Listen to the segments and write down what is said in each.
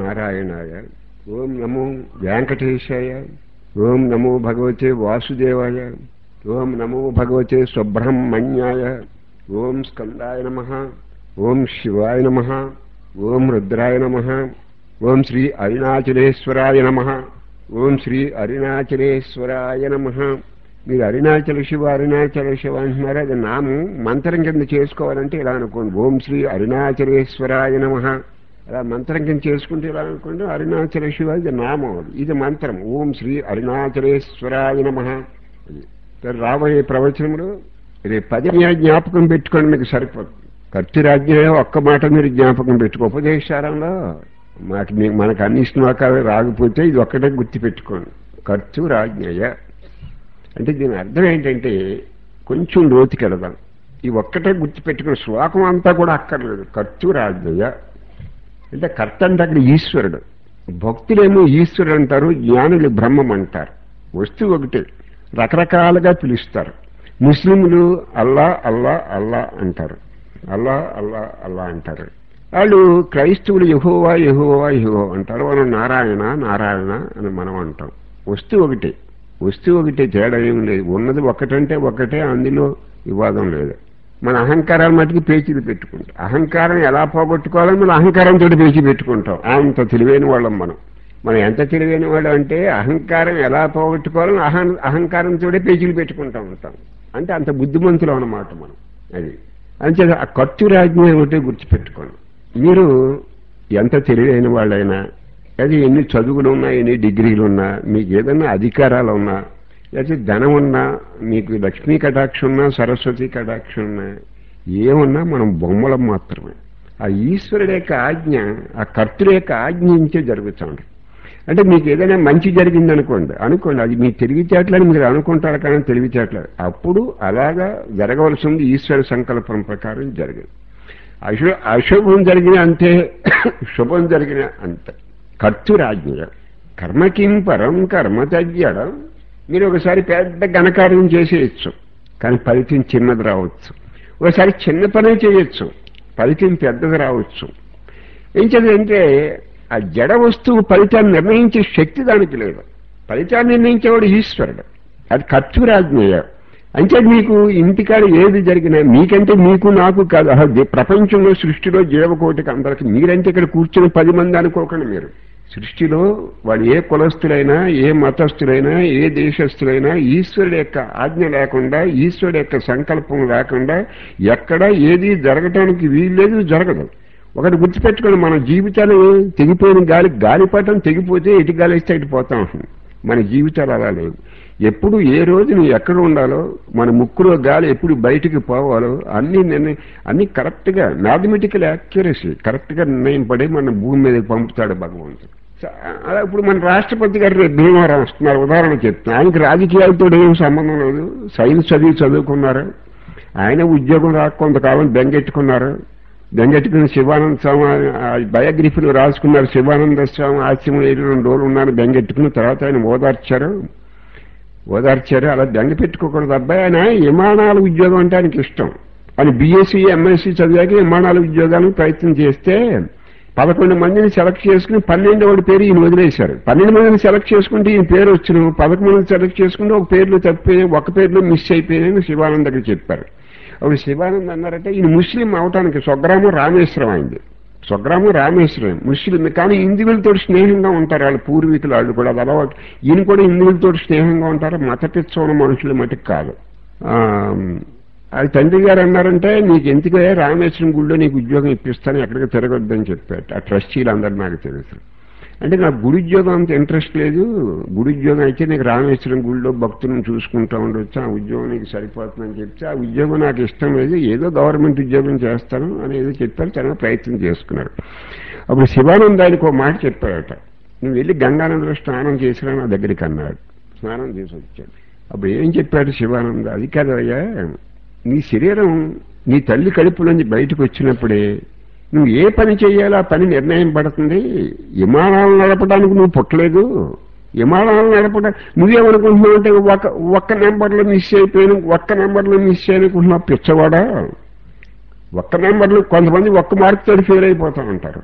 నారాయణాయ ఓం నమో వెంకటేశాయ ఓం నమో భగవతే వాసుదేవాయ ఓం నమో భగవతే సుబ్రహ్మణ్యాయ ఓం స్కందాయ నమ ఓం శివాయ నమ ఓం రుద్రాయ నమ ఓం శ్రీ అరుణాచలేశ్వరాయ నమ ఓం శ్రీ అరుణాచలేశ్వరాయ నమ మీరు అరుణాచల శివ అరుణాచల శివ అంటున్నారు అది నామం మంత్రం కింద చేసుకోవాలంటే ఇలా అనుకోండి ఓం శ్రీ అరుణాచలేశ్వరాయ నమ అలా మంత్రం కింద చేసుకుంటే ఇలా అనుకోండి అరుణాచల శివ ఇది నామం అది. ఇది మంత్రం ఓం శ్రీ అరుణాచలేశ్వరాయ నమ రాబోయే ప్రవచనంలో రేపు పది జ్ఞాపకం పెట్టుకోండి మీకు సరిపోతుంది కర్తిరాజ్ఞ ఒక్క మాట మీరు జ్ఞాపకం పెట్టుకో ఉపదేశారంలో మాకు మీకు మనకు అన్ని శ్లోకాలు రాకపోతే ఇది ఒక్కటే గుర్తు పెట్టుకోండి కర్తు రాజ్ఞయ అంటే దీని అర్థం ఏంటంటే కొంచెం లోతుకి వెళదాం ఈ ఒక్కటే గుర్తు పెట్టుకుని శ్లోకం అంతా కూడా అక్కర్లేదు కర్తు రాజ్ఞయ అంటే కర్త అంటే అక్కడ ఈశ్వరుడు భక్తులేమో ఈశ్వరుడు అంటారు జ్ఞానులు బ్రహ్మం అంటారు వస్తువు ఒకటే రకరకాలుగా పిలుస్తారు ముస్లింలు అల్లా అల్లా అల్లా అంటారు అల్లా అల్లా అల్లా అంటారు వాళ్ళు క్రైస్తవులు యహోవా యహోవా యహో అంటారు మనం నారాయణ నారాయణ అని మనం అంటాం వస్తువు ఒకటే వస్తువు ఒకటే తేడా ఏం లేదు ఉన్నది ఒకటంటే ఒకటే అందులో వివాదం లేదు మన అహంకారాలు మటుకు పేచీలు పెట్టుకుంటాం అహంకారం ఎలా పోగొట్టుకోవాలని మన అహంకారంతో పేచీ పెట్టుకుంటాం అంత తెలివైన వాళ్ళం మనం మనం ఎంత తెలివైన వాళ్ళు అంటే అహంకారం ఎలా పోగొట్టుకోవాలని అహం అహంకారంతో పేచీలు పెట్టుకుంటా ఉంటాం అంటే అంత బుద్ధిమంతులు అన్నమాట మనం అది అంతే ఆ ఖర్చు రాజ్యం ఒకటే గుర్తుపెట్టుకోండి మీరు ఎంత తెలివైన వాళ్ళైనా అది ఎన్ని చదువులు ఉన్నా ఎన్ని డిగ్రీలు ఉన్నా మీకు ఏదైనా అధికారాలు ఉన్నా లేకపోతే ధనం ఉన్నా మీకు లక్ష్మీ కటాక్షం ఉన్నా సరస్వతి కటాక్షం ఉన్నా ఏమున్నా మనం బొమ్మలం మాత్రమే ఆ ఈశ్వరుడు యొక్క ఆజ్ఞ ఆ కర్తుల యొక్క ఆజ్ఞ నుంచే జరుగుతుంది అంటే మీకు ఏదైనా మంచి జరిగింది అనుకోండి అనుకోండి అది మీ తెలివితేటలని మీరు అనుకుంటారు కానీ తెలివితేటలు అప్పుడు అలాగా జరగవలసింది ఈశ్వర సంకల్పం ప్రకారం జరిగింది అశు అశుభం జరిగిన అంతే శుభం జరిగిన అంతే కర్తురాజ్ఞ కర్మకిం పరం కర్మ తగ్యడం మీరు ఒకసారి పెద్ద ఘనకార్యం చేసేయచ్చు కానీ ఫలితం చిన్నది రావచ్చు ఒకసారి చిన్న పనే చేయొచ్చు ఫలితం పెద్దది రావచ్చు ఏం చదివంటే ఆ జడ వస్తువు ఫలితాన్ని నిర్ణయించే శక్తి దానికి లేదు ఫలితాన్ని నిర్ణయించేవాడు ఈశ్వరుడు అది కర్తూరాజ్ఞేయ అంటే మీకు ఇంటికాడ ఏది జరిగినా మీకంటే మీకు నాకు కాదు అహ, దే- ప్రపంచంలో సృష్టిలో జీవకోటికి అందరికి మీరంటే ఇక్కడ కూర్చుని పది మంది అనుకోకండి మీరు సృష్టిలో వాళ్ళు ఏ కులస్తులైనా ఏ మతస్థులైనా ఏ దేశస్థులైనా ఈశ్వరుడు యొక్క ఆజ్ఞ లేకుండా ఈశ్వరుడు యొక్క సంకల్పం లేకుండా ఎక్కడ ఏది జరగటానికి వీల్లేదు జరగదు ఒకటి గుర్తుపెట్టుకోండి మన జీవితాలు తెగిపోయిన గాలి గాలిపటం తెగిపోతే ఎటు గాలి ఇస్తే ఇటు పోతా ఉంటుంది మన జీవితాలు అలా లేవు ఎప్పుడు ఏ రోజు నువ్వు ఎక్కడ ఉండాలో మన ముక్కులో గాలి ఎప్పుడు బయటికి పోవాలో అన్ని నిర్ణయం అన్ని కరెక్ట్గా మ్యాథమెటికల్ యాక్యురసీ కరెక్ట్గా నిర్ణయం పడి మన భూమి మీదకి పంపుతాడు భగవంతుడు స- అలా ఇప్పుడు మన రాష్ట్రపతి గారు రేపు భీమవరం వస్తున్నారు ఉదాహరణ చెప్తున్నా ఆయనకి రాజకీయాలతో ఏం సంబంధం లేదు సైన్స్ చదివి చదువుకున్నారు ఆయన ఉద్యోగం రాక కొంతకాలం బెంగెట్టుకున్నారు బెంగెట్టుకుని శివానంద స్వామి ఆ బయోగ్రఫీలో రాసుకున్నారు శివానంద స్వామి ఆశ్రమం ఏడు రెండు రోజులు ఉన్నారు బెంగెట్టుకున్న తర్వాత ఆయన ఓదార్చారు ఓదార్చారు అలా బెంగ పెట్టుకోకూడదు అబ్బాయి ఆయన విమానాల ఉద్యోగం అంటే ఆయనకి ఇష్టం ఆయన బీఎస్సీ ఎంఎస్సీ చదివాక విమానాల ఉద్యోగాలకు ప్రయత్నం చేస్తే పదకొండు మందిని సెలెక్ట్ చేసుకుని పన్నెండవడి పేరు ఈయన వదిలేశారు పన్నెండు మందిని సెలెక్ట్ చేసుకుంటే ఈయన పేరు వచ్చిన పదకొండు మందిని సెలెక్ట్ చేసుకుంటే ఒక పేర్లు తప్పిపోయి ఒక పేర్లు మిస్ అయిపోయాయని శివానంద్ దగ్గర చెప్పారు అప్పుడు శివానంద్ అన్నారంటే ఈయన ముస్లిం అవటానికి స్వగ్రామం రామేశ్వరం అయింది స్వగ్రామం రామేశ్వరం ముస్లిం కానీ హిందువులతో స్నేహంగా ఉంటారు వాళ్ళ పూర్వీకులు వాళ్ళు కూడా అది అలవాటు ఈయన కూడా హిందువులతో స్నేహంగా ఉంటారు మత పిచ్చోన మనుషుల మటుకు కాదు ఆ, అది తండ్రి గారు అన్నారంటే నీకు ఎందుకే రామేశ్వరం గుడిలో నీకు ఉద్యోగం ఇప్పిస్తాను ఎక్కడికి తిరగొద్దని చెప్పారు ఆ ట్రస్టీలు అందరు నాకు తెలుసు అంటే నాకు గుడి ఉద్యోగం అంత ఇంట్రెస్ట్ లేదు గుడి ఉద్యోగం అయితే నీకు రామేశ్వరం గుడిలో భక్తులను చూసుకుంటూ ఉండొచ్చు ఆ ఉద్యోగం నీకు సరిపోతుందని చెప్తే ఆ ఉద్యోగం నాకు ఇష్టం లేదు ఏదో గవర్నమెంట్ ఉద్యోగం చేస్తాను అని ఏదో చెప్పారు చాలా ప్రయత్నం చేసుకున్నారు అప్పుడు శివానంద ఆయనకు ఒక మాట చెప్పాడట నువ్వు వెళ్ళి గంగానందలో స్నానం చేసినా నా దగ్గరికి అన్నాడు స్నానం చేసి వచ్చాడు అప్పుడు ఏం చెప్పాడు శివానంద అది కాదయ్యా నీ శరీరం నీ తల్లి కడుపులోంచి బయటకు వచ్చినప్పుడే నువ్వు ఏ పని చేయాలో ఆ పని నిర్ణయం పడుతుంది విమానాలు నడపడానికి నువ్వు పుట్టలేదు విమానాలు నడపడం నువ్వేమనుకుంటున్నావు అంటే ఒక ఒక్క నెంబర్లో మిస్ అయిపోయాను ఒక్క నెంబర్లో మిస్ చేయనుకుంటున్నావు పిచ్చవాడా ఒక్క నెంబర్లు కొంతమంది ఒక్క మార్కుతో ఫెయిల్ అయిపోతా ఉంటారు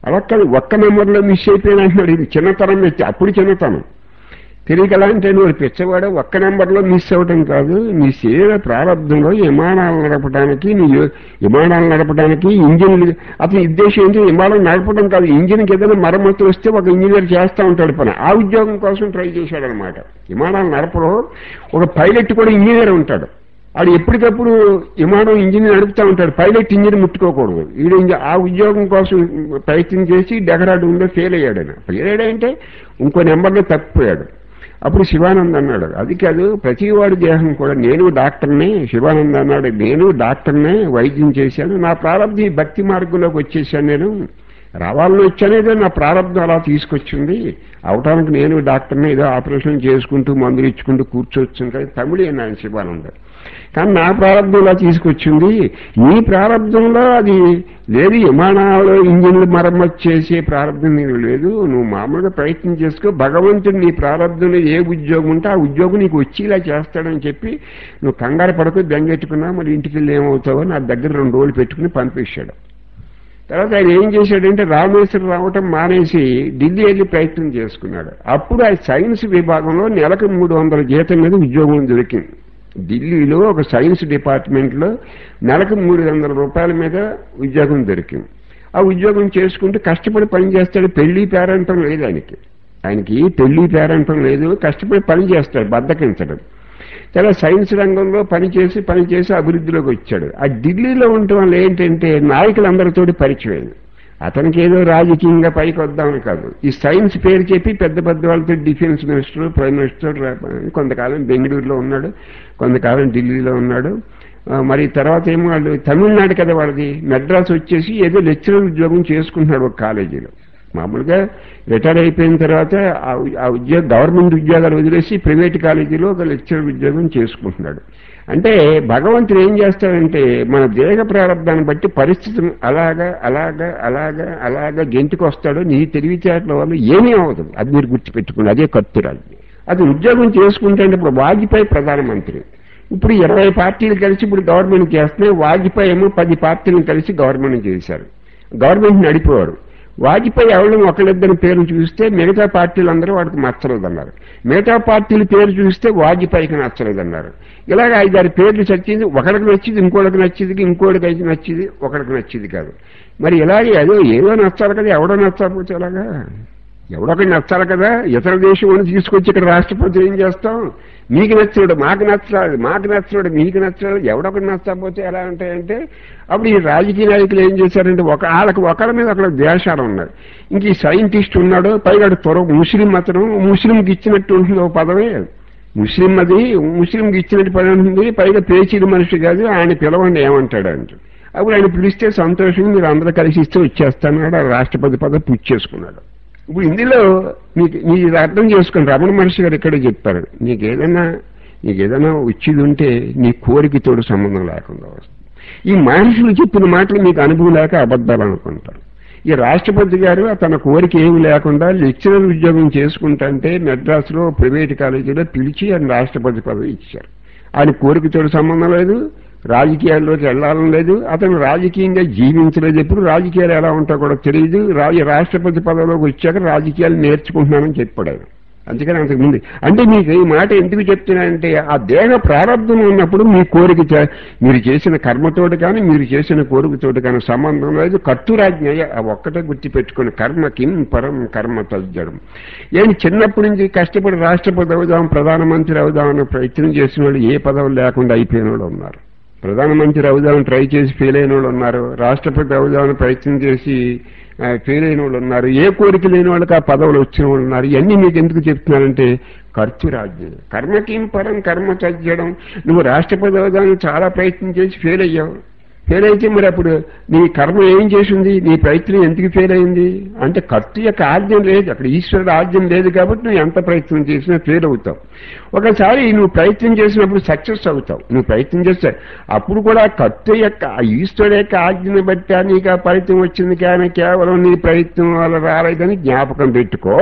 అలా కాదు ఒక్క నెంబర్లో మిస్ అయిపోయిన అంటున్నాడు ఇది చిన్నతనం మెచ్చి అప్పుడు చిన్నతనం తెలియక ఎలా అంటే నువ్వు పిచ్చవాడు ఒక్క నెంబర్లో మిస్ అవ్వటం కాదు నీ శరీర ప్రారంభంలో విమానాలు నడపడానికి నీ యో- విమానాలు నడపడానికి ఇంజిన్ అతని ఉద్దేశం ఏంటి విమానం నడపడం కాదు ఇంజిన్కి ఏదైనా మరమ్మతులు వస్తే ఒక ఇంజనీర్ చేస్తూ ఉంటాడు పని ఆ ఉద్యోగం కోసం ట్రై చేశాడు అనమాట విమానాలు నడపడం ఒక పైలట్ కూడా ఇంజనీర్ ఉంటాడు ఆడు ఎప్పటికప్పుడు విమానం ఇంజిన్ నడుపుతూ ఉంటాడు పైలట్ ఇంజిన్ ముట్టుకోకూడదు వీడు ఇంజ- ఆ ఉద్యోగం కోసం ప్రయత్నం చేసి డెహ్రాడూన్లో ఫెయిల్ అయ్యాడు ఆయన ఫెయిల్ అయ్యాడంటే ఇంకో నెంబర్లో తప్పిపోయాడు అప్పుడు శివానంద్ అన్నాడు అది కాదు ప్రతివాడి దేహం కూడా నేను డాక్టర్నే శివానంద్ అన్నాడు నేను డాక్టర్నే వైద్యం చేశాను నా ప్రారంభం ఈ భక్తి మార్గంలోకి వచ్చేసాను నేను రావాలని వచ్చానేదో నా ప్రారంభం అలా తీసుకొచ్చింది అవటానికి నేను డాక్టర్ని ఏదో ఆపరేషన్ చేసుకుంటూ మందులు ఇచ్చుకుంటూ కూర్చోవచ్చు కానీ తమిళే ఆయన శివానంద్ కానీ నా ప్రారంభంలో తీసుకొచ్చింది నీ ప్రారంభంలో అది లేదు విమానాలు ఇంజిన్లు మరమ్మతు చేసే ప్రారంభం నీకు లేదు నువ్వు మామూలుగా ప్రయత్నం చేసుకో భగవంతుడు నీ ప్రారంభంలో ఏ ఉద్యోగం ఉంటే ఆ ఉద్యోగం నీకు వచ్చి ఇలా చేస్తాడని చెప్పి నువ్వు కంగారు పడకు బెంగెట్టుకున్నా మరి ఇంటికి వెళ్ళి ఏమవుతావో నా దగ్గర రెండు రోజులు పెట్టుకుని పంపించాడు తర్వాత ఆయన ఏం చేశాడంటే రామేశ్వరం రావటం మానేసి ఢిల్లీ వెళ్ళి ప్రయత్నం చేసుకున్నాడు అప్పుడు ఆ సైన్స్ విభాగంలో నెలకు మూడు వందల జీతం మీద ఉద్యోగం దొరికింది ఢిల్లీలో ఒక సైన్స్ డిపార్ట్మెంట్లో నెలకు మూడు వందల రూపాయల మీద ఉద్యోగం దొరికింది ఆ ఉద్యోగం చేసుకుంటూ కష్టపడి పని చేస్తాడు పెళ్లి పేరంటం లేదు ఆయనకి ఆయనకి పెళ్లి పేరంటం లేదు కష్టపడి పని చేస్తాడు బద్దకించడం చాలా సైన్స్ రంగంలో పనిచేసి పనిచేసి అభివృద్ధిలోకి వచ్చాడు ఆ ఢిల్లీలో ఉండటం వల్ల ఏంటంటే నాయకులందరితోటి పరిచయం అతనికి ఏదో రాజకీయంగా పైకి వద్దామని కాదు ఈ సైన్స్ పేరు చెప్పి పెద్ద పెద్ద వాళ్ళతో డిఫెన్స్ మినిస్టర్ ప్రైమ్ మినిస్టర్ కొంతకాలం బెంగళూరులో ఉన్నాడు కొంతకాలం ఢిల్లీలో ఉన్నాడు ఆ, మరి తర్వాత ఏమో వాళ్ళు తమిళనాడు కదా వాళ్ళది మెడ్రాస్ వచ్చేసి ఏదో లెక్చరర్ ఉద్యోగం చేసుకుంటున్నాడు ఒక కాలేజీలో మామూలుగా రిటైర్ అయిపోయిన తర్వాత ఆ ఉ- ఆ ఉద్యోగ గవర్నమెంట్ ఉద్యోగాలు వదిలేసి ప్రైవేట్ కాలేజీలో ఒక లెక్చరర్ ఉద్యోగం చేసుకుంటున్నాడు అంటే భగవంతుడు ఏం చేస్తాడంటే మన దేహ ప్రారంభాన్ని బట్టి పరిస్థితి అలాగా అలాగా అలాగా అలాగా గెంటుకు వస్తాడో నీ తెలివితేటల వల్ల ఏమీ అవ్వదు అది మీరు గుర్తుపెట్టుకోండి అదే కత్తురాలు అది ఉద్యోగం చేసుకుంటే అంటే ఇప్పుడు వాజ్పేయి ప్రధానమంత్రి ఇప్పుడు ఇరవై పార్టీలు కలిసి ఇప్పుడు గవర్నమెంట్ చేస్తున్నాయి వాజ్పేయి ఏమో పది పార్టీలను కలిసి గవర్నమెంట్ చేశారు గవర్నమెంట్ నడిపేవారు వాజ్పేయి ఎవరు ఒకళ్ళిద్దరి పేరు చూస్తే మిగతా పార్టీలందరూ వాడికి నచ్చలేదన్నారు మిగతా పార్టీల పేరు చూస్తే వాజ్పేయికి నచ్చలేదన్నారు ఇలాగ ఐదారు పేర్లు చచ్చింది ఒకరికి నచ్చింది ఇంకోటికి నచ్చింది ఇంకోటికి అయితే నచ్చింది ఒకరికి నచ్చింది కాదు మరి ఇలాగే అదో ఏదో నచ్చాలి కదా ఎవడో నచ్చకపోతే ఎలాగా ఎవడొకటి నచ్చాలి కదా ఇతర దేశం అని తీసుకొచ్చి ఇక్కడ రాష్ట్రపతి ఏం చేస్తాం మీకు నచ్చినాడు మాకు నచ్చలేదు మాకు నచ్చినాడు మీకు నచ్చలేదు ఎవడొకటి నచ్చకపోతే ఎలా ఉంటాయంటే అప్పుడు ఈ రాజకీయ నాయకులు ఏం చేశారంటే ఒక వాళ్ళకి ఒకరి మీద ఒకళ్ళ ద్వేషాలు ఉన్నాయి ఇంక ఈ సైంటిస్ట్ ఉన్నాడు పైగా వాడు త్వర ముస్లిం అతను ముస్లింకి ఇచ్చినట్టు ఉంటుంది ఒక పదమే ముస్లిం అది ముస్లింకి ఇచ్చినట్టు పని ఉంటుంది పైగా పేచీల మనిషి కాదు ఆయన పిలవండి ఏమంటాడు అంట అప్పుడు ఆయన పిలిస్తే సంతోషం మీరు అందరూ కలిసి ఇస్తే వచ్చేస్తాను ఆ రాష్ట్రపతి పదవి పూర్తి చేసుకున్నాడు ఇప్పుడు ఇందులో మీకు మీరు ఇది అర్థం చేసుకుని రమణ మహర్షి గారు ఇక్కడే చెప్పారు నీకు ఏదైనా నీకు ఏదైనా వచ్చింది ఉంటే నీ కోరికతోడు సంబంధం లేకుండా వస్తుంది ఈ మహర్షులు చెప్పిన మాటలు మీకు అనుభవం లేక అబద్ధాలు అనుకుంటారు ఈ రాష్ట్రపతి గారు తన కోరిక ఏమి లేకుండా లెక్చరర్ ఉద్యోగం చేసుకుంటుంటే మెడ్రాస్లో ప్రైవేట్ కాలేజీలో పిలిచి ఆయన రాష్ట్రపతి పదవి ఇచ్చారు ఆయన కోరికతోడు సంబంధం లేదు రాజకీయాల్లోకి వెళ్ళాలని లేదు అతను రాజకీయంగా జీవించలేదు ఎప్పుడు రాజకీయాలు ఎలా ఉంటాయో కూడా తెలియదు రా- రాష్ట్రపతి పదవిలోకి వచ్చాక రాజకీయాలు నేర్చుకుంటున్నానని చెప్పాడు ఆయన అందుకని అంతకుముందు అంటే మీకు ఈ మాట ఎందుకు చెప్తున్నానంటే ఆ దేహ ప్రారంభం ఉన్నప్పుడు మీ కోరిక చే- మీరు చేసిన కర్మతోటి కానీ మీరు చేసిన కోరికతోటి కానీ సంబంధం లేదు కర్తురాజ్ఞయ ఆ ఒక్కటే గుర్తుపెట్టుకుని కర్మ కిం పరం కర్మ తజ్జడం ఏం చిన్నప్పటి నుంచి కష్టపడి రాష్ట్రపతి అవుదాం ప్రధానమంత్రి అవుదామని ప్రయత్నం చేసిన వాళ్ళు ఏ పదవులు లేకుండా అయిపోయిన వాళ్ళు ఉన్నారు ప్రధానమంత్రి అవుదామని ట్రై చేసి ఫెయిల్ అయిన వాళ్ళు ఉన్నారు రాష్ట్రపతి అవుదామని ప్రయత్నం చేసి ఆ, ఫెయిల్ అయిన వాళ్ళు ఉన్నారు ఏ కోరిక లేని వాళ్ళకి ఆ పదవులు వచ్చిన వాళ్ళు ఉన్నారు ఇవన్నీ మీకు ఎందుకు చెప్తున్నానంటే ఖర్చు రాజ్యం కర్మకేం పరం కర్మ తగ్గడం నువ్వు రాష్ట్రపతి అవుదామని చాలా ప్రయత్నం చేసి ఫెయిల్ అయ్యావు ఫెయిల్ అయితే మరి అప్పుడు నీ కర్మ ఏం చేసింది నీ ప్రయత్నం ఎందుకు ఫెయిల్ అయింది అంటే కర్త యొక్క ఆజ్ఞం లేదు అక్కడ ఈశ్వరుడు ఆజ్ఞం లేదు కాబట్టి నువ్వు ఎంత ప్రయత్నం చేసినా ఫెయిల్ అవుతావు ఒకసారి నువ్వు ప్రయత్నం చేసినప్పుడు సక్సెస్ అవుతావు నువ్వు ప్రయత్నం చేస్తే అప్పుడు కూడా కర్త యొక్క ఆ ఈశ్వరుడు యొక్క ఆజ్ఞని బట్టి నీకు ఆ ఫలితం వచ్చింది కానీ కేవలం నీ ప్రయత్నం వల్ల రాలేదని జ్ఞాపకం పెట్టుకో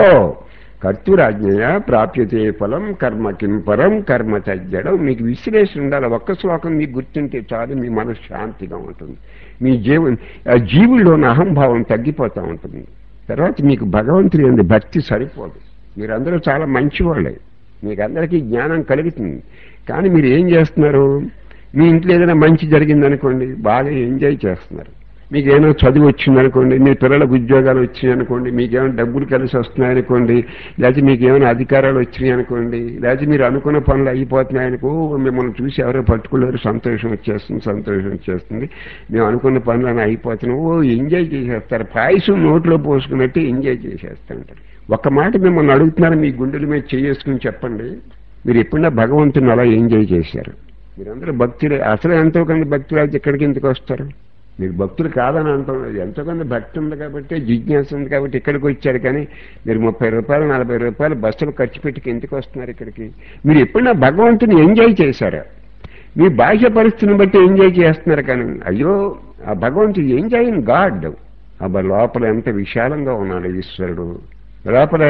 కర్తురాజ్ఞయ ప్రాప్యతే ఫలం కర్మ కిం పరం కర్మ తగ్గడం మీకు విశ్లేషణ ఉండాలి ఒక్క శ్లోకం మీకు గుర్తుంటే చాలు మీ మనసు శాంతిగా ఉంటుంది మీ జీవ ఆ జీవుల్లో ఉన్న అహంభావం తగ్గిపోతూ ఉంటుంది తర్వాత మీకు భగవంతుని ఎందు భక్తి సరిపోదు మీరందరూ చాలా మంచివాళ్ళే మీకు అందరికీ జ్ఞానం కలుగుతుంది కానీ మీరు ఏం చేస్తున్నారు మీ ఇంట్లో ఏదైనా మంచి జరిగిందనుకోండి బాగా ఎంజాయ్ చేస్తున్నారు మీకు ఏమైనా చదువు వచ్చిందనుకోండి మీ పిల్లలకు ఉద్యోగాలు వచ్చినాయి అనుకోండి మీకు ఏమైనా డబ్బులు కలిసి వస్తున్నాయనుకోండి లేకపోతే మీకు ఏమైనా అధికారాలు వచ్చినాయి అనుకోండి లేకపోతే మీరు అనుకున్న పనులు అయిపోతున్నాయనుకో మిమ్మల్ని చూసి ఎవరో పట్టుకోలేరు సంతోషం వచ్చేస్తుంది సంతోషం వచ్చేస్తుంది మేము అనుకున్న పనులు అని అయిపోతున్నాం ఓ ఎంజాయ్ చేసేస్తారు పాయసం నోట్లో పోసుకున్నట్టు ఎంజాయ్ చేసేస్తుంటారు ఒక్క మాట మిమ్మల్ని అడుగుతున్నారు మీ గుండెల మీద చేసుకుని చెప్పండి మీరు ఎప్పుడైనా భగవంతుని అలా ఎంజాయ్ చేశారు మీరందరూ భక్తులే అసలు ఎంతో కొంత భక్తులు అయితే ఇక్కడికి ఎందుకు వస్తారు మీరు భక్తులు కాదని అంటాం లేదు ఎంతో కొంత భక్తి ఉంది కాబట్టి జిజ్ఞాస ఉంది కాబట్టి ఇక్కడికి వచ్చారు కానీ మీరు ముప్పై రూపాయలు నలభై రూపాయలు బస్సులు ఖర్చు పెట్టి ఎందుకు వస్తున్నారు ఇక్కడికి మీరు ఎప్పుడైనా భగవంతుని ఎంజాయ్ చేశారా మీ బాహ్య పరిస్థితిని బట్టి ఎంజాయ్ చేస్తున్నారు కానీ అయ్యో ఆ భగవంతుడు ఎంజాయ్ ఇన్ గాడ్ అబ్బా లోపల ఎంత విశాలంగా ఉన్నాడు ఈశ్వరుడు లోపల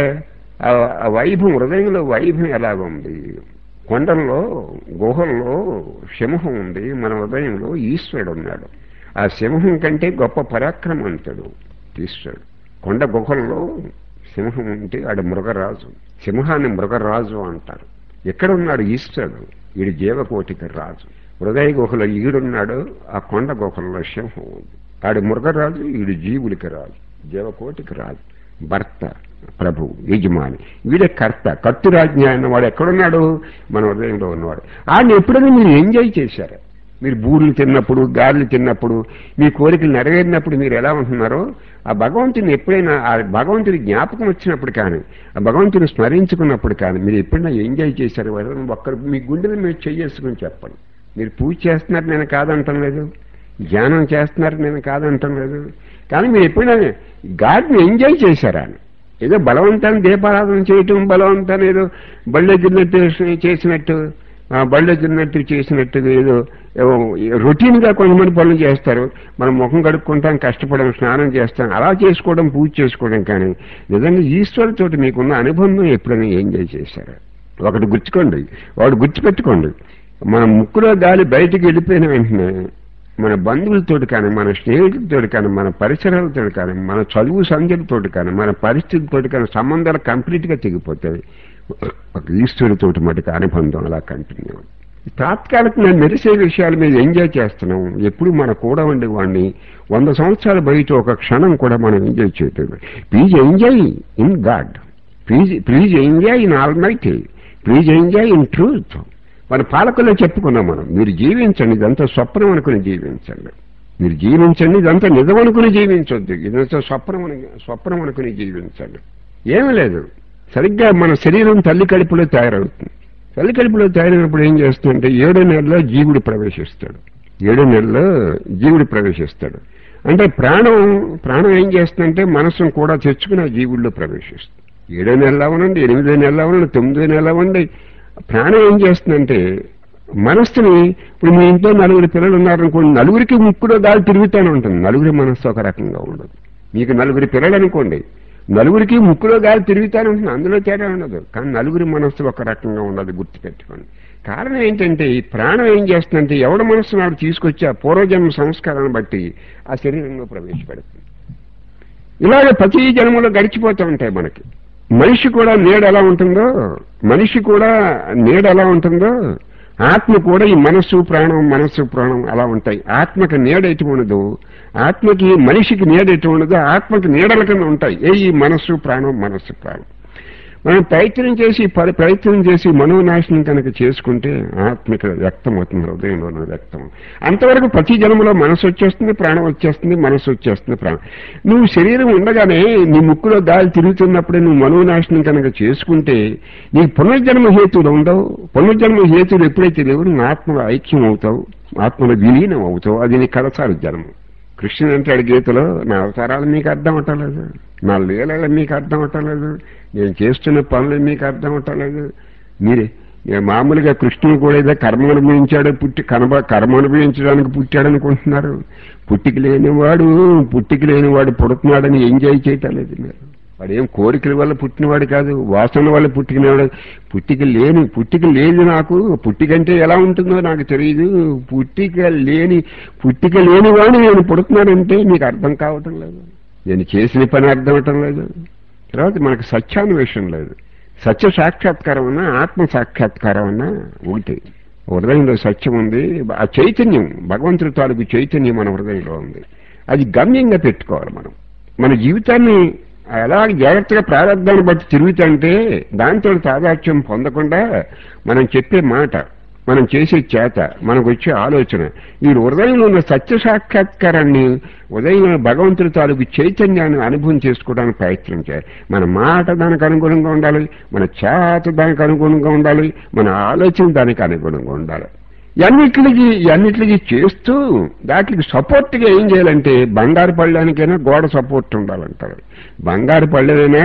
ఆ- ఆ వైభవం హృదయంలో వైభవం ఎలాగ ఉంది కొండల్లో గుహల్లో సింహం ఉంది మన హృదయంలో ఈశ్వరుడు ఉన్నాడు ఆ సింహం కంటే గొప్ప పరాక్రమంతుడు ఈశ్వరుడు కొండ గుహల్లో సింహం ఉంటే ఆడు మృగరాజు సింహాన్ని మృగరాజు అంటారు ఎక్కడ ఉన్నాడు ఈశ్వరుడు ఈడు జీవకోటికి రాజు హృదయ గుహలో ఈడున్నాడు ఆ కొండ గుహల్లో సింహం ఉంది ఆడు మృగరాజు ఈడు జీవులకి రాజు జీవకోటికి రాజు భర్త ప్రభు యజమాని వీడే కర్త కర్తురాజ్ఞ అన్నవాడు ఎక్కడున్నాడు మన హృదయంలో ఉన్నవాడు ఆయన ఎప్పుడైనా మీరు ఎంజాయ్ చేశారు మీరు బూర్లు తిన్నప్పుడు గారెలు తిన్నప్పుడు మీ కోరికలు నెరవేరినప్పుడు మీరు ఎలా ఉంటున్నారో ఆ భగవంతుని ఎప్పుడైనా ఆ భగవంతుని జ్ఞాపకం వచ్చినప్పుడు కానీ ఆ భగవంతుని స్మరించుకున్నప్పుడు కానీ మీరు ఎప్పుడైనా ఎంజాయ్ చేశారు ఎవరైనా ఒక్కరు మీ గుండెల మీద చెయ్యేసుకుని చెప్పండి మీరు పూజ చేస్తున్నారు నేను కాదంటం లేదు ధ్యానం చేస్తున్నారు నేను కాదంటం లేదు కానీ మీరు ఎప్పుడైనా గాడ్ని ఎంజాయ్ చేశారా అని ఏదో బలవంతాన్ని దీపారాధన చేయటం బలవంతాన్ని ఏదో బళ్ళె గిన్నట్టు చేసినట్టు ఆ, బళ్ళె గిన్నట్టు చేసినట్టు ఏదో ఏవో రొటీన్ గా కొంతమంది పనులు చేస్తారు మనం ముఖం కడుక్కుంటాం కష్టపడడం స్నానం చేస్తాం అలా చేసుకోవడం పూజ చేసుకోవడం కానీ నిజంగా ఈశ్వరుతోటి మీకున్న అనుబంధం ఎప్పుడైనా ఎంజాయ్ చేశారు ఒకటి గుర్తుకోండి వాడు గుర్తుపెట్టుకోండి మన ముక్కులో గాలి బయటికి వెళ్ళిపోయిన వెంటనే మన బంధువులతోటి కానీ మన స్నేహితులతోటి కానీ మన పరిసరాలతో కానీ మన చదువు సంధ్యలతోటి కానీ మన పరిస్థితితోటి కానీ సంబంధాలు కంప్లీట్ గా తెగిపోతాయి ఒక ఈశ్వరుతోటి మటుకు అనుబంధం అలా కంటిన్యూ తాత్కాలికంగా మెరిసే విషయాల మీద ఎంజాయ్ చేస్తున్నాం ఎప్పుడు మన కూడా ఉండే వాడిని వంద సంవత్సరాల బయట ఒక క్షణం కూడా మనం ఎంజాయ్ చేయలేదు please enjoy in God please please enjoy in almighty please enjoy in truth మన పాలకుల్లో చెప్పుకున్నాం మనం మీరు జీవించండి ఇదంతా స్వప్నం అనుకుని జీవించండి మీరు జీవించండి ఇదంతా నిజం అనుకుని జీవించొద్దు ఇదంతా స్వప్నం అను స్వప్నం అనుకుని జీవించండి ఏమీ లేదు సరిగ్గా మన శరీరం తల్లి కడుపులో తయారవుతుంది తల్లి కడుపులో తయారైనప్పుడు ఏం చేస్తుందంటే ఏడో నెలలో జీవుడు ప్రవేశిస్తాడు ఏడో నెలలో జీవుడు ప్రవేశిస్తాడు అంటే ప్రాణం ప్రాణం ఏం చేస్తుందంటే మనసును కూడా తెచ్చుకుని ఆ జీవుల్లో ప్రవేశిస్తుంది ఏడో నెల అవ్వనండి ఎనిమిదో నెల అవ్వనండి తొమ్మిదో నెల అవ్వండి ప్రాణం ఏం చేస్తుందంటే మనస్సుని ఇప్పుడు మీ ఇంట్లో నలుగురు పిల్లలు ఉన్నారనుకోండి నలుగురికి ముక్కులో గాలి తిరుగుతూనే ఉంటుంది నలుగురి మనస్సు ఒక రకంగా ఉండదు మీకు నలుగురి పిల్లలు అనుకోండి నలుగురికి ముక్కులో గాలి తిరుగుతూనే ఉంటుంది అందులో తేడా ఉండదు కానీ నలుగురి మనస్సు ఒక రకంగా ఉండదు గుర్తుపెట్టుకోండి కారణం ఏంటంటే ఈ ప్రాణం ఏం చేస్తుందంటే ఎవడ మనస్సు నాడు తీసుకొచ్చి ఆ పూర్వజన్మ సంస్కారాన్ని బట్టి ఆ శరీరంలో ప్రవేశపెడుతుంది ఇలాగే ప్రతి జన్మలో గడిచిపోతూ ఉంటాయి మనకి మనిషి కూడా నీడ ఎలా ఉంటుందో మనిషి కూడా నీడ ఎలా ఉంటుందో ఆత్మ కూడా ఈ మనస్సు ప్రాణం మనస్సు ప్రాణం అలా ఉంటాయి ఆత్మకి నీడ ఎటు ఉండదు ఆత్మకి మనిషికి నీడ ఎటు ఉండదు ఆత్మకి నీడల కింద ఉంటాయి ఏ ఈ మనస్సు ప్రాణం మనస్సు ప్రాణం మనం ప్రయత్నం చేసి పరి ప్రయత్నం చేసి మనోనాశనం కనుక చేసుకుంటే ఆత్మ ఇక్కడ వ్యక్తం అవుతుంది హృదయంలో వ్యక్తం అంతవరకు ప్రతి జన్మలో మనసు వచ్చేస్తుంది ప్రాణం వచ్చేస్తుంది మనసు వచ్చేస్తుంది ప్రాణం నువ్వు శరీరం ఉండగానే నీ ముక్కులో గాలి తిరుగుతున్నప్పుడే నువ్వు మనోనాశనం కనుక చేసుకుంటే నీ పునర్జన్మ హేతువులు ఉండవు పునర్జన్మ హేతువులు ఎప్పుడైతే లేవు నువ్వు ఆత్మలో ఐక్యం అవుతావు ఆత్మలో విలీనం అవుతావు అది నీ కడసారి జన్మ కృష్ణుడు అంటాడు గీతలో నా అవతారాలు మీకు అర్థం అవటలేదు నా లీలలు మీకు అర్థం అవటలేదు నేను చేస్తున్న పనులు మీకు అర్థం అవటలేదు మీరే ఇక మామూలుగా కృష్ణుడు కూడా ఏదో కర్మ అనుభవించాడు పుట్టి కర్మ కర్మ అనుభవించడానికి పుట్టాడు అనుకుంటున్నారు పుట్టికి లేనివాడు పుట్టికి లేనివాడు పుడుతున్నాడని ఎంజాయ్ చేయటం లేదు మీరు వాడు ఏం కోరికల వల్ల పుట్టినవాడు కాదు వాసన వల్ల పుట్టినవాడు పుట్టిక లేని పుట్టిక లేదు నాకు పుట్టికంటే ఎలా ఉంటుందో నాకు తెలియదు పుట్టిక లేని పుట్టిక లేనివాడు నేను పుడుతున్నాడంటే మీకు అర్థం కావటం లేదు నేను చేసిన పని అర్థం అవటం లేదు తర్వాత మనకు సత్యాన్వేషణ లేదు సత్య సాక్షాత్కారం అన్నా ఆత్మ సాక్షాత్కారం అన్నా ఒకటి హృదయంలో సత్యం ఉంది ఆ చైతన్యం భగవంతుడి తాలూకు చైతన్యం మన హృదయంలో ఉంది అది గమ్యంగా పెట్టుకోవాలి మనం మన జీవితాన్ని ఎలా జాగ్రత్తగా ప్రారంభాన్ని బట్టి తిరుగుతుంటే దాంతో తాదాత్యం పొందకుండా మనం చెప్పే మాట మనం చేసే చేత మనకు వచ్చే ఆలోచన ఈ హృదయంలో ఉన్న సత్య సాక్షాత్కారాన్ని ఉదయం భగవంతుడి తాలూకు చైతన్యాన్ని అనుభవం చేసుకోవడానికి ప్రయత్నం చేయాలి మన మాట దానికి అనుగుణంగా ఉండాలి మన చేత దానికి అనుగుణంగా ఉండాలి మన ఆలోచన దానికి అనుగుణంగా ఉండాలి అన్నిటికి అన్నిటికి చేస్తూ దానికి సపోర్ట్గా ఏం చేయాలంటే బంగారు పళ్ళానికైనా గోడ సపోర్ట్ ఉండాలంటారు బంగారు పళ్ళైనా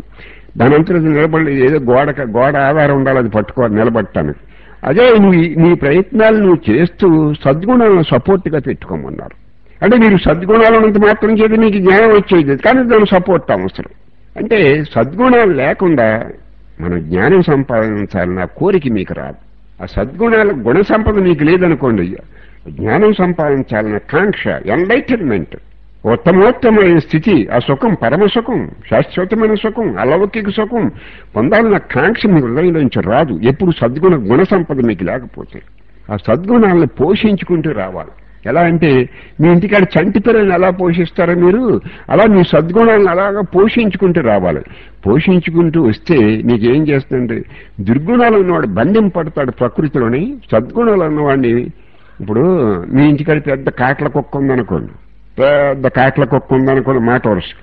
దానంతా నిలబడి ఏదో గోడ గోడ ఆధారం ఉండాలి అది పట్టుకోవాలి నిలబడటానికి అదే నువ్వు ఈ- నీ ప్రయత్నాలు నువ్వు చేస్తూ సద్గుణాలను సపోర్ట్గా పెట్టుకోమన్నారు అంటే మీరు సద్గుణాలు ఉన్నంత మాత్రం చేతి నీకు జ్ఞానం వచ్చేది కానీ దాని సపోర్ట్ అవసరం అంటే సద్గుణాలు లేకుండా మనం జ్ఞానం సంపాదించాలన్న కోరిక మీకు రాదు ఆ సద్గుణాల గుణ సంపద మీకు లేదనుకోండి జ్ఞానం సంపాదించాలన్న కాంక్ష ఎన్లైటన్మెంట్ ఉత్తమోత్తమైన స్థితి ఆ సుఖం పరమ సుఖం శాశ్వతమైన సుఖం అలౌకిక సుఖం పొందాలన్న కాంక్ష మీ హృదయంలోంచి రాదు ఎప్పుడు సద్గుణ గుణ సంపద మీకు లేకపోతే ఆ సద్గుణాలను పోషించుకుంటూ రావాలి ఎలా అంటే మీ ఇంటికాడ చంటి పిల్లల్ని ఎలా పోషిస్తారో మీరు అలా మీ సద్గుణాలను అలాగా పోషించుకుంటూ రావాలి పోషించుకుంటూ వస్తే మీకు ఏం చేస్తుందంటే దుర్గుణాలు ఉన్నవాడు బంధం పడతాడు ప్రకృతిలోని సద్గుణాలు ఉన్నవాడిని ఇప్పుడు మీ ఇంటికాడ పెద్ద కాట్ల కుక్క ఉందనుకోండి పెద్ద కాట్ల కుక్క ఉందనుకోండి మాట వరుస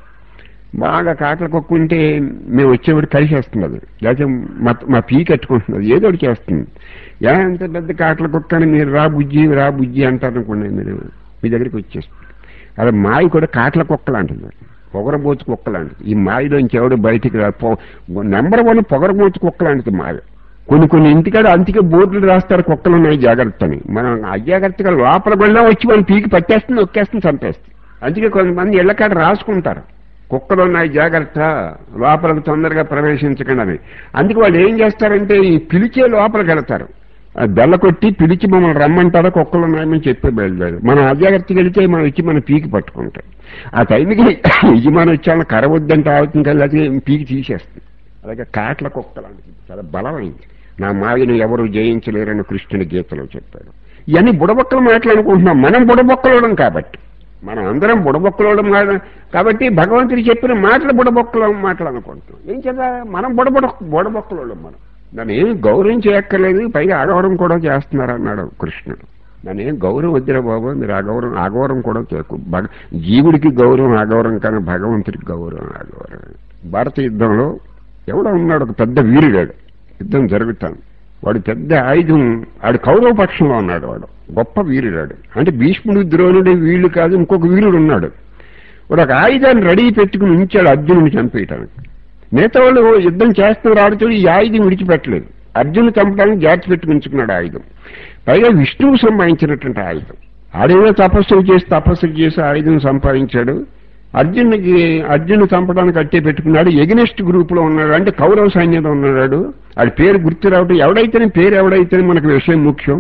బాగా కాట్ల కుక్క ఉంటే మేము వచ్చేవాడు కలిసేస్తుంది అది లేకపోతే మా మా పీ కట్టుకుంటున్నది ఏదో ఒకటి చేస్తుంది ఎలా అంత పెద్ద కాట్ల కుక్క అని మీరు రా బుజ్జి రా బుజ్జి అంటారు అనుకోండి మీరు మీ దగ్గరికి వచ్చేస్తుంది అదే మాయి కూడా కాట్ల కుక్క లాంటిది పొగరబోతు కుక్క లాంటిది ఈ మాయలోంచి ఎవడు బయటికి రా నెంబర్ వన్ పొగరబోతు కుక్క లాంటిది మాయ కొన్ని కొన్ని ఇంటికాడ అంతికే బోర్డులు రాస్తారు కుక్కలు ఉన్నాయి జాగ్రత్త అని మనం అజాగ్రత్తగా లోపల వెళ్ళా వచ్చి మనం పీకి పట్టేస్తుంది నొక్కేస్తుంది చంపేస్తుంది అందుకే కొంతమంది ఇళ్లకాడ రాసుకుంటారు కుక్కలు ఉన్నాయి జాగ్రత్త లోపలికి తొందరగా ప్రవేశించకండి అని అందుకే వాళ్ళు ఏం చేస్తారంటే ఈ పిలిచే లోపలికి వెళతారు ఆ బెల్ల కొట్టి పిలిచి మమ్మల్ని రమ్మంటారా కుక్కలు ఉన్నాయని చెప్పే బయలుదేరు మనం అజాగ్రత్తగా వెళితే మనం వచ్చి మన పీకి పట్టుకుంటాం ఆ టైంకి యజమాని వచ్చాలని కర వద్దంటే ఆవుతుంది కదా అది పీకి తీసేస్తుంది అలాగే కాట్ల కుక్కలు అంటే చాలా బలమైంది నా మాయను ఎవరు జయించలేరని కృష్ణుని గీతలో చెప్పాడు ఇవన్నీ బుడబొక్కలు మాట్లాడుకుంటున్నాం మనం బుడబొక్కలోడం కాబట్టి మనం అందరం బుడబొక్కలోడం కాదు కాబట్టి భగవంతుడు చెప్పిన మాటలు బుడబొక్కలో మాటలు అనుకుంటున్నాం ఏం చేద్దా మనం బుడబుడ బుడబొక్కలోడం మనం నన్ను ఏం గౌరవం చేయక్కర్లేదు పైగా అగౌరవం కూడా చేస్తున్నారు అన్నాడు కృష్ణుడు నన్ను ఏం గౌరవం వద్దురా బాబు మీరు అగౌరవం అగౌరవం కూడా చేయకు భగ జీవుడికి గౌరవం అగౌరవం కానీ భగవంతుడికి గౌరవం అగౌరవం భారత యుద్ధంలో ఎవడో ఉన్నాడు ఒక పెద్ద వీరుడాడు యుద్ధం జరుగుతాను వాడు పెద్ద ఆయుధం ఆడు కౌరవ పక్షంలో ఉన్నాడు వాడు గొప్ప వీరుడాడు అంటే భీష్ముడు ద్రోణుడు వీళ్ళు కాదు ఇంకొక వీరుడు ఉన్నాడు వాడు ఒక ఆయుధాన్ని రెడీ పెట్టుకుని ఉంచాడు అర్జునుడిని చంపేయటానికి మిగతా వాళ్ళు యుద్ధం చేస్తున్నారు ఆడుతూ ఈ ఆయుధం విడిచిపెట్టలేదు అర్జును చంపడానికి జాగ్రత్త పెట్టుకుని ఉంచుకున్నాడు ఆయుధం పైగా విష్ణువు సంపాదించినటువంటి ఆయుధం ఆడేదో తపస్సులు చేసి తపస్సులు చేసి ఆయుధం సంపాదించాడు అర్జునుడికి అర్జును చంపడానికి అట్టే పెట్టుకున్నాడు ఎగనెస్ట్ గ్రూప్ లో ఉన్నాడు అంటే కౌరవ సైన్యంలో ఉన్నాడు ఆడి పేరు గుర్తు రావటం ఎవడైతేనే పేరు ఎవడైతేనే మనకు విషయం ముఖ్యం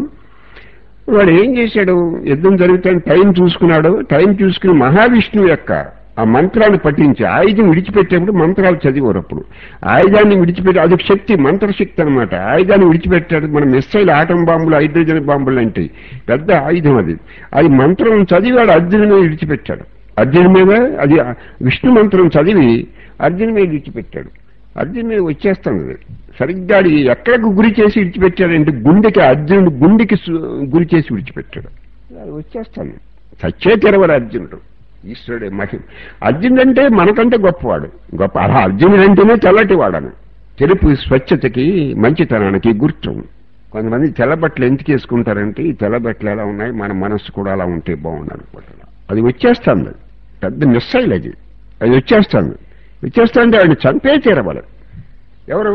వాడు ఏం చేశాడు యుద్ధం జరుగుతాను టైం చూసుకున్నాడు టైం చూసుకుని మహావిష్ణువు యొక్క ఆ మంత్రాన్ని పఠించి ఆయుధం విడిచిపెట్టేప్పుడు మంత్రాలు చదివారు అప్పుడు ఆయుధాన్ని విడిచిపెట్టి అదొక శక్తి మంత్రశక్తి అనమాట ఆయుధాన్ని విడిచిపెట్టాడు మన మిస్సైల్ ఆటం బాంబులు హైడ్రోజన్ బాంబులు అంటే పెద్ద ఆయుధం అది అది మంత్రం చదివాడు అర్జునుని విడిచిపెట్టాడు అర్జున్ మీద అది విష్ణు మంత్రం చదివి అర్జున్ మీద విడిచిపెట్టాడు అర్జున్ మీద వచ్చేస్తాను అది సరిగ్గా అది ఎక్కడికి గురి చేసి విడిచిపెట్టాడంటే గుండెకి అర్జునుడు గుండెకి సు- గురి చేసి విడిచిపెట్టాడు అది వచ్చేస్తాను సచ్చే తెరవడు అర్జునుడు ఈశ్వరుడే మహిమ అర్జునుడు అంటే మనకంటే గొప్పవాడు గొప్ప అలా అర్జునుడు అంటేనే తెల్లటి వాడను తెలుపు స్వచ్ఛతకి మంచితనానికి గుర్తు కొంతమంది తెల్ల బట్టలు ఎందుకు వేసుకుంటారంటే ఈ తెల్ల బట్టలు ఎలా ఉన్నాయి మన మనస్సు కూడా అలా ఉంటే బాగుండు అనుకుంటున్నాను అది వచ్చేస్తుంది పెద్ద మిస్సైల్ అది అది వచ్చేస్తుంది వచ్చేస్తుంటే ఆయన చంపే తీరవాలి ఎవరు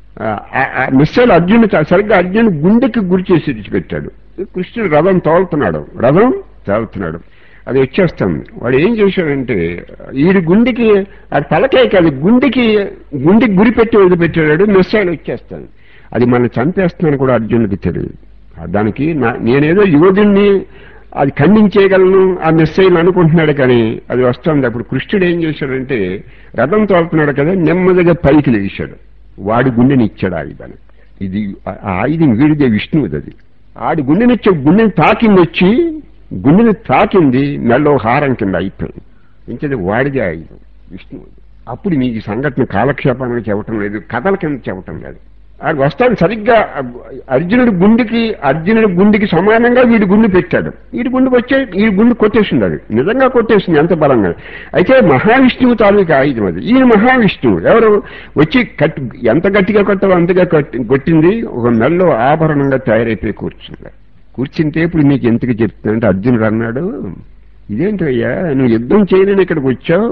మిస్సైల్ అర్జున్ సరిగ్గా అర్జున్ గుండెకి గురి చేసి విడిచిపెట్టాడు కృష్ణుడు రథం తోలుతున్నాడు రథం తోలుతున్నాడు అది వచ్చేస్తుంది వాడు ఏం చేశాడంటే ఈడి గుండెకి ఆ తలకే కాదు గుండెకి గుండెకి గురి పెట్టి వదిలిపెట్టాడు మిస్సైల్ వచ్చేస్తాడు అది మనం చంపేస్తున్నాను కూడా అర్జునుడికి తెలియదు దానికి నా- నేనేదో యోధుణ్ణి అది ఖండించేయగలను ఆ మిస్సైల్ అనుకుంటున్నాడు కానీ అది వస్తుంది అప్పుడు కృష్ణుడు ఏం చేశాడంటే రథం తోలుతున్నాడు కదా నెమ్మదిగా పైకి లేచాడు వాడి గుండెని ఇచ్చాడు ఆయుధాన్ని ఇది ఆ- ఆ ఆయుధం వీడిదే విష్ణువుది అది ఆడి గుండెనిచ్చే గుండెని తాకింది వచ్చి గుండెని తాకింది మెల్లో హారం కింద అయిపోయింది ఇంకేది వాడిదే ఆయుధం విష్ణువుది అప్పుడు మీకు ఈ సంఘటన కాలక్షేపానికి చెప్పటం లేదు కథల కింద చెప్పటం లేదు ఆడు వస్తాడు సరిగ్గా అర్జునుడి గుండెకి అర్జునుడి గుండెకి సమానంగా వీడి గుండు పెట్టాడు వీడి గుండుకు వచ్చే ఈ గుండు కొట్టేసింది అది నిజంగా కొట్టేసింది ఎంత బలంగా అయితే మహావిష్ణువు తాలూకు ఆయుధం అది ఈయన మహావిష్ణువు ఎవరు వచ్చి కట్టి ఎంత గట్టిగా కొట్టాలో అంతగా కట్టి కొట్టింది ఒక మెల్లో ఆభరణంగా తయారైపోయి కూర్చుంది కూర్చుంటే ఇప్పుడు నీకు ఎందుకు చెప్తుందంటే అర్జునుడు అన్నాడు ఇదేంటయ్యా నువ్వు యుద్ధం చేయలేని ఇక్కడికి వచ్చావు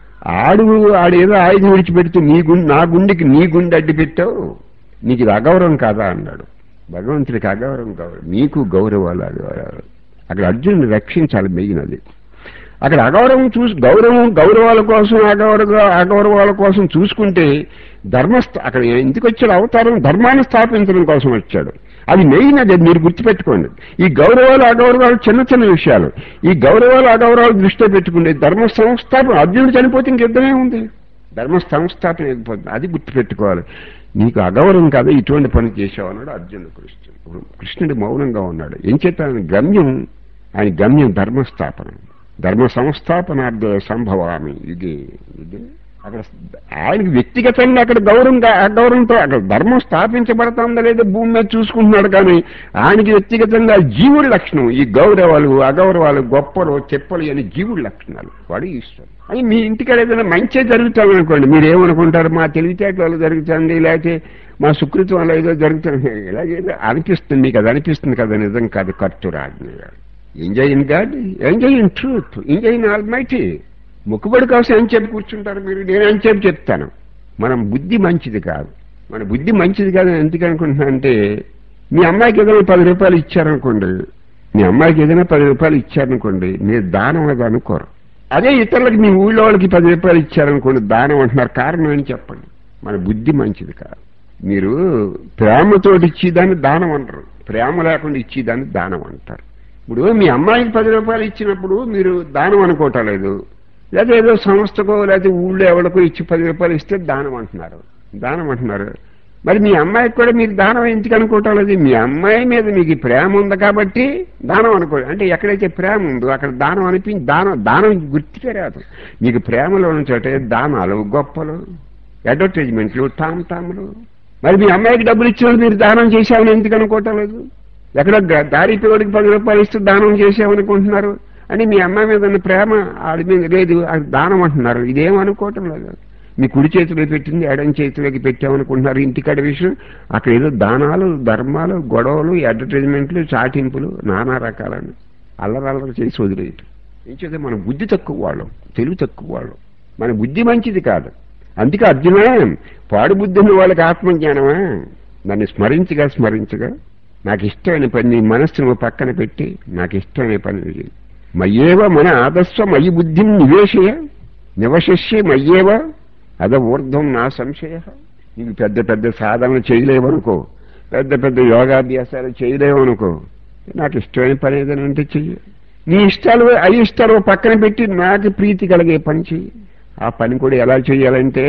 ఆడు ఆడేదో ఆయుధం విడిచిపెడితే నీ గుండె నా గుండెకి నీ గుండె అడ్డు పెట్టావు నీకు ఇది అగౌరవం కాదా అన్నాడు భగవంతుడికి అగౌరవం కావాలి నీకు గౌరవాలు అగౌరవాలు అక్కడ అర్జునుడిని రక్షించాలి మెయిన్ అది అక్కడ అగౌరవం చూసి గౌరవం గౌరవాల కోసం అగౌరవ అగౌరవాల కోసం చూసుకుంటే ధర్మస్థ అక్కడ ఎందుకు వచ్చాడు అవతారం ధర్మాన్ని స్థాపించడం కోసం వచ్చాడు అది మెయిన్ అది మీరు గుర్తుపెట్టుకోండి ఈ గౌరవాలు అగౌరవాలు చిన్న చిన్న విషయాలు ఈ గౌరవాలు అగౌరవాలు దృష్టిలో పెట్టుకుంటే ధర్మ సంస్థాపన అర్జునుడు చనిపోతే ఇంకెద్దమే ఉంది ధర్మ సంస్థాపన అయిపోతుంది అది గుర్తుపెట్టుకోవాలి నీకు అగౌరవం కాదు ఇటువంటి పని చేసావు అన్నాడు అర్జునుడు కృష్ణుడు కృష్ణుడు మౌనంగా ఉన్నాడు ఏం చేత ఆయన గమ్యం ఆయన గమ్యం ధర్మస్థాపన ధర్మ సంస్థాపనార్థ సంభవామి ఇది ఇది అక్కడ ఆయనకి వ్యక్తిగతంగా అక్కడ గౌరవంగా అగౌరవంతో అక్కడ ధర్మం స్థాపించబడుతుందా లేదా భూమి మీద చూసుకుంటున్నాడు కానీ ఆయనకి వ్యక్తిగతంగా జీవుడి లక్షణం ఈ గౌరవాలు అగౌరవాలు గొప్పలు చెప్పలు అని జీవుడి లక్షణాలు వాడు ఈశ్వరుడు అని మీ ఇంటికాడ ఏదైనా మంచి జరుగుతాం అనుకోండి మీరు ఏమనుకుంటారు మా తెలివితేటల వల్ల జరుగుతుంది లేకపోతే మా సుకృతం వల్ల ఏదో జరుగుతుంది ఇలాగేదో అనిపిస్తుంది మీకు అది అనిపిస్తుంది కదా నిజం కాదు ఖర్చు రాజ్ఞ enjoy in God enjoy in truth enjoy in almighty మొక్కుబడి కోసం ఏం చెప్పి కూర్చుంటారు మీరు నేను ఏం చెప్పి చెప్తాను మనం బుద్ధి మంచిది కాదు మన బుద్ధి మంచిది కాదు అని ఎందుకు అనుకుంటున్నా అంటే మీ అమ్మాయికి ఏదైనా పది రూపాయలు ఇచ్చారనుకోండి మీ అమ్మాయికి ఏదైనా పది రూపాయలు ఇచ్చారనుకోండి మీరు దానం అది అనుకోరు అదే ఇతరులకి మీ ఊళ్ళో వాళ్ళకి పది రూపాయలు ఇచ్చారనుకోండి దానం అంటున్నారు కారణం ఏం చెప్పండి మన బుద్ధి మంచిది కాదు మీరు ప్రేమతోటి ఇచ్చేదాన్ని దానం అంటారు ప్రేమ లేకుండా ఇచ్చేదాన్ని దానం అంటారు ఇప్పుడు మీ అమ్మాయికి పది రూపాయలు ఇచ్చినప్పుడు మీరు దానం అనుకోవటం లేదు లేదా ఏదో సంస్థకో లేకపోతే ఊళ్ళో ఎవరికో ఇచ్చి పది రూపాయలు ఇస్తే దానం అంటున్నారు దానం అంటున్నారు మరి మీ అమ్మాయికి కూడా మీరు దానం ఎందుకు అనుకోవటం లేదు మీ అమ్మాయి మీద మీకు ప్రేమ ఉంది కాబట్టి దానం అనుకో అంటే ఎక్కడైతే ప్రేమ ఉందో అక్కడ దానం అనిపించి దానం దానం గుర్తుకే రాదు మీకు ప్రేమలో ఉన్న చోటే దానాలు గొప్పలు అడ్వర్టైజ్మెంట్లు టామ్ టామ్లు మరి మీ అమ్మాయికి డబ్బులు ఇచ్చినప్పుడు మీరు దానం చేశామని ఎందుకు అనుకోవటం లేదు ఎక్కడ గా- దారి పిల్లడికి పది రూపాయలు ఇస్తూ దానం చేసామనుకుంటున్నారు అని మీ అమ్మాయి మీద ఉన్న ప్రేమ ఆడి మీద లేదు అది దానం అంటున్నారు ఇదేం అనుకోవటం లేదు మీ కుడి చేతిలో పెట్టింది ఎడం చేతిలోకి పెట్టామనుకుంటున్నారు ఇంటికాడ విషయం అక్కడ ఏదో దానాలు ధర్మాలు గొడవలు అడ్వర్టైజ్మెంట్లు చాటింపులు నానా రకాలను అల్లరల్లరి చేసి వదిలేయటం ఏంచేతే మన బుద్ధి తక్కువ వాళ్ళం తెలివి తక్కువ వాళ్ళం మన బుద్ధి మంచిది కాదు అందుకే అర్జున పాడు బుద్ధి ఉన్న వాళ్ళకి ఆత్మజ్ఞానమా నన్ను స్మరించగా స్మరించగా నాకు ఇష్టమైన పని నీ మనస్సును పక్కన పెట్టి నాకు ఇష్టమైన పని నువ్వు చెయ్యి. మయ్యేవ మన ఆదస్వ మయి బుద్ధిం నివేశయ నివశస్య మయ్యేవ అద ఊర్ధ్వం నా సంశయ నీకు పెద్ద పెద్ద సాధనలు చేయలేవనుకో పెద్ద పెద్ద యోగాభ్యాసాలు చేయలేవనుకో నాకు ఇష్టమైన పని ఏదైనా అంటే చెయ్యి నీ ఇష్టాలు అయిష్టాలు పక్కన పెట్టి నాకు ప్రీతి కలిగే పని చెయ్యి ఆ పని కూడా ఎలా చేయాలంటే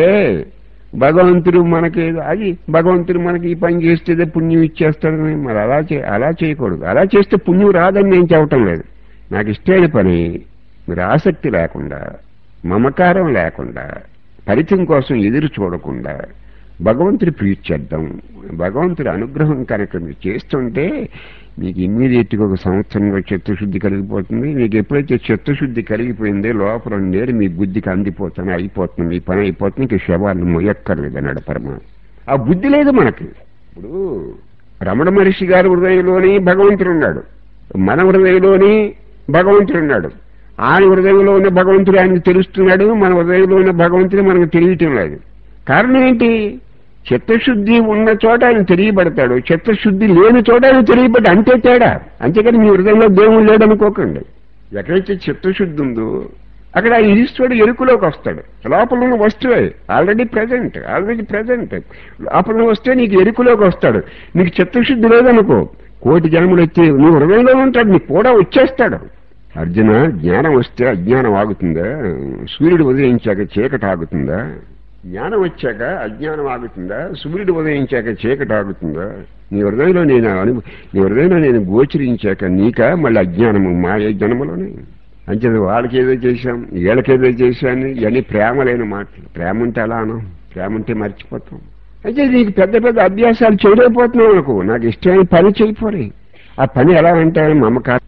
భగవంతుడు మనకి అది భగవంతుడు మనకి ఈ పని చేస్తే పుణ్యం ఇచ్చేస్తాడని మరి అలా చే అలా చేయకూడదు అలా చేస్తే పుణ్యం రాదని నేను చెప్పటం లేదు నాకు ఇష్టమైన పని మీరు ఆసక్తి లేకుండా మమకారం లేకుండా ఫలితం కోసం ఎదురు చూడకుండా భగవంతుడి ప్రీతి చేద్దాం భగవంతుడి అనుగ్రహం కనుక మీరు చేస్తుంటే మీకు ఇమ్మీడియట్ గా ఒక సంవత్సరంలో చిత్తశుద్ధి కలిగిపోతుంది మీకు ఎప్పుడైతే చిత్తశుద్ధి కలిగిపోయిందో లోపల నేడు మీ బుద్ధికి అందిపోతుంది అయిపోతుంది మీ పని అయిపోతుంది ఇంక శవాన్ని మొయ్యక్కర్లేదు అన్నాడు పరమ ఆ బుద్ధి లేదు మనకి ఇప్పుడు రమణ మహర్షి గారి హృదయంలోని భగవంతుడు ఉన్నాడు మన హృదయంలోని భగవంతుడు ఉన్నాడు ఆయన హృదయంలో ఉన్న భగవంతుడు ఆయనకు తెలుస్తున్నాడు మన హృదయంలో ఉన్న భగవంతుడు మనకు తెలియటం లేదు కారణం ఏంటి చిత్తశుద్ధి ఉన్న చోట ఆయన తెలియబడతాడు చిత్తశుద్ధి లేని చోట ఆయన తెలియబడ్డా అంతే తేడా అంతేకాని మీ హృదయంలో దేవుడు లేడనుకోకండి ఎక్కడైతే చిత్తశుద్ధి ఉందో అక్కడ ఆ ఈశ్వరుడు ఎరుకులోకి వస్తాడు లోపల ఉన్న వస్తువే ఆల్రెడీ ప్రజెంట్ ఆల్రెడీ ప్రజెంట్ లోపల ఉన్న వస్తే నీకు ఎరుకులోకి వస్తాడు నీకు చిత్తశుద్ధి లేదనుకో కోటి జన్మలు వచ్చి నీ హృదయంలో ఉంటాడు నీకు కూడా వచ్చేస్తాడు అర్జున జ్ఞానం వస్తే అజ్ఞానం ఆగుతుందా సూర్యుడు ఉదయించాక చీకటి ఆగుతుందా జ్ఞానం వచ్చాక అజ్ఞానం ఆగుతుందా సూర్యుడు ఉదయించాక చీకటి ఆగుతుందా నీ హృదయంలో నేను అను నీ హృదయంలో నేను గోచరించాక నీక మళ్ళీ అజ్ఞానము మాయ జన్మలోనే అంచేత వాళ్ళకి ఏదో చేశాం వీళ్ళకేదో చేశాను ఇవన్నీ ప్రేమ లేని మాటలు ప్రేమ ఉంటే ఎలా అనం ప్రేమ ఉంటే మర్చిపోతాం అయితే నీకు పెద్ద పెద్ద అభ్యాసాలు చేయలేకపోతున్నావు అనుకో నాకు ఇష్టమైన పని చేయపోరే ఆ పని ఎలా అంటే మమకారం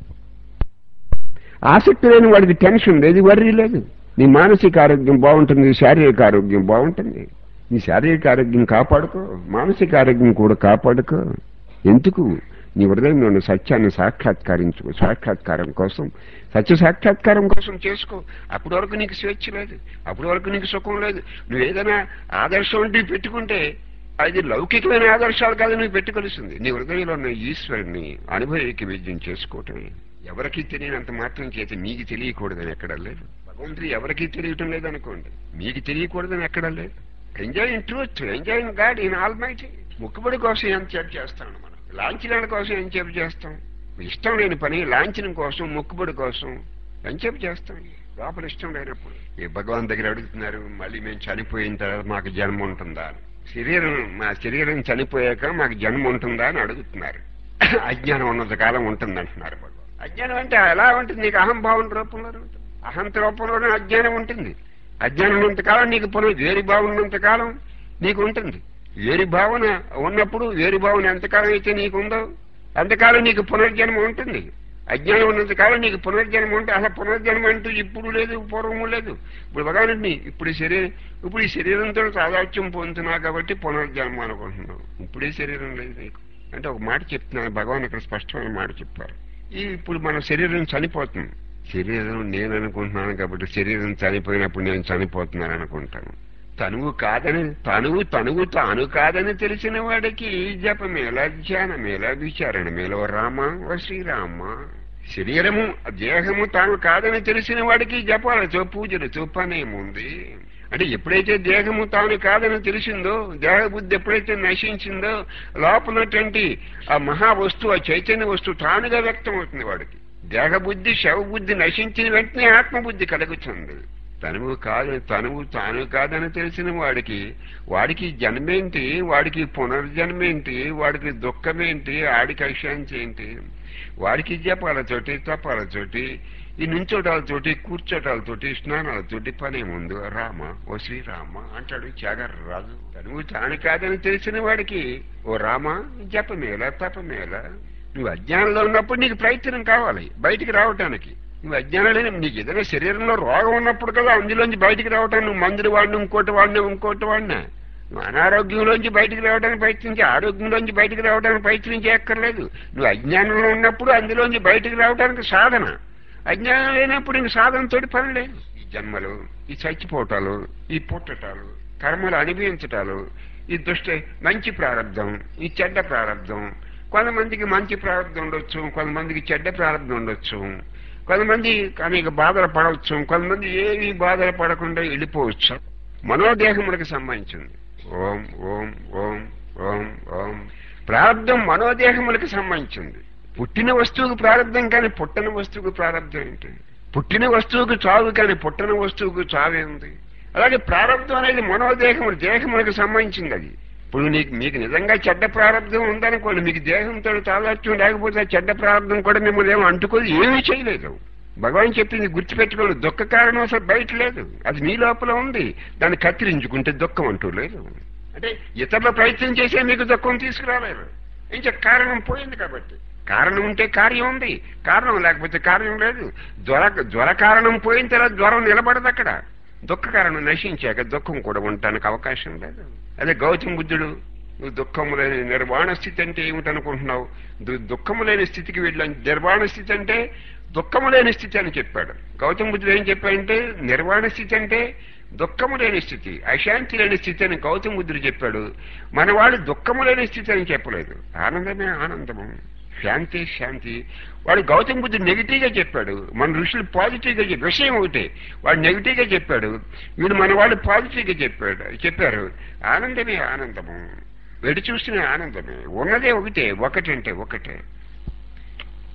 ఆసక్తి లేని వాడికి టెన్షన్ లేదు వర్రీ లేదు నీ మానసిక ఆరోగ్యం బాగుంటుంది నీ శారీరక ఆరోగ్యం బాగుంటుంది నీ శారీరక ఆరోగ్యం కాపాడుకో మానసిక ఆరోగ్యం కూడా కాపాడుకో ఎందుకు నీ హృదయంలో ఉన్న సత్యాన్ని సాక్షాత్కరించుకో సాక్షాత్కారం కోసం సత్య సాక్షాత్కారం కోసం చేసుకో అప్పటి వరకు నీకు స్వేచ్ఛ లేదు అప్పటి వరకు నీకు సుఖం లేదు నువ్వు ఏదైనా ఆదర్శం అంటే పెట్టుకుంటే అది లౌకికమైన ఆదర్శాలు కాదు నువ్వు పెట్టుకొలిసింది నీ హృదయంలో ఉన్న ఈశ్వరుని అనుభవికి విద్యం చేసుకోవటమే ఎవరికి తెలియనంత మాత్రం చేత మీకు తెలియకూడదని ఎక్కడ లేదు భగవంతుడు ఎవరికి తెలియటం లేదనుకోండి మీకు తెలియకూడదని ఎక్కడ లేదు enjoy in truth enjoy in God in almighty ముక్కుబడి కోసం ఎంత చేపు చేస్తాం మనం లాంఛనాల కోసం ఎంత చేపు చేస్తాం ఇష్టం లేని పని లాంఛనం కోసం మొక్కుబడి కోసం ఎంచేపు చేస్తాం లోపల ఇష్టం లేనప్పుడు ఈ భగవాన్ దగ్గర అడుగుతున్నారు మళ్ళీ మేము చనిపోయిన తర్వాత మాకు జన్మ ఉంటుందా అని శరీరం మా శరీరం చనిపోయాక మాకు జన్మ ఉంటుందా అని అడుగుతున్నారు అజ్ఞానం ఉన్నంత కాలం ఉంటుంది అంటున్నారు భగవాన్ అజ్ఞానం అంటే ఎలా ఉంటుంది నీకు అహంభావం రూపంలో ఉంటుంది అహంత రూపంలోనే అజ్ఞానం ఉంటుంది అజ్ఞానం ఉన్నంత కాలం నీకు పునః వేరి భావన ఉన్నంత కాలం నీకు ఉంటుంది వేరి భావన ఉన్నప్పుడు వేరి భావన ఎంతకాలం అయితే నీకు ఉందో అంతకాలం నీకు పునర్జన్మ ఉంటుంది అజ్ఞానం ఉన్నంత కాలం నీకు పునర్జన్మ ఉంటే అసలు పునర్జన్మ అంటూ ఇప్పుడు లేదు పూర్వము లేదు ఇప్పుడు భగవానుడిని ఇప్పుడు శరీరం ఇప్పుడు ఈ శరీరంతో సాదాత్యం పొందుతున్నా కాబట్టి పునర్జన్మ అనుకుంటున్నావు ఇప్పుడే శరీరం లేదు నీకు అంటే ఒక మాట చెప్తున్నాను భగవాన్ ఇక్కడ స్పష్టమైన మాట చెప్పారు ఈ ఇప్పుడు మన శరీరం చనిపోతుంది శరీరం నేను అనుకుంటున్నాను కాబట్టి శరీరం చనిపోయినప్పుడు నేను చనిపోతున్నాను అనుకుంటాను తనువు కాదని తనువు తనువు తాను కాదని తెలిసిన వాడికి జపమేలా ధ్యానమేలా విచారణ మేలో రామ ఓ శ్రీరామ శరీరము దేహము తాను కాదని తెలిసిన వాడికి జపాలతో పూజలతో పనేముంది అంటే ఎప్పుడైతే దేహము తాను కాదని తెలిసిందో దేహ బుద్ధి ఎప్పుడైతే నశించిందో లోపలటువంటి ఆ మహా వస్తువు ఆ చైతన్య వస్తువు తానుగా వ్యక్తం అవుతుంది వాడికి దేహ బుద్ధి శవ బుద్ధి నశించిన వెంటనే ఆత్మబుద్ధి కలుగుతుంది తనువు కాదు తనువు తాను కాదని తెలిసిన వాడికి వాడికి జన్మేంటి వాడికి పునర్జన్మేంటి వాడికి దుఃఖమేంటి ఆడికి అశాంతి ఏంటి వాడికి జపాలతోటి తపాలతోటి ఈ నుంచోటాలతోటి కూర్చోటాలతోటి స్నానాలతోటి పనే ముందు రామ ఓ శ్రీరామ అంటాడు త్యాగరాజు తనువు తాను కాదని తెలిసిన వాడికి ఓ రామ జపమేల తపమేల నువ్వు అజ్ఞానంలో ఉన్నప్పుడు నీకు ప్రయత్నం కావాలి బయటికి రావటానికి నువ్వు అజ్ఞానం లేని నీకు ఏదైనా శరీరంలో రోగం ఉన్నప్పుడు కదా అందులోంచి బయటికి రావటానికి నువ్వు మందులు వాడిన ఇంకోటి వాడినా ఇంకోటి వాడినా నువ్వు అనారోగ్యంలోంచి బయటికి రావడానికి ప్రయత్నించి ఆరోగ్యంలోంచి బయటికి రావడానికి ప్రయత్నించే అక్కర్లేదు నువ్వు అజ్ఞానంలో ఉన్నప్పుడు అందులోంచి బయటికి రావడానికి సాధన అజ్ఞానం లేనప్పుడు ఇంక సాధనతోటి పని లేదు ఈ జన్మలు ఈ చచ్చిపోవటాలు ఈ పుట్టటాలు కర్మలు అనుభవించటాలు ఈ దుష్ట మంచి ప్రారంధం ఈ చెడ్డ ప్రారంధం కొంతమందికి మంచి ప్రారంధం ఉండొచ్చు కొంతమందికి చెడ్డ ప్రారంధం ఉండొచ్చు కొంతమంది అనేక బాధలు పడవచ్చు కొంతమంది ఏవి బాధలు పడకుండా వెళ్ళిపోవచ్చు మనోదేహములకు సంబంధించింది ఓం ఓం ఓం ఓం ఓం ప్రారంధం మనోదేహములకు సంబంధించింది పుట్టిన వస్తువుకు ప్రారంధం కానీ పుట్టని వస్తువుకు ప్రారంధం ఏంటి పుట్టిన వస్తువుకు చావు కానీ పుట్టని వస్తువుకు చావేంది అలాగే ప్రారంధం అనేది మనోదేహము దేహములకు సంబంధించింది అది ఇప్పుడు నీకు మీకు నిజంగా చెడ్డ ప్రారంధం ఉందనుకోండి మీకు దేహంతో తాదాత్యం లేకపోతే చెడ్డ ప్రారంధం కూడా మిమ్మల్ని ఏమో అంటుకోదు ఏమీ చేయలేదు భగవాన్ చెప్పింది గుర్తుపెట్టుకోలేదు దుఃఖ కారణం అసలు బయట లేదు అది నీ లోపల ఉంది దాన్ని కత్తిరించుకుంటే దుఃఖం అంటూ లేదు అంటే ఇతరుల ప్రయత్నం చేసే మీకు దుఃఖం తీసుకురాలేరు ఇంకా కారణం పోయింది కాబట్టి కారణం ఉంటే కార్యం ఉంది కారణం లేకపోతే కార్యం లేదు జ్వర జ్వర కారణం పోయిన తర్వాత జ్వరం నిలబడదు అక్కడ దుఃఖ కారణం నశించాక దుఃఖం కూడా ఉండటానికి అవకాశం లేదు అదే గౌతమ బుద్ధుడు నువ్వు దుఃఖము లేని నిర్వాణ స్థితి అంటే ఏమిటనుకుంటున్నావు దు- దుఃఖము లేని స్థితికి వెళ్ళాను నిర్వాణ స్థితి అంటే దుఃఖము లేని స్థితి అని చెప్పాడు గౌతమ బుద్ధుడు ఏం చెప్పాడంటే నిర్వాణ స్థితి అంటే దుఃఖము లేని స్థితి అశాంతి లేని స్థితి అని గౌతమ బుద్ధుడు చెప్పాడు మనవాడు దుఃఖము లేని స్థితి అని చెప్పలేదు ఆనందమే ఆనందము శాంతి శాంతి వాడు గౌతమ బుద్ధుడు నెగిటివ్ గా చెప్పాడు మన ఋషులు పాజిటివ్ గా చెప్పారు విషయం ఒకటే వాడు నెగిటివ్ గా చెప్పాడు వీడు మన వాళ్ళు పాజిటివ్ గా చెప్పాడు చెప్పారు ఆనందమే ఆనందము వెడి చూసిన ఆనందమే ఉన్నదే ఒకటే ఒకటంటే ఒకటే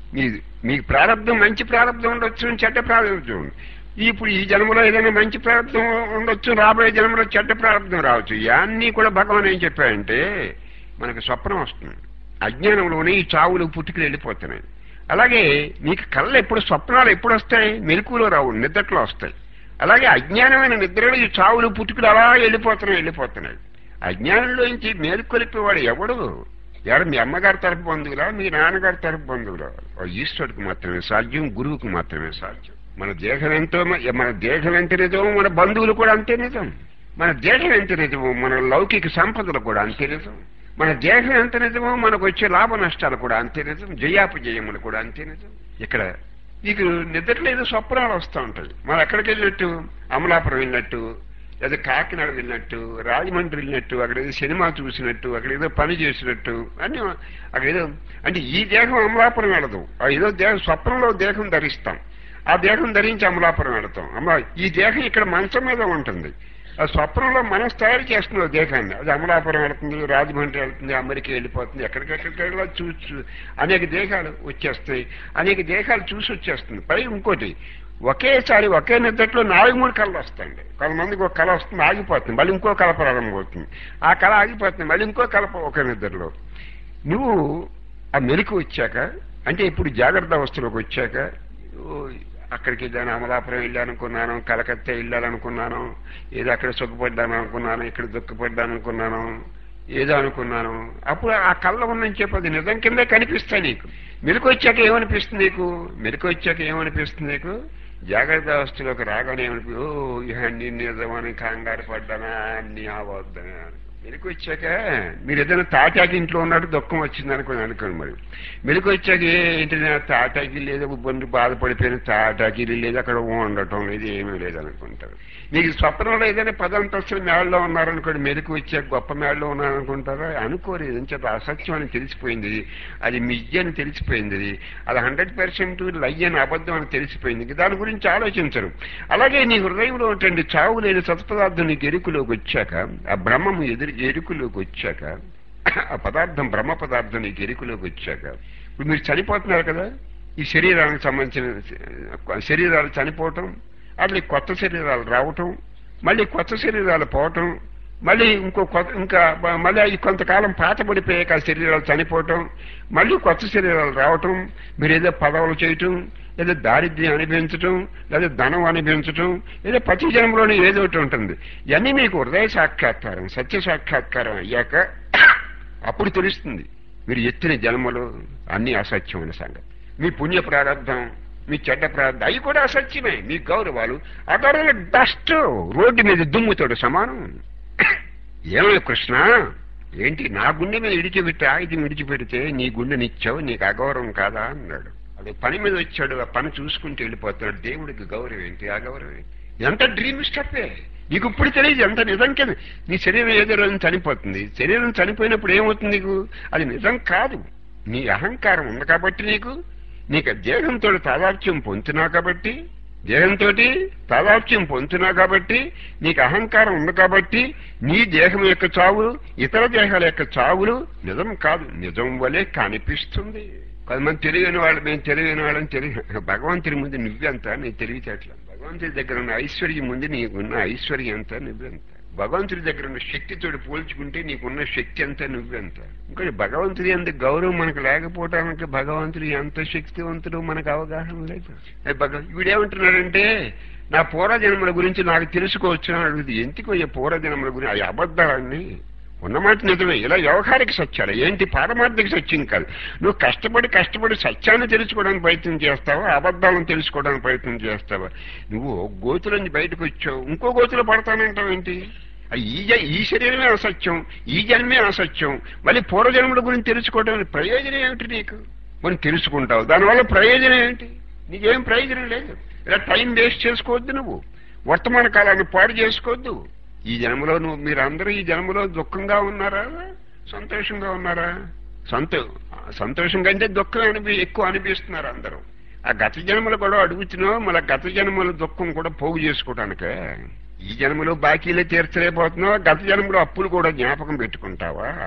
మీ మీకు ప్రారంభం మంచి ప్రారంభం ఉండొచ్చు చెడ్డ ప్రారంభం ఉండొచ్చు. ఇప్పుడు ఈ జన్మలో ఏదైనా మంచి ప్రారంభం ఉండొచ్చు రాబోయే జన్మలో చెడ్డ ప్రారంభం రావచ్చు ఇవన్నీ కూడా భగవాన్ ఏం చెప్పాడంటే మనకు స్వప్నం వస్తుంది అజ్ఞానంలోనే ఈ చావులు పుట్టుకులు వెళ్ళిపోతున్నాయి అలాగే మీకు కళ్ళు ఎప్పుడు స్వప్నాలు ఎప్పుడు వస్తాయి మెలకులో రావు నిద్రలో వస్తాయి అలాగే అజ్ఞానమైన నిద్రలో ఈ చావులు పుట్టుకులు అలా వెళ్ళిపోతున్నాయి వెళ్ళిపోతున్నాయి అజ్ఞానంలోంచి మేలుకొలిపేవాడు ఎవడు ఎవరు మీ అమ్మగారి తరపు బంధువులా మీ నాన్నగారి తరపు బంధువులా ఓ ఈశ్వరుడికి మాత్రమే సాధ్యం గురువుకు మాత్రమే సాధ్యం మన దేహం ఎంతో మన దేహం ఎంత నిజమో మన బంధువులు కూడా అంతే నిజం మన దేహం ఎంత నిజమో మన లౌకిక సంపదలు కూడా అంతే నిజం మన దేహం ఎంత నిజమో మనకు వచ్చే లాభ నష్టాలు కూడా అంతే నిజం జయాపజయములు కూడా అంతే నిజం ఇక్కడ నీకు నిద్రలేదు స్వప్నాలు వస్తూ ఉంటాయి మనం ఎక్కడికి వెళ్ళినట్టు అమలాపురం వెళ్ళినట్టు లేదా కాకినాడ వెళ్ళినట్టు రాజమండ్రి వెళ్ళినట్టు అక్కడ ఏదో సినిమా చూసినట్టు అక్కడ ఏదో పని చేసినట్టు అన్ని అక్కడ ఏదో అంటే ఈ దేహం అమలాపురం వెళ్ళదు ఆ ఏదో దేహం స్వప్నంలో దేహం ధరిస్తాం ఆ దేహం ధరించి అమలాపురం వెళతాం అమ్మ ఈ దేహం ఇక్కడ మంచం మీద ఉంటుంది ఆ స్వప్నంలో మనసు తయారు చేస్తుంది ఆ దేహాన్ని అది అమలాపురం వెళుతుంది రాజమండ్రి వెళ్తుంది అమెరికా వెళ్ళిపోతుంది ఎక్కడికెక్కడికి వెళ్ళా చూసి అనేక దేహాలు వచ్చేస్తాయి అనేక దేహాలు చూసి వచ్చేస్తుంది పై ఇంకోటి ఒకేసారి ఒకే నిద్రలో నాలుగు మూడు కళలు వస్తాయండి కొంతమందికి ఒక కళ వస్తుంది ఆగిపోతుంది మళ్ళీ ఇంకో కళ ప్రారంభం అవుతుంది ఆ కళ ఆగిపోతుంది మళ్ళీ ఇంకో కళ ఒకే నిద్రలో నువ్వు ఆ మెలకు వచ్చాక అంటే ఇప్పుడు జాగ్రత్త అవస్థలోకి వచ్చాక ఓ, అక్కడికి వెళ్ళాను అమలాపురం వెళ్ళాలనుకున్నాను కలకత్తా వెళ్ళాలనుకున్నాను ఏదో అక్కడ సుఖపడ్డాను అనుకున్నాను ఇక్కడ దుఃఖపడ్డాను అనుకున్నాను ఏదో అనుకున్నాను అప్పుడు ఆ కళ్ళ ఉన్నని చెప్పి అది నిజం కిందే కనిపిస్తాయి నీకు మెలకు వచ్చాక ఏమనిపిస్తుంది నీకు మెలకు వచ్చాక ఏమనిపిస్తుంది నీకు జాగ్రత్త అవస్థలోకి రాగానే ఏమనిపి ఓ ఇవన్నీ నిజమని కంగారు పడ్డానా అన్ని అవద్దని మెలకు వచ్చాక మీరు ఏదైనా తాటాకి ఇంట్లో ఉన్నట్టు దుఃఖం వచ్చింది అనుకుని అనుకోండి మరి మెలకు వచ్చాక ఏంటి నా తాటాకి లేదు బండి బాధపడిపోయిన తాటాకి లేదు అక్కడ ఉండటం లేదు ఏమీ లేదు అనుకుంటారు మీకు స్వప్నంలో ఏదైనా పదంతస్తులు మేడలో ఉన్నారనుకోండి మెలకు వచ్చాక గొప్ప మేడలో ఉన్నారనుకుంటారా అనుకోరు ఎంత అసత్యం అని తెలిసిపోయింది అది మిజ్జ అని తెలిసిపోయింది అది. అది హండ్రెడ్ పర్సెంట్ లయ్య అని అబద్ధం అని తెలిసిపోయింది ఇంక దాని గురించి ఆలోచించరు అలాగే నీ హృదయంలో ఉంటుంది చావు లేని సత్పదార్థం నీకు ఎరుకులోకి వచ్చాక ఆ బ్రహ్మము ఎదురు ఎరుకులోకి వచ్చాక ఆ పదార్థం బ్రహ్మ పదార్థం నీకు ఎరుకులోకి వచ్చాక ఇప్పుడు మీరు చనిపోతున్నారు కదా ఈ శరీరానికి సంబంధించిన శరీరాలు చనిపోవటం అట్లా కొత్త శరీరాలు రావటం మళ్ళీ కొత్త శరీరాలు పోవటం మళ్ళీ ఇంకో కొత్త ఇంకా బ- మళ్ళీ అవి కొంతకాలం పాతబడిపోయాక ఆ శరీరాలు చనిపోవటం మళ్ళీ కొత్త శరీరాలు రావటం మీరు ఏదో పదవులు చేయటం ఏదో దారిద్ర్యం అనిపించటం లేదా ధనం అనిపించటం ఏదో ప్రతి జన్మలోనే ఏదో ఒకటి ఉంటుంది ఇవన్నీ మీకు హృదయ సాక్షాత్కారం సత్య సాక్షాత్కారం అయ్యాక అప్పుడు తెలుస్తుంది మీరు ఎత్తిన జన్మలు అన్ని అసత్యమైన సంగతి మీ పుణ్య ప్రారంధం మీ చెడ్డ ప్రారంధం అవి కూడా అసత్యమే మీ గౌరవాలు ఆ గౌరవ డస్ట్ రోడ్డు మీద దుమ్ముతోడు సమానం ఏమయ్య కృష్ణ ఏంటి నా గుండె మీద ఇడిచిపెట్టి ఆయుధం విడిచిపెడితే నీ గుండె నిచ్చావు నీకు అగౌరవం కాదా అన్నాడు అది పని మీద వచ్చాడు ఆ పని చూసుకుంటూ వెళ్ళిపోతాడు దేవుడికి గౌరవం ఏంటి అగౌరవం ఏంటి ఎంత డ్రీమ్ స్టెప్పే నీకు ఇప్పుడు తెలియదు ఎంత నిజం కింద నీ శరీరం ఏదో రోజు చనిపోతుంది శరీరం చనిపోయినప్పుడు ఏమవుతుంది నీకు అది నిజం కాదు నీ అహంకారం ఉంది కాబట్టి నీకు నీకు దేహంతో తాదాత్యం పొందుతున్నావు కాబట్టి దేహంతో తాదాత్యం పొందుతున్నావు కాబట్టి నీకు అహంకారం ఉంది కాబట్టి నీ దేహం యొక్క చావులు ఇతర దేహాల యొక్క చావులు నిజం కాదు నిజం వలె కనిపిస్తుంది కొంతమంది తెలియని వాళ్ళు మేము తెలియని వాళ్ళని తెలియ భగవంతుడి ముందు నువ్వెంత నీ తెలివితేటల భగవంతుడి దగ్గర ఉన్న ఐశ్వర్యం ముందు నీకున్న ఐశ్వర్యం ఎంత నువ్వెంత భగవంతుడి దగ్గర ఉన్న శక్తితోటి పోల్చుకుంటే నీకున్న శక్తి ఎంత నువ్వెంత ఇంకోటి భగవంతుడి అంత గౌరవం మనకు లేకపోవటానికి భగవంతుడు ఎంత శక్తివంతుడు మనకు అవగాహన లేదు ఏ భగ వీడేమంటున్నాడంటే నా పూర్వజన్మల గురించి నాకు తెలుసుకోవచ్చు అని అడుగుతుంది ఎందుకు ఈ పూర్వజన్మల గురించి అవి అబద్ధాలన్నీ ఉన్నమాట నిజమే ఇలా వ్యవహారిక సత్యాలు ఏంటి పారమార్థిక సత్యం కాదు నువ్వు కష్టపడి కష్టపడి సత్యాన్ని తెలుసుకోవడానికి ప్రయత్నం చేస్తావా అబద్ధాలను తెలుసుకోవడానికి ప్రయత్నం చేస్తావా నువ్వు గోతుల నుంచి బయటకు వచ్చావు ఇంకో గోతులో పడతానంటావు ఏంటి ఆ ఈ జ- ఈ శరీరమే అసత్యం ఈ జన్మే అసత్యం మళ్ళీ పూర్వజన్మల గురించి తెలుసుకోవడానికి ప్రయోజనం ఏమిటి నీకు మనం తెలుసుకుంటావు దానివల్ల ప్రయోజనం ఏంటి నీకేం ప్రయోజనం లేదు ఇలా టైం వేస్ట్ చేసుకోవద్దు నువ్వు వర్తమాన కాలాన్ని పాడు చేసుకోవద్దు ఈ జన్మలో నువ్వు మీరందరూ ఈ జన్మలో దుఃఖంగా ఉన్నారా సంతోషంగా ఉన్నారా సంతో సంతోషం కంటే దుఃఖం అనిపి ఎక్కువ అనిపిస్తున్నారు అందరూ ఆ గత జన్మలు కూడా అడుగుతున్నావు మళ్ళీ గత జన్మల దుఃఖం కూడా పోగు చేసుకోవటానికే ఈ జన్మలో బాకీలే తీర్చలేకపోతున్నావు గత జన్మలో అప్పులు కూడా జ్ఞాపకం పెట్టుకుంటావా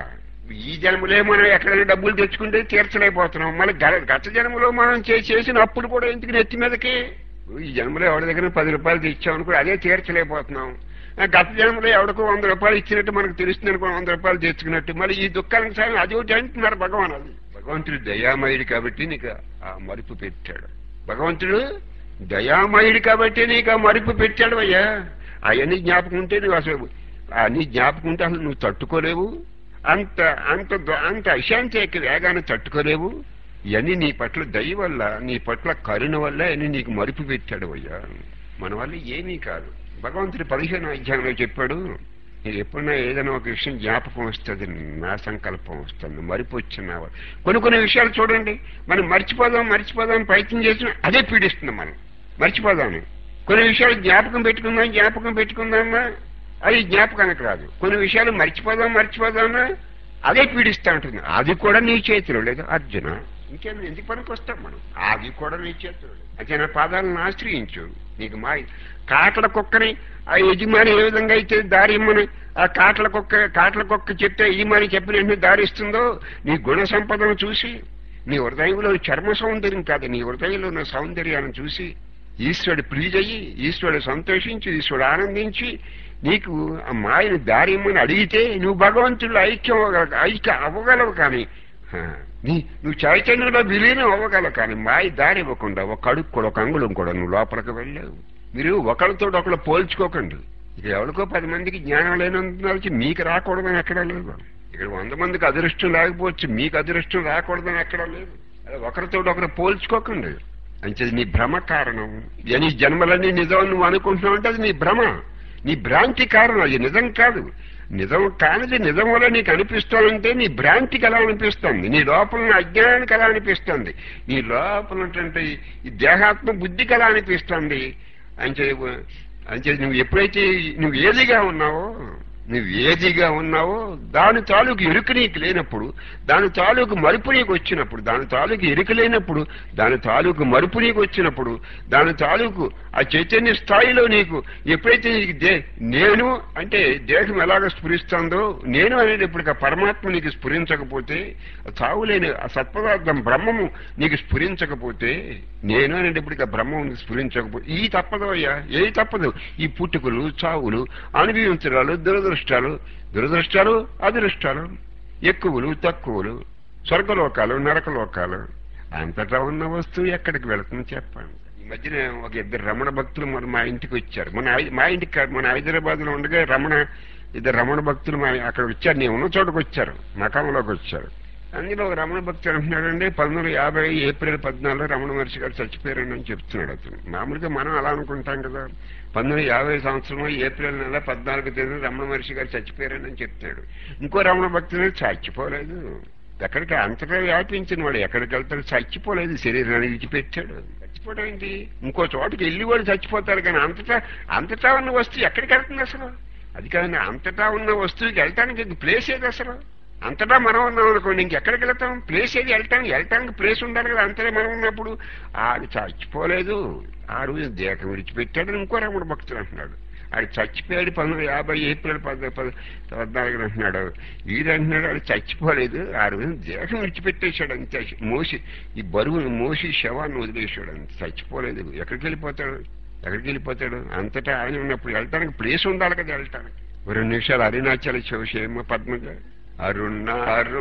ఈ జన్మలే మనం ఎక్కడైనా డబ్బులు తెచ్చుకుంటే తీర్చలేకపోతున్నాం మళ్ళీ గ- గత జన్మలో మనం చే- చేసిన అప్పులు కూడా ఎందుకు నెత్తి మీదకి ఈ జన్మలో ఎవరి దగ్గర పది రూపాయలు తెచ్చామనుకో అదే తీర్చలేకపోతున్నాం ఆ గత జన్మలో ఎవరికో వంద రూపాయలు ఇచ్చినట్టు మనకు తెలుస్తుంది అనుకో వంద రూపాయలు తెచ్చుకున్నట్టు మళ్ళీ ఈ దుఃఖానికి సాయం అది ఒకటి అంటున్నారు భగవాన్ అది భగవంతుడు దయామయుడు కాబట్టి నీకు ఆ మరుపు పెట్టాడు భగవంతుడు దయామయుడు కాబట్టి నీకు ఆ మరుపు పెట్టాడు అయ్యా అవన్నీ జ్ఞాపకం ఉంటే నువ్వు అసలు అన్ని జ్ఞాపకం ఉంటే అసలు నువ్వు తట్టుకోలేవు అంత అంత ద- అంత అశాంతి యొక్క వేగాన్ని తట్టుకోలేవు ఇవన్నీ నీ పట్ల దయ వల్ల నీ పట్ల కరుణ వల్ల అన్ని నీకు మరుపు పెట్టాడు అయ్యా మన వల్ల ఏమీ కాదు భగవంతుడు పదిహేను అధ్యాయంలో చెప్పాడు నీకు ఎప్పుడైనా ఏదైనా ఒక విషయం జ్ఞాపకం వస్తుంది నా సంకల్పం వస్తుంది మరిపు వచ్చిన కొన్ని కొన్ని విషయాలు చూడండి మనం మర్చిపోదాం మర్చిపోదాం ప్రయత్నం చేసిన అదే పీడిస్తుంది మనం మర్చిపోదామని కొన్ని విషయాలు జ్ఞాపకం పెట్టుకుందాం జ్ఞాపకం పెట్టుకుందామా అది జ్ఞాపకానికి రాదు కొన్ని విషయాలు మర్చిపోదాం మర్చిపోదామా అదే పీడిస్తూ ఉంటుంది అది కూడా నీ చేతిలో లేదు అర్జున ఇంకేం ఎందుకు పనికి వస్తాం మనం అది కూడా నీ చేతిలో లేదు అయితే నా పాదాలను ఆశ్రయించు నీకు మా కాటల కుక్కని ఆ యజమాని ఏ విధంగా అయితే దారి ఇమ్మని ఆ కాటల కుక్క కాటల కుక్క చెప్తే యజమాని చెప్పిన వెంటనే దారి ఇస్తుందో నీ గుణ సంపదను చూసి నీ హృదయంలో చర్మ సౌందర్యం కాదు నీ హృదయంలో ఉన్న సౌందర్యాన్ని చూసి ఈశ్వరుడు ప్లీజ్ అయ్యి ఈశ్వరుడు సంతోషించి ఈశ్వరుడు ఆనందించి నీకు ఆ మాయని దారి ఇమ్మని అడిగితే నువ్వు భగవంతుడు ఐక్యం అవ్వగల ఐక్య అవ్వగలవు కానీ హా, నీ నువ్వు చైతన్యంలో విలీనం అవ్వగలవు కానీ మాయ దారి ఇవ్వకుండా ఒక అడుగు కూడా ఒక అంగుళం కూడా నువ్వు లోపలికి వెళ్ళావు మీరు ఒకరితో ఒకరు పోల్చుకోకండి ఇక ఎవరికో పది మందికి జ్ఞానం లేనందుకు మీకు రాకూడదని ఎక్కడా లేదు ఇక్కడ వంద మందికి అదృష్టం లేకపోవచ్చు మీకు అదృష్టం రాకూడదని ఎక్కడా లేదు అదే ఒకరితో ఒకరు పోల్చుకోకండి అంచేది నీ భ్రమ కారణం ఇక నీ జన్మలన్నీ నిజం నువ్వు అనుకుంటున్నావు అంటే అది నీ భ్రమ నీ భ్రాంతి కారణం అది నిజం కాదు నిజం కానిది నిజం వల్ల నీకు అనిపిస్తోందంటే నీ భ్రాంతికి ఎలా అనిపిస్తుంది నీ లోపల ఉన్న అజ్ఞానానికి ఎలా అనిపిస్తుంది నీ లోపల ఉన్నటువంటి ఈ దేహాత్మ బుద్ధికి ఎలా అనిపిస్తుంది అంచే అంచే నువ్వు ఎప్పుడైతే నువ్వు ఏదిగా ఉన్నావో నువ్వు ఏదిగా ఉన్నావో దాని తాలూకు ఎరుక నీకు లేనప్పుడు దాని తాలూకు మరుపు నీకు వచ్చినప్పుడు దాని తాలూకు ఎరుక లేనప్పుడు దాని తాలూకు మరుపు నీకు వచ్చినప్పుడు దాని తాలూకు ఆ చైతన్య స్థాయిలో నీకు ఎప్పుడైతే నీకు దే నేను అంటే దేహం ఎలాగ స్ఫురిస్తుందో నేను అనేటప్పటికి ఆ పరమాత్మ నీకు స్ఫురించకపోతే ఆ చావులేని ఆ సత్పదార్థం బ్రహ్మము నీకు స్ఫురించకపోతే నేను అనేటప్పటికి ఆ బ్రహ్మం నీకు స్ఫురించకపోతే ఈ తప్పదు అయ్యా ఏది తప్పదు ఈ పుట్టుకలు చావులు అనుభవించడాలు దురదృష్టాలు దురదృష్టాలు అదృష్టాలు ఎక్కువలు తక్కువలు స్వర్గలోకాలు నరకలోకాలు అంతటా ఉన్న వస్తువు ఎక్కడికి వెళుతుంది చెప్పండి ఈ మధ్యన ఒక ఇద్దరు రమణ భక్తులు మన మా ఇంటికి వచ్చారు మన హై- మా ఇంటికి కాదు, మన హైదరాబాద్ లో ఉండగా రమణ ఇద్దరు రమణ భక్తులు మా అక్కడ వచ్చారు నేను ఉన్న చోటకు వచ్చారు మకాంలోకి వచ్చారు అందులో ఒక రమణ భక్తులు అంటున్నాడండి పంతొమ్మిది యాభై ఏప్రిల్ పద్నాలుగులో రమణ మహర్షి గారు చచ్చిపోయారని అని చెప్తున్నాడు అతను మామూలుగా మనం అలా అనుకుంటాం కదా పంతొమ్మిది యాభై సంవత్సరం ఏప్రిల్ నెల పద్నాలుగు తేదీ రమణ మహర్షి గారు చచ్చిపోయారని అని చెప్తున్నాడు ఇంకో రమణ భక్తులు చచ్చిపోలేదు ఎక్కడికి అంతగా వ్యాపించిన వాడు ఎక్కడికి వెళ్తాడు చచ్చిపోలేదు శరీరాన్ని విడిచిపెట్టాడు చచ్చిపోవడం ఏంటి ఇంకో చోటకి వెళ్ళి వాడు చచ్చిపోతాడు కానీ అంతటా అంతటా ఉన్న వస్తువు ఎక్కడికి వెళ్తుంది అసలు అది కాదండి అంతటా ఉన్న వస్తువుకి వెళ్ళటానికి ఇంక ప్లేస్ ఏది అసలు అంతటా మనం ఉన్నాం అనుకోండి ఇంకెక్కడికి వెళ్తాం ప్లేస్ ఏది వెళ్ళటానికి వెళ్ళటానికి ప్లేస్ ఉండాలి కదా అంతటా మనం ఉన్నప్పుడు ఆడు చచ్చిపోలేదు ఆ రోజు దేహం విడిచిపెట్టాడు ఇంకో రమణ భక్తులు అంటున్నాడు ఆడు చచ్చిపోయాడు పంతొమ్మిది యాభై ఏప్రిల్ పద పద పద్నాలుగు అంటున్నాడు వీడు అంటున్నాడు ఆడు చచ్చిపోలేదు ఆ రోజు దేహం విడిచిపెట్టేశాడు అంతే మోసి ఈ బరువును మోసి శవాన్ని వదిలేశాడు అంత చచ్చిపోలేదు ఎక్కడికి వెళ్ళిపోతాడు ఎక్కడికి వెళ్ళిపోతాడు అంతటా ఆయన ఉన్నప్పుడు వెళ్ళటానికి ప్లేస్ ఉండాలి కదా వెళ్ళటానికి ఓ రెండు నిమిషాలు అరుణాచల శివశేమ పద్మజ అరుణ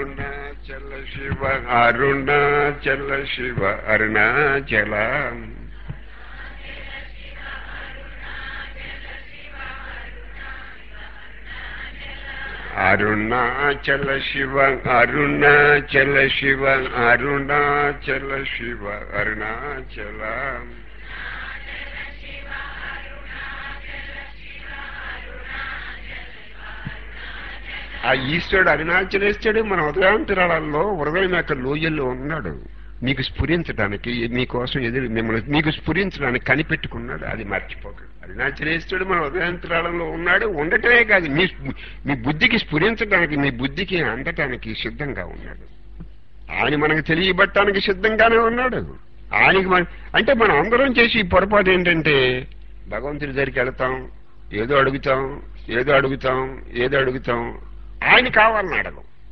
అరుణాచల శివ అరుణాచల శివ అరుణాచల అరుణాచల శివ అరుణాచల శివ అరుణాచల శివ అరుణాచల ఆ ఈశ్వరుడు అరుణాచలేశ్వరుడు మన ఉదయాంతరాలలో హృదయం యొక్క లోయల్లో ఉన్నాడు మీకు స్ఫురించడానికి మీకోసం ఎదురు మిమ్మల్ని మీకు స్ఫురించడానికి కనిపెట్టుకున్నాడు అది మర్చిపోకండి అరుణాచలేశ్వరుడు మన ఉదయాంతరాలంలో ఉన్నాడు ఉండటమే కాదు మీ మీ బుద్ధికి స్ఫురించడానికి మీ బుద్ధికి అందటానికి సిద్ధంగా ఉన్నాడు ఆయన మనకు తెలియబట్టడానికి సిద్ధంగానే ఉన్నాడు ఆయనకి మన అంటే మనం అందరం చేసి ఈ పొరపాటు ఏంటంటే భగవంతుడి దగ్గరికి వెళ్తాం ఏదో అడుగుతాం ఏదో అడుగుతాం ఏదో అడుగుతాం ఆయన కావాలని అడగం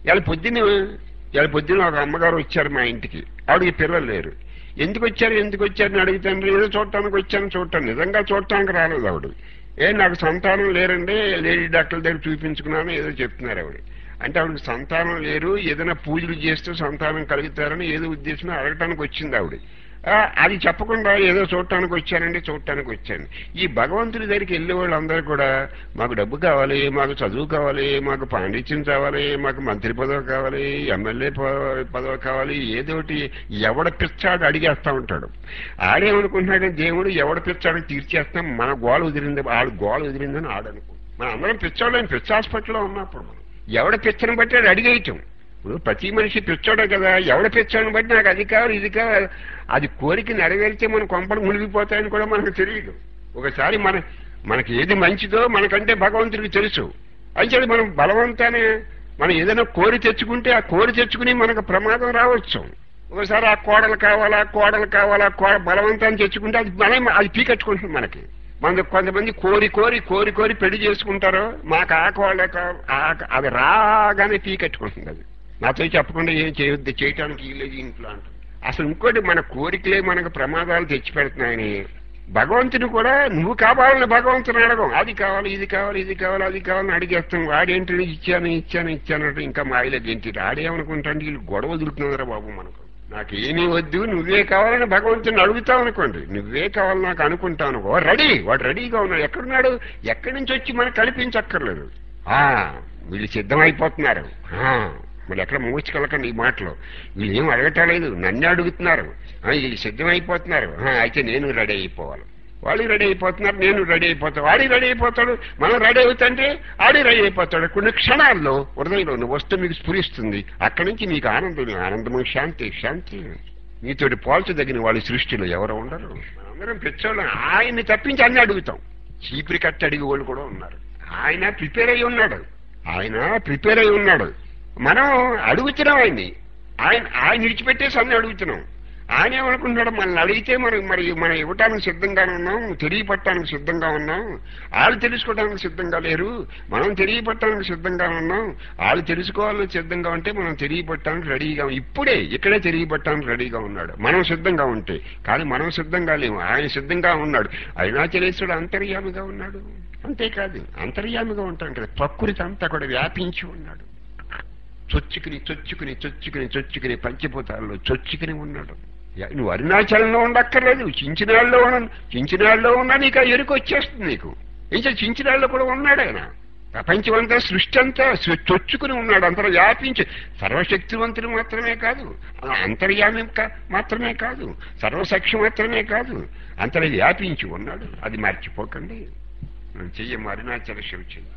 ఇవాళ పొద్దున్న ఇవాళ పొద్దున్న ఒక అమ్మగారు వచ్చారు మా ఇంటికి ఆవిడకి పిల్లలు లేరు ఎందుకు వచ్చారు ఎందుకు వచ్చారని అడుగుతాను ఏదో చూడటానికి వచ్చాను చూడటాను నిజంగా చూడటానికి రాలేదు ఆవిడ ఏ నాకు సంతానం లేరండి లేడీ డాక్టర్ దగ్గర చూపించుకున్నాను ఏదో చెప్తున్నారు ఆవిడ అంటే ఆవిడకి సంతానం లేరు ఏదైనా పూజలు చేస్తూ సంతానం కలుగుతారని ఏదో ఉద్దేశం అడగటానికి వచ్చింది ఆవిడ ఆ, అది చెప్పకుండా ఏదో చూడటానికి వచ్చానండి చూడటానికి వచ్చాను ఈ భగవంతుడి దగ్గరికి వెళ్ళే వాళ్ళందరూ కూడా మాకు డబ్బు కావాలి మాకు చదువు కావాలి మాకు పాండిత్యం కావాలి మాకు మంత్రి పదవి కావాలి ఎమ్మెల్యే ప- పదవి కావాలి ఏదోటి ఎవడ పిచ్చాడు అడిగేస్తా ఉంటాడు ఆడేమనుకుంటున్నాడు దేవుడు ఎవడ పిచ్చాడు తీర్చేస్తాం మన గోల వదిలింది ఆడు గోల వదిలిందని ఆడనుకో మన అందరం పిచ్చాడు పిచ్చ హాస్పిటల్లో ఉన్నప్పుడు మనం ఎవడ పిచ్చని బట్టి ఆడు అడిగేయటం ఇప్పుడు ప్రతి మనిషి పిచ్చోడే కదా ఎవడ పిచ్చాడని బట్టి నాకు అది కావాలి ఇది కావాలి అది కోరిక నెరవేరితే మన కొంపలు మునిగిపోతాయని కూడా మనకు తెలియదు ఒకసారి మన మనకి ఏది మంచిదో మనకంటే భగవంతుడికి తెలుసు అయితే మనం బలవంతాన్ని మనం ఏదైనా కోరి తెచ్చుకుంటే ఆ కోరి తెచ్చుకుని మనకు ప్రమాదం రావచ్చు ఒకసారి ఆ కోడలు కావాలా కోడలు కావాలా కో బలవంతాన్ని తెచ్చుకుంటే అది మనం అది పీకట్టుకుంటుంది మనకి మన కొంతమంది కోరి కోరి కోరి కోరి పెళ్లి చేసుకుంటారు మాకు ఆ కోళ్ళ కావాలి ఆ- అది రాగానే పీకట్టుకుంటుంది అది నాతో చెప్పకుండా ఏం చేయొద్దు చేయటానికి వీలేదు ఇంట్లో అంటుంది అసలు ఇంకోటి మన కోరికలే మనకు ప్రమాదాలు తెచ్చిపెడుతున్నాయని భగవంతుడు కూడా నువ్వు కావాలని భగవంతుని అడగం అది కావాలి ఇది కావాలి ఇది కావాలి అది కావాలని అడిగేస్తాం వాడేంటి ఇచ్చాను ఇచ్చాను ఇచ్చాను అంటే ఇంకా మాయలో గెంటి ఆడేమనుకుంటాంటే వీళ్ళు గొడవ వదులుతున్నారా బాబు మనకు నాకు ఏమీ వద్దు నువ్వే కావాలని భగవంతుని అడుగుతావు అనుకోండి నువ్వే కావాలి నాకు అనుకుంటావు అనుకో రెడీ వాడు రెడీగా ఉన్నాడు ఎక్కడున్నాడు ఎక్కడి నుంచి వచ్చి మనకు కల్పించక్కర్లేదు ఆ వీళ్ళు సిద్ధమైపోతున్నారు ఆ, మళ్ళీ ఎక్కడ మూర్చుకెళ్ళకండి ఈ మాటలు వీళ్ళు ఏం అడగటలేదు నన్ను అడుగుతున్నారు ఆ, వీళ్ళు సిద్ధమైపోతున్నారు ఆ, అయితే నేను రెడీ అయిపోవాలి వాళ్ళు రెడీ అయిపోతున్నారు నేను రెడీ అయిపోతాను వాడి రెడీ అయిపోతాడు మనం రెడీ అవుతుంటే ఆడి రెడీ అయిపోతాడు కొన్ని క్షణాల్లో హృదయంలో వస్తువు మీకు స్ఫురిస్తుంది అక్కడి నుంచి మీకు ఆనందం ఆనందము శాంతి శాంతి మీతోటి పోల్చదగిన వాళ్ళ సృష్టిలో ఎవరు ఉండరు మనందరం పెచ్చోళ్ళం ఆయన్ని తప్పించి అన్ని అడుగుతాం చీపురి కట్టి అడిగే వాళ్ళు కూడా ఉన్నారు ఆయన ప్రిపేర్ అయి ఉన్నాడు ఆయన ప్రిపేర్ అయి ఉన్నాడు మనం అడుగుతున్నాం ఆయన్ని ఆయన ఆయన విడిచిపెట్టేసి అన్ని అడుగుతున్నాం ఆయన ఏమనుకుంటున్నాడు మనల్ని అడిగితే మనం మరి మనం ఇవ్వటానికి సిద్ధంగానే ఉన్నాం తెలియపట్టడానికి సిద్ధంగా ఉన్నాం వాళ్ళు తెలుసుకోవడానికి సిద్ధంగా లేరు మనం తెలియపట్టడానికి సిద్ధంగా ఉన్నాం వాళ్ళు తెలుసుకోవాలని సిద్ధంగా ఉంటే మనం తెలియపట్టడానికి రెడీగా ఇప్పుడే ఇక్కడే తెలియపట్టడానికి రెడీగా ఉన్నాడు మనం సిద్ధంగా ఉంటే కానీ మనం సిద్ధంగా లేము ఆయన సిద్ధంగా ఉన్నాడు అరుణాచలేశ్వరుడు అంతర్యామిగా ఉన్నాడు అంతేకాదు అంతర్యామిగా ఉంటాం కదా ప్రకృతి అంతా కూడా వ్యాపించి ఉన్నాడు చొచ్చుకుని చొచ్చుకుని చొచ్చుకుని చొచ్చుకుని పంచిపోతాల్లో చొచ్చుకుని ఉన్నాడు యా- నువ్వు అరుణాచలంలో ఉండక్కర్లేదు చించినాళ్ళలో ఉన్న చించినాళ్ళలో ఉన్నా నీకు ఆ ఎరుకు వచ్చేస్తుంది నీకు ఇంకా చించినాళ్ళలో కూడా ఉన్నాడు ఆయన ప్రపంచమంతా సృష్టి అంతా సృ- చొచ్చుకుని ఉన్నాడు అంతలో వ్యాపించి సర్వశక్తివంతుడు మాత్రమే కాదు అంతర్యామి కా- మాత్రమే కాదు సర్వసక్షి మాత్రమే కాదు అంతలో వ్యాపించి ఉన్నాడు అది మర్చిపోకండి మనం చెయ్యము అరుణాచల శివచింది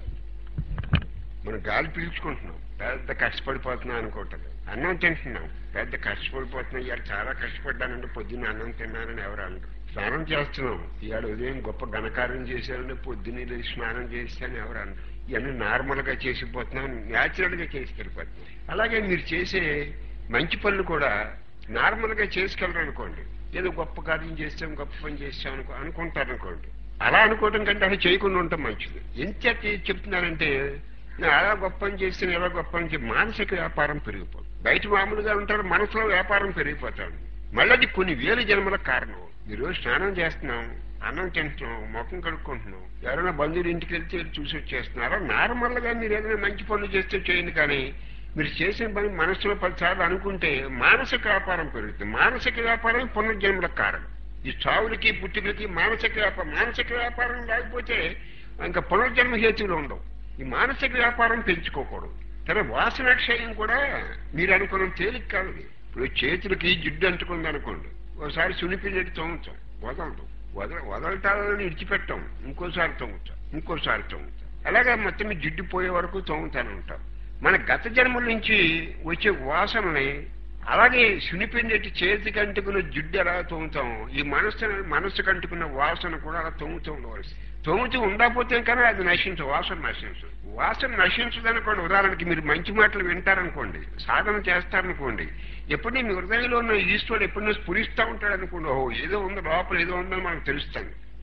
మనం గాలి పీల్చుకుంటున్నాం పెద్ద కష్టపడిపోతున్నాం అనుకుంటాం అన్నం తింటున్నాం పెద్ద కష్టపడిపోతున్నాం ఇవాళ చాలా కష్టపడ్డానంటే పొద్దున్న అన్నం తిన్నానని ఎవరు అంటారు స్నానం చేస్తున్నాం ఇవాళ ఉదయం గొప్ప ఘనకార్యం చేశారని పొద్దున్నే లేచి స్నానం చేశాను ఎవరు అంటారు ఇవన్నీ నార్మల్ గా చేసిపోతున్నాం న్యాచురల్ గా చేసి వెళ్ళిపోతున్నాం అలాగే మీరు చేసే మంచి పనులు కూడా నార్మల్ గా చేసుకెళ్ళరు అనుకోండి ఏదో గొప్ప కార్యం చేస్తాం గొప్ప పని చేస్తాం అనుకో అనుకుంటారు అనుకోండి అలా అనుకోవడం కంటే అలా చేయకుండా ఉండటం మంచిది ఎంత చెప్తున్నానంటే నేను అలా గొప్ప పని చేస్తే ఎలా గొప్ప పని చేసి మానసిక వ్యాపారం పెరిగిపోతుంది బయట మామూలుగా ఉంటారు మనసులో వ్యాపారం పెరిగిపోతాడు మళ్ళీ అది కొన్ని వేల జన్మల కారణం ఈరోజు స్నానం చేస్తున్నాం అన్నం తింటున్నాం ముఖం కడుక్కుంటున్నాం ఎవరైనా బంధువులు ఇంటికి వెళ్తే వెళ్ళి చూసి వచ్చేస్తున్నారా నార్మల్ గా మీరు ఏదైనా మంచి పనులు చేస్తే చేయండి కానీ మీరు చేసిన పని మనసులో పదిసార్లు అనుకుంటే మానసిక వ్యాపారం పెరుగుతుంది మానసిక వ్యాపారం పునర్జన్మలకు కారణం ఈ చావులకి పుట్టుకలకి మానసిక వ్యాపారం మానసిక వ్యాపారం లేకపోతే ఇంకా పునర్జన్మ హేతువులు ఉండవు ఈ మానసిక వ్యాపారం పెంచుకోకూడదు సరే వాసనాక్షయం కూడా మీరు అనుకున్న తేలిక కాదు ఇది. ఇప్పుడు చేతులకి జిడ్డు అంటుకుంది అనుకోండి ఒకసారి సునిపిండి తోముతాం వదలదు వదల వదలటాలని ఇడిచిపెట్టాం ఇంకోసారి తోముతాం ఇంకోసారి తోముతాం అలాగే మొత్తం ఈ జిడ్డు పోయే వరకు తోముతానే ఉంటాం మన గత జన్మల నుంచి వచ్చే వాసనని అలాగే సునిపిండేటి చేతికి అంటుకున్న జిడ్డు ఎలా తోముతాం ఈ మనస్సు మనస్సు కంటుకున్న వాసన కూడా అలా తోముతూ ఉండవలసి తోముతూ ఉండకపోతే కానీ అది నశించు వాసన నశించు వాసన నశించదనుకోండి ఉదాహరణకి మీరు మంచి మాటలు వింటారనుకోండి సాధన చేస్తారనుకోండి ఎప్పుడూ మీ హృదయంలో ఉన్న ఈశ్వరుడు ఎప్పుడూ స్ఫురిస్తూ ఉంటాడు అనుకోండి ఓహో ఏదో ఉంది లోపల ఏదో ఉందని మనకు తెలుస్తుంది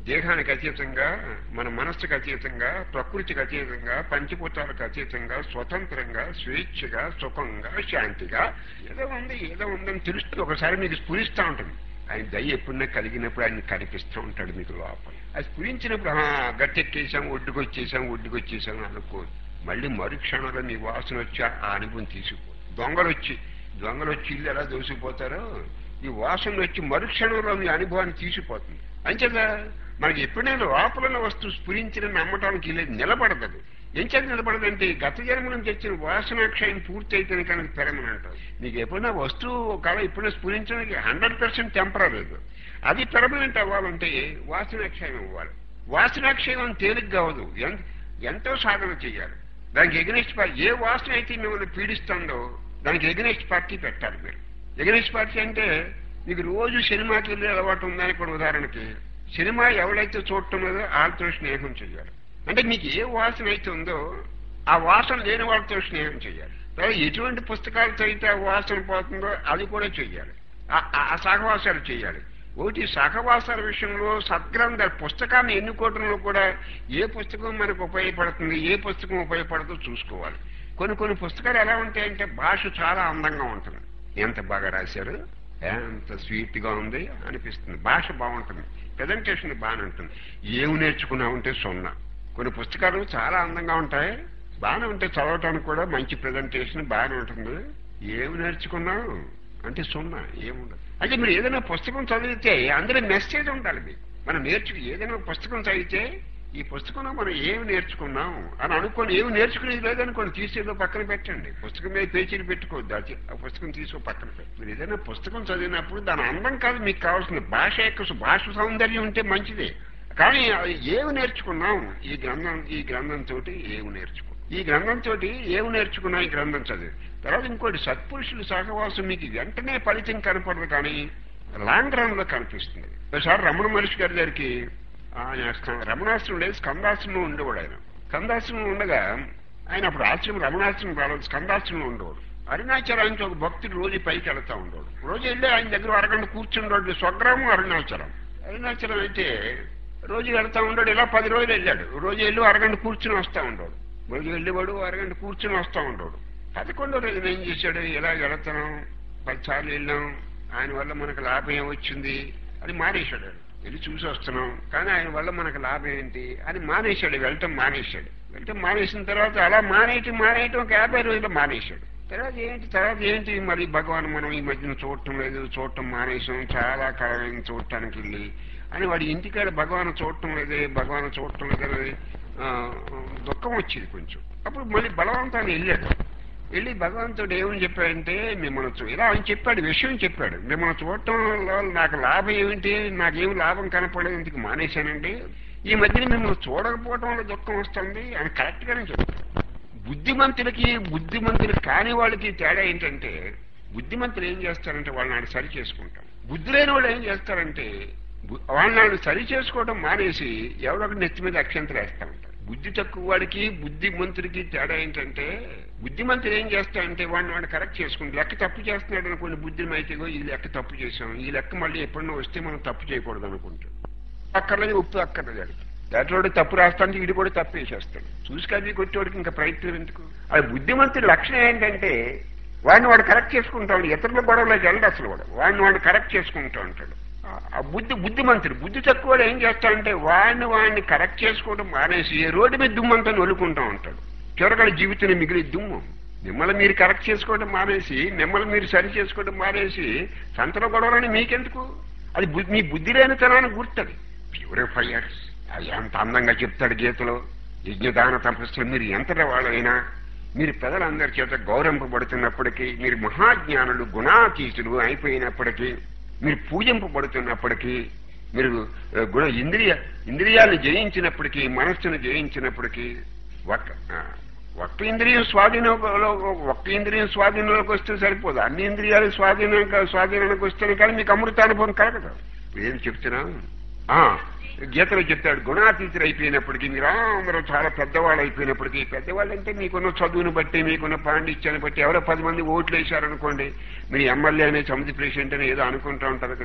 దేహానికి అతీతంగా మన మనస్సుకు అతీతంగా ప్రకృతికి అతీతంగా పంచభూతాలకు అతీతంగా స్వతంత్రంగా స్వేచ్ఛగా సుఖంగా శాంతిగా ఏదో ఉంది ఏదో ఉందని తెలుస్తూ ఒకసారి మీకు స్ఫురిస్తూ ఉంటుంది ఆయన దయ ఎప్పుడన్నా కలిగినప్పుడు ఆయన కనిపిస్తూ ఉంటాడు మీకు లోపల అది స్ఫురించినప్పుడు "ఆ, గట్టెక్కేసాం ఒడ్డుకు వచ్చేసాం ఒడ్డుకు వచ్చేసాం అనుకో మళ్ళీ మరుక్షణంలో మీ వాసన వచ్చి ఆ అనుభవం తీసుకుపో దొంగలు వచ్చి దొంగలు వచ్చి ఇల్లు ఎలా దోసిపోతారో ఈ వాసన వచ్చి మరుక్షణంలో మీ అనుభవాన్ని తీసిపోతుంది అంచేత మనకి ఎప్పుడైనా లోపల వస్తువు స్ఫురించిన నమ్మటానికి లేదు నిలబడదు ఏం చేత నిలబడదంటే గత జన్మ నుంచి వచ్చిన వాసనాక్షయం పూర్తి అయితేనే కనుక పెరమనంట నీకు ఎప్పుడైనా వస్తువు కళ ఎప్పుడైనా స్ఫురించడానికి హండ్రెడ్ పర్సెంట్ టెంపరీ అది పెర్మనెంట్ అవ్వాలంటే వాసనాక్షయం అవ్వాలి వాసనాక్షయం తేలిగ్గా అవ్వదు ఎంత ఎంతో సాధన చేయాలి దానికి ఎగనెస్ట్ పార్టీ ఏ వాసన అయితే మిమ్మల్ని పీడిస్తుందో దానికి ఎగనెస్ట్ పార్టీ పెట్టాలి మీరు ఎగనెస్ట్ పార్టీ అంటే మీకు రోజు సినిమాకి వెళ్ళే అలవాటు ఉందని కూడా ఉదాహరణకి సినిమా ఎవరైతే చూడటం లేదో వాళ్ళతో స్నేహం చేయాలి అంటే మీకు ఏ వాసన అయితే ఉందో ఆ వాసన లేని వాళ్ళతో స్నేహం చేయాలి తర్వాత ఎటువంటి పుస్తకాలు చదివితే ఆ వాసన పోతుందో అది కూడా చెయ్యాలి ఆ- ఆ ఆ సహవాసాలు చేయాలి ఒకటి సహవాసాల విషయంలో సద్గ్రంథ పుస్తకాన్ని ఎన్నుకోవడంలో కూడా ఏ పుస్తకం మనకు ఉపయోగపడుతుంది ఏ పుస్తకం ఉపయోగపడుతుందో చూసుకోవాలి కొన్ని కొన్ని పుస్తకాలు ఎలా ఉంటాయంటే భాష చాలా అందంగా ఉంటుంది ఎంత బాగా రాశారు ఎంత స్వీట్ గా ఉంది అనిపిస్తుంది భాష బాగుంటుంది ప్రజెంటేషన్ బాగానే ఉంటుంది ఏమి నేర్చుకున్నా ఉంటే సున్నా కొన్ని పుస్తకాలు చాలా అందంగా ఉంటాయి బాగానే ఉంటాయి చదవటానికి కూడా మంచి ప్రజెంటేషన్ బాగానే ఉంటుంది ఏమి నేర్చుకున్నావు అంటే సున్నా ఏముండదు అంటే మీరు ఏదైనా పుస్తకం చదివితే అందులో మెసేజ్ ఉండాలి మీకు మనం నేర్చు ఏదైనా పుస్తకం చదివితే ఈ పుస్తకంలో మనం ఏమి నేర్చుకున్నాం అని అనుకోని ఏమి నేర్చుకునేది లేదనుకోండి తీసేదో పక్కన పెట్టండి పుస్తకం మీద పేచీలు పెట్టుకోవద్దు అది ఆ పుస్తకం తీసుకో పక్కన పెట్టి మీరు ఏదైనా పుస్తకం చదివినప్పుడు దాని అందం కాదు మీకు కావాల్సిన భాష యొక్క సు- భాష సౌందర్యం ఉంటే మంచిదే కానీ అది ఏమి నేర్చుకున్నాం ఈ గ్రంథం ఈ గ్రంథం తోటి ఏమి నేర్చుకున్నాం ఈ గ్రంథం తోటి ఏమి నేర్చుకున్నాం ఈ గ్రంథం చదివి తర్వాత ఇంకోటి సత్పురుషుల సహవాసం మీకు వెంటనే ఫలితం కనపడదు కానీ లాంగ్ రన్ లో కనిపిస్తుంది ఒకసారి రమణ మహర్షి గారి దగ్గరికి ఆయన స్క- రమణాశ్రమం లేదు స్కందాశ్రమం ఉండేవాడు ఆయన స్కందాశ్రమం ఉండగా ఆయన అప్పుడు ఆశ్రమం రమణాశ్రమం రాలేదు స్కందాశ్రమం ఉండేవాడు అరుణాచలానికి ఒక భక్తుడు రోజు పైకి వెళ్తా ఉండేవాడు రోజు వెళ్ళి ఆయన దగ్గర అరగంట కూర్చుండేవాడు స్వగ్రామం అరుణాచలం అరుణాచలం అయితే రోజు వెళ్తా ఉన్నాడు ఇలా పది రోజులు వెళ్ళాడు రోజు వెళ్ళి అరగంట కూర్చుని వస్తా ఉండేవాడు రోజు వెళ్ళేవాడు అరగంట కూర్చుని వస్తా ఉండేవాడు పదకొండో రోజున ఏం చేశాడు ఇలా వెళుతున్నాం పదిసార్లు వెళ్ళాం ఆయన వల్ల మనకు లాభం ఏమొచ్చింది అని మానేశాడు ఆయన. వెళ్ళి చూసి వస్తున్నాం కానీ ఆయన వల్ల మనకు లాభం ఏంటి అని మానేశాడు వెళ్ళటం మానేశాడు వెళ్ళటం మానేసిన తర్వాత అలా మానేయటం మానేయటం ఒక యాభై రోజులు మానేశాడు తర్వాత ఏంటి తర్వాత ఏంటి మరి భగవాన్ మనం ఈ మధ్యన చూడటం లేదు చూడటం మానేసాం చాలా కాలమైన చూడటానికి వెళ్ళి అని వాడి ఇంటికాడ భగవాన్ చూడటం లేదే భగవాన్ చూడటం లేదని ఆ, దుఃఖం వచ్చింది కొంచెం అప్పుడు మళ్ళీ బలవంతాన్ని వెళ్ళాడు వెళ్ళి భగవంతుడు ఏమని చెప్పాడంటే మిమ్మల్ని చూ ఇలా ఆయన చెప్పాడు విషయం చెప్పాడు మిమ్మల్ని చూడటం వల్ల నాకు లాభం ఏమిటి నాకేం లాభం కనపడలేదు ఇందుకు మానేశానండి ఈ మధ్యన మిమ్మల్ని చూడకపోవటం వల్ల దుఃఖం వస్తుంది అని కరెక్ట్ గానే చెప్పాడు బుద్ధిమంతులకి బుద్ధిమంతులు కాని వాళ్ళకి తేడా ఏంటంటే బుద్ధిమంతులు ఏం చేస్తారంటే వాళ్ళని సరి చేసుకుంటాం బుద్ధి లేని వాళ్ళు ఏం చేస్తారంటే బు- వాళ్ళని సరి చేసుకోవడం మానేసి ఎవడొకటి నెత్తి మీద అక్షంతలు వేస్తా ఉంటారు బుద్ధి తక్కువ వాడికి బుద్ధిమంతుడికి తేడా ఏంటంటే బుద్ధిమంతుడు ఏం చేస్తాడంటే వాడిని వాడు కరెక్ట్ చేసుకుంటాడు లెక్క తప్పు చేస్తున్నాడు అనుకోండి బుద్ధిని అయితే ఈ లెక్క తప్పు చేసాం ఈ లెక్క మళ్ళీ ఎప్పుడన్నా వస్తే మనం తప్పు చేయకూడదు అనుకుంటాం అక్కర్లేదు ఉప్పు అక్కర్లేదు వాడికి దాంట్లో తప్పు రాస్తానికి వీడు కూడా తప్పు వేసేస్తాడు చూసి కది కొట్టేవాడికి ఇంకా ప్రయత్నం ఎందుకు అది బుద్ధిమంతుడి లక్షణం ఏంటంటే వాడిని వాడు కరెక్ట్ చేసుకుంటా ఉంటాడు ఇతరుల గొడవలోకి వెళ్ళడు అసలు వాడు వాడిని వాడిని కరెక్ట్ చేసుకుంటూ ఉంటాడు ఆ- ఆ బుద్ధి బుద్ధిమంతుడు బుద్ధి తక్కువ వాడు ఏం చేస్తాడంటే వాడిని వాడిని కరెక్ట్ చేసుకోవడం మానేసి రోడ్డు మీద దుమ్మంతా నొలుకుంటూ ఉంటాడు చివరగల జీవితం మిగిలి దుమ్ము మిమ్మల్ని మీరు కరెక్ట్ చేసుకోవడం మానేసి మిమ్మల్ని మీరు సరి చేసుకోవడం మానేసి సంతలో గొడవలని మీకెందుకు అది బు- మీ బుద్ధి లేనితనాన్ని గుర్తది ప్యూరిఫైయర్స్ అది ఎంత అందంగా చెప్తాడు గీతలో యజ్ఞదాన తపస్సులు మీరు ఎంతటి వాళ్ళైనా మీరు ప్రజలందరి చేత గౌరవింపబడుతున్నప్పటికీ మీరు మహాజ్ఞానులు గుణాతీతులు అయిపోయినప్పటికీ మీరు పూజింపబడుతున్నప్పటికీ మీరు ఆ, గుణ ఇంద్రియ ఇంద్రియాలను జయించినప్పటికీ మనస్సును జయించినప్పటికీ ఒక్క ఆ, ఒక్క ఇంద్రియం స్వాధీనంలో ఒక్క ఇంద్రియం స్వాధీనంలోకి వస్తే సరిపోదు అన్ని ఇంద్రియాలు స్వాధీనం స్వాధీనానికి వస్తేనే కానీ మీకు అమృతానుభవం కలగదు ఇప్పుడు ఏం చెప్తున్నాం ఆ, గీతలో చెప్తాడు గుణాతీతులు అయిపోయినప్పటికీ మీరు అందరూ చాలా పెద్దవాళ్ళు అయిపోయినప్పటికీ పెద్దవాళ్ళు అంటే మీకున్న చదువుని బట్టి మీకున్న పాండిత్యాన్ని బట్టి ఎవరో పది మంది ఓట్లు వేశారనుకోండి మీరు ఎమ్మెల్యే అనే సమితి ప్రెసిడెంట్ అని ఏదో అనుకుంటా ఉంటారు కదా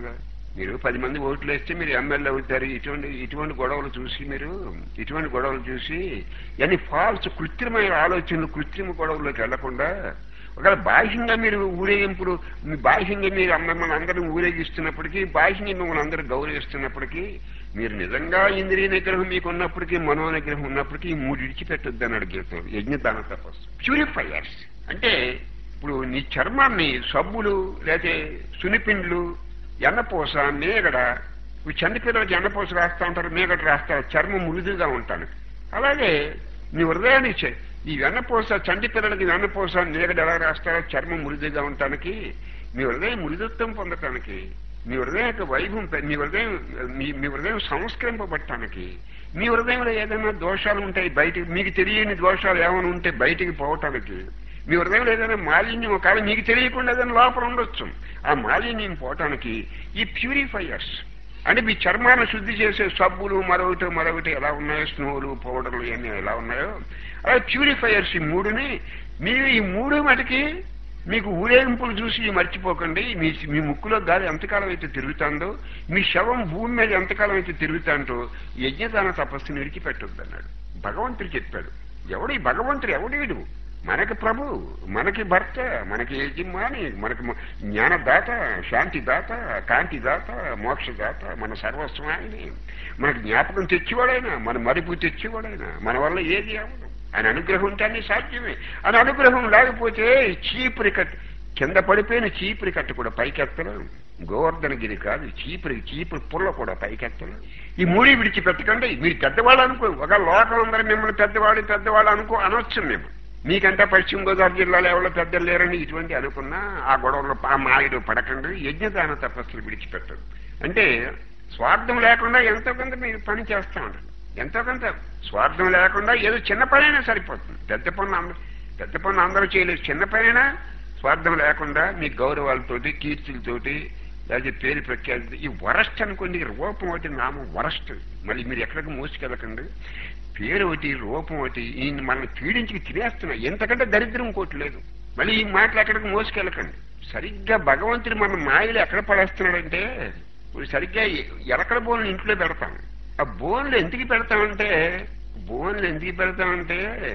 మీరు పది మంది ఓట్లు వేస్తే మీరు ఎమ్మెల్యే అవుతారు ఇటువంటి ఇటువంటి గొడవలు చూసి మీరు ఇటువంటి గొడవలు చూసి ఇవన్నీ ఫాల్స్ కృత్రిమైన ఆలోచనలు కృత్రిమ గొడవల్లోకి వెళ్లకుండా ఒకవేళ బాహ్యంగా మీరు ఊరేగింపులు మీ బాహ్యంగా మీరు మిమ్మల్ని అందరూ ఊరేగిస్తున్నప్పటికీ బాహ్యంగా మిమ్మల్ని అందరూ గౌరవిస్తున్నప్పటికీ మీరు నిజంగా ఇంద్రియ నిగ్రహం మీకు ఉన్నప్పటికీ మనో నిగ్రహం ఉన్నప్పటికీ ఈ మూడు విడిచిపెట్టొద్దు అన్నాడు గీతం యజ్ఞదాన తపస్సు ప్యూరిఫైయర్స్ అంటే ఇప్పుడు నీ చర్మాన్ని సబ్బులు లేకపోతే సునిపిండ్లు ఎన్నపూస మేగడ ఇప్పుడు చండిపిల్లలకి ఎన్నపూస రాస్తా ఉంటారు మేగడ రాస్తారు చర్మం మృదుగా ఉంటాను అలాగే నీ హృదయాన్ని చే- ఈ వెన్నపూస చంటి పిల్లలకి వెన్నపూస మేగడ ఎలా రాస్తారో చర్మం మృదుగా ఉండటానికి మీ హృదయం మృదుత్వం పొందటానికి మీ హృదయం యొక్క వైభవం పె- మీ హృదయం మీ మీ హృదయం సంస్కరింపబట్టడానికి మీ హృదయంలో ఏదైనా దోషాలు ఉంటాయి బయటికి మీకు తెలియని దోషాలు ఏమైనా ఉంటే బయటికి పోవటానికి మీ హృదయంలో ఏదైనా మాలిన్యం ఒకవేళ మీకు తెలియకుండా ఏదైనా లోపల ఉండొచ్చు ఆ మాలిన్యం పోవటానికి ఈ ప్యూరిఫైయర్స్ అంటే మీ చర్మాన్ని శుద్ధి చేసే సబ్బులు మరొకటి మరొకటి ఎలా ఉన్నాయో స్నోలు పౌడర్లు ఇవన్నీ ఎలా ఉన్నాయో అలా ప్యూరిఫైయర్స్ ఈ మూడుని మీరు ఈ మూడు మటుకి మీకు ఊరేగింపులు చూసి మర్చిపోకండి మీ మీ ముక్కులో గాలి ఎంతకాలం అయితే తిరుగుతుందో మీ శవం భూమి మీద ఎంతకాలం అయితే తిరుగుతాంటో యజ్ఞదాన తపస్సుని విడిచిపెట్టొద్దు అన్నాడు భగవంతుడు చెప్పాడు ఎవడు ఈ భగవంతుడు ఎవడీడు మనకి ప్రభు మనకి భర్త మనకి యజమాని మనకి మ- జ్ఞానదాత శాంతిదాత కాంతిదాత మోక్షదాత మన సర్వస్వామిని మనకి జ్ఞాపకం తెచ్చివాడైనా మన మరుపు తెచ్చివాడైనా మన వల్ల ఏది అవదు ఆయన అనుగ్రహం ఉంటే అన్ని సాధ్యమే ఆయన అనుగ్రహం లేకపోతే చీపురి కట్ కింద పడిపోయిన చీపురి కట్ట కూడా పైకెత్తలేం గోవర్ధనగిరి కాదు చీపురి చీపురి పుల్ల కూడా పైకెత్తలేం ఈ మూడి విడిచిపెట్టకండి మీరు పెద్దవాళ్ళు అనుకో ఒక లోకం అందరూ మిమ్మల్ని పెద్దవాళ్ళు పెద్దవాళ్ళు అనుకో అనొచ్చు మేము మీకంటే పశ్చిమ గోదావరి జిల్లాలో ఎవరో పెద్దలు లేరని ఇటువంటి అనుకున్నా ఆ గొడవలో ఆ మాయలు పడకండి యజ్ఞదాన తపస్సులు విడిచిపెట్టరు అంటే స్వార్థం లేకుండా ఎంతో కొంత మీరు పని చేస్తా ఉంటారు ఎంతో కొంత స్వార్థం లేకుండా ఏదో చిన్న పనైనా సరిపోతుంది పెద్ద పనులు అందరూ పెద్ద పనులు అందరూ చేయలేదు చిన్న పనైనా స్వార్థం లేకుండా మీ గౌరవాలతోటి కీర్తులతోటి లేకపోతే పేరు ప్రఖ్యాతి ఈ వరస్ట్ అనుకోండి ఈ రూపం ఒకటి నామం వరస్ట్ మళ్ళీ మీరు ఎక్కడికి మోసుకెళ్ళకండి పేరు ఒకటి రూపం ఒకటి ఈయన మనల్ని పీడించి తినేస్తున్నా ఎంతకంటే దరిద్రం ఇంకోటి లేదు మళ్ళీ ఈ మాటలు ఎక్కడికి మోసుకెళ్ళకండి సరిగ్గా భగవంతుడు మన మాయలు ఎక్కడ పడేస్తున్నాడంటే ఇప్పుడు సరిగ్గా ఎలకల బోన్లు ఇంట్లో పెడతాం ఆ బోన్లు ఎందుకు పెడతామంటే బోన్లు ఎందుకు పెడతామంటే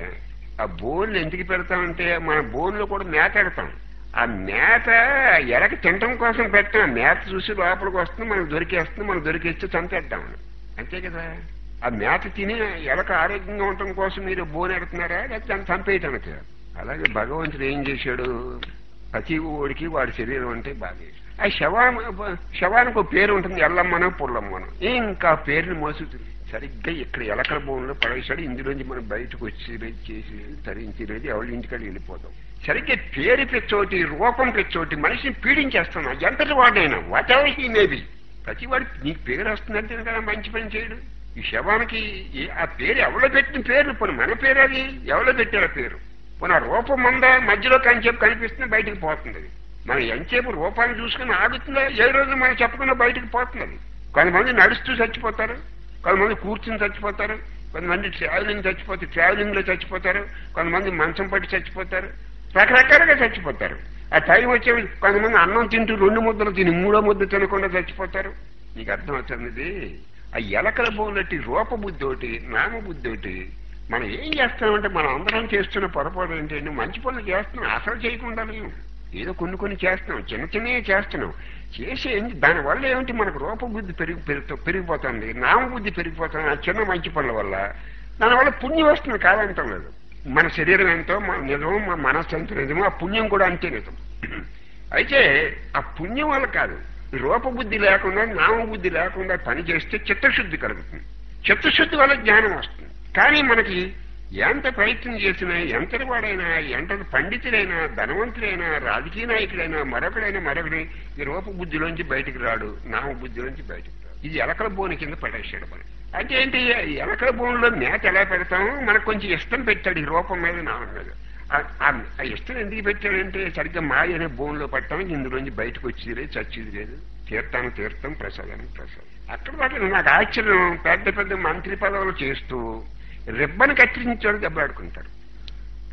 ఆ బోన్లు ఎందుకు పెడతామంటే మన బోన్లో కూడా మేత పెడతాం ఆ మేత ఎలక తినటం కోసం పెట్టాం ఆ మేత చూసి లోపలికి వస్తుంది మనకు దొరికేస్తుంది మనకు దొరికేస్తే చంపేద్దాం అంతే కదా ఆ మేత తిని ఎలక ఆరోగ్యంగా ఉండటం కోసం మీరు బోన్ ఎడుతున్నారా లేకపోతే దాన్ని చంపేయటానికి అలాగే భగవంతుడు ఏం చేశాడు ప్రతి ఓడికి వాడి శరీరం అంటే బాగా ఇష్టం. ఆ శవాన్ శవానికి ఒక పేరు ఉంటుంది ఎల్లమ్మనో పుల్లమ్మనో ఇంకా పేరుని మోసుతుంది సరిగ్గా ఇక్కడ ఎలకల భూమిలో పడేశాడు ఇందులోంచి మనం బయటకు వచ్చి రేపు చేసి తరించి రేది ఎవరి ఇంటికాడ వెళ్ళిపోతాం సరిగ్గా పేరు పెచ్చోటి రూపం పెచ్చోటి మనిషిని పీడించేస్తాను ఎంతటి వాడైనా వాట్ ఎవర్ హీ మేబీ ప్రతి వాడి నీకు పేరు వస్తుందంటే కదా మంచి పని చేయడు ఈ శవానికి ఈ- ఆ పేరు ఎవరో పెట్టిన పేరు పోనీ మన పేరు అది ఎవరో పెట్టారు ఆ పేరు పోనీ ఆ రూపం ఉందా మధ్యలో కంచేపు కనిపిస్తుంది బయటికి పోతుంది అది మనం ఎంతసేపు రూపాన్ని చూసుకుని ఆగుతుందా ఏ రోజు మనం చెప్పకుండా బయటికి పోతుంది అది కొంతమంది నడుస్తూ చచ్చిపోతారు కొంతమంది కూర్చుని చచ్చిపోతారు కొంతమంది ట్రావెలింగ్ చచ్చిపోతారు ట్రావెలింగ్ లో చచ్చిపోతారు కొంతమంది మంచం పట్టి చచ్చిపోతారు రకరకాలుగా చచ్చిపోతారు ఆ టైం వచ్చే కొంతమంది అన్నం తింటూ రెండు ముద్దలు తిని మూడో ముద్ద తినకుండా చచ్చిపోతారు నీకు అర్థం అవుతుంది ఇది ఆ ఎలకల బోనట్టి రూపబుద్ధి ఒకటి నామబుద్ధి ఒకటి మనం ఏం చేస్తామంటే మనం అందరం చేస్తున్న పొరపాటు ఏంటంటే మంచి పనులు చేస్తున్నాం అసలు చేయకుండా లేవు ఏదో కొన్ని కొన్ని చేస్తున్నాం చిన్న చిన్నవి చేస్తున్నాం చేసి దానివల్ల ఏమిటి మనకు రూపబుద్ధి పెరిగి పెరుగు పెరిగిపోతుంది నామబుద్ధి పెరిగిపోతుంది ఆ చిన్న మంచి పనుల వల్ల దానివల్ల పుణ్యం వస్తుంది కాదంటాం లేదు మన శరీరం ఎంతో మన నిజం మన మనస్సు ఎంత నిజమో ఆ పుణ్యం కూడా అంతే నిజం అయితే ఆ పుణ్యం వల్ల కాదు రూపబుద్ధి లేకుండా నామబుద్ధి లేకుండా పని చేస్తే చిత్తశుద్ధి కలుగుతుంది చిత్తశుద్ధి వల్ల జ్ఞానం వస్తుంది కానీ మనకి ఎంత ప్రయత్నం చేసినా ఎంతటి వాడైనా ఎంతటి పండితుడైనా ధనవంతుడైనా రాజకీయ నాయకుడైనా మరొకడైనా మరొకడి ఈ రూపబుద్ధిలోంచి బయటికి రాడు నామబుద్ధిలోంచి బయటికి రాడు ఇది ఎలకల బోని కింద పడేసాడు మనం అంటే ఏంటి ఈ ఎలకల బోన్లో మేత ఎలా పెడతాము మనకు కొంచెం ఇష్టం పెట్టాడు ఈ రూపం మీద నామం మీద ఆ- ఆ- ఆ ఇష్టం ఎందుకు పెట్టాడంటే సరిగ్గా మాయ అనే బోన్లో పట్టడానికి ఇందులోంచి బయటకు వచ్చేది లేదు చచ్చేది లేదు తీర్థానికి తీర్థం ప్రసాదానికి ప్రసాదం అక్కడ దాకా నాకు ఆశ్చర్యం పెద్ద పెద్ద మంత్రి పదవులు చేస్తూ రిబ్బన్ కత్తిరించాడు దెబ్బలాడుకుంటారు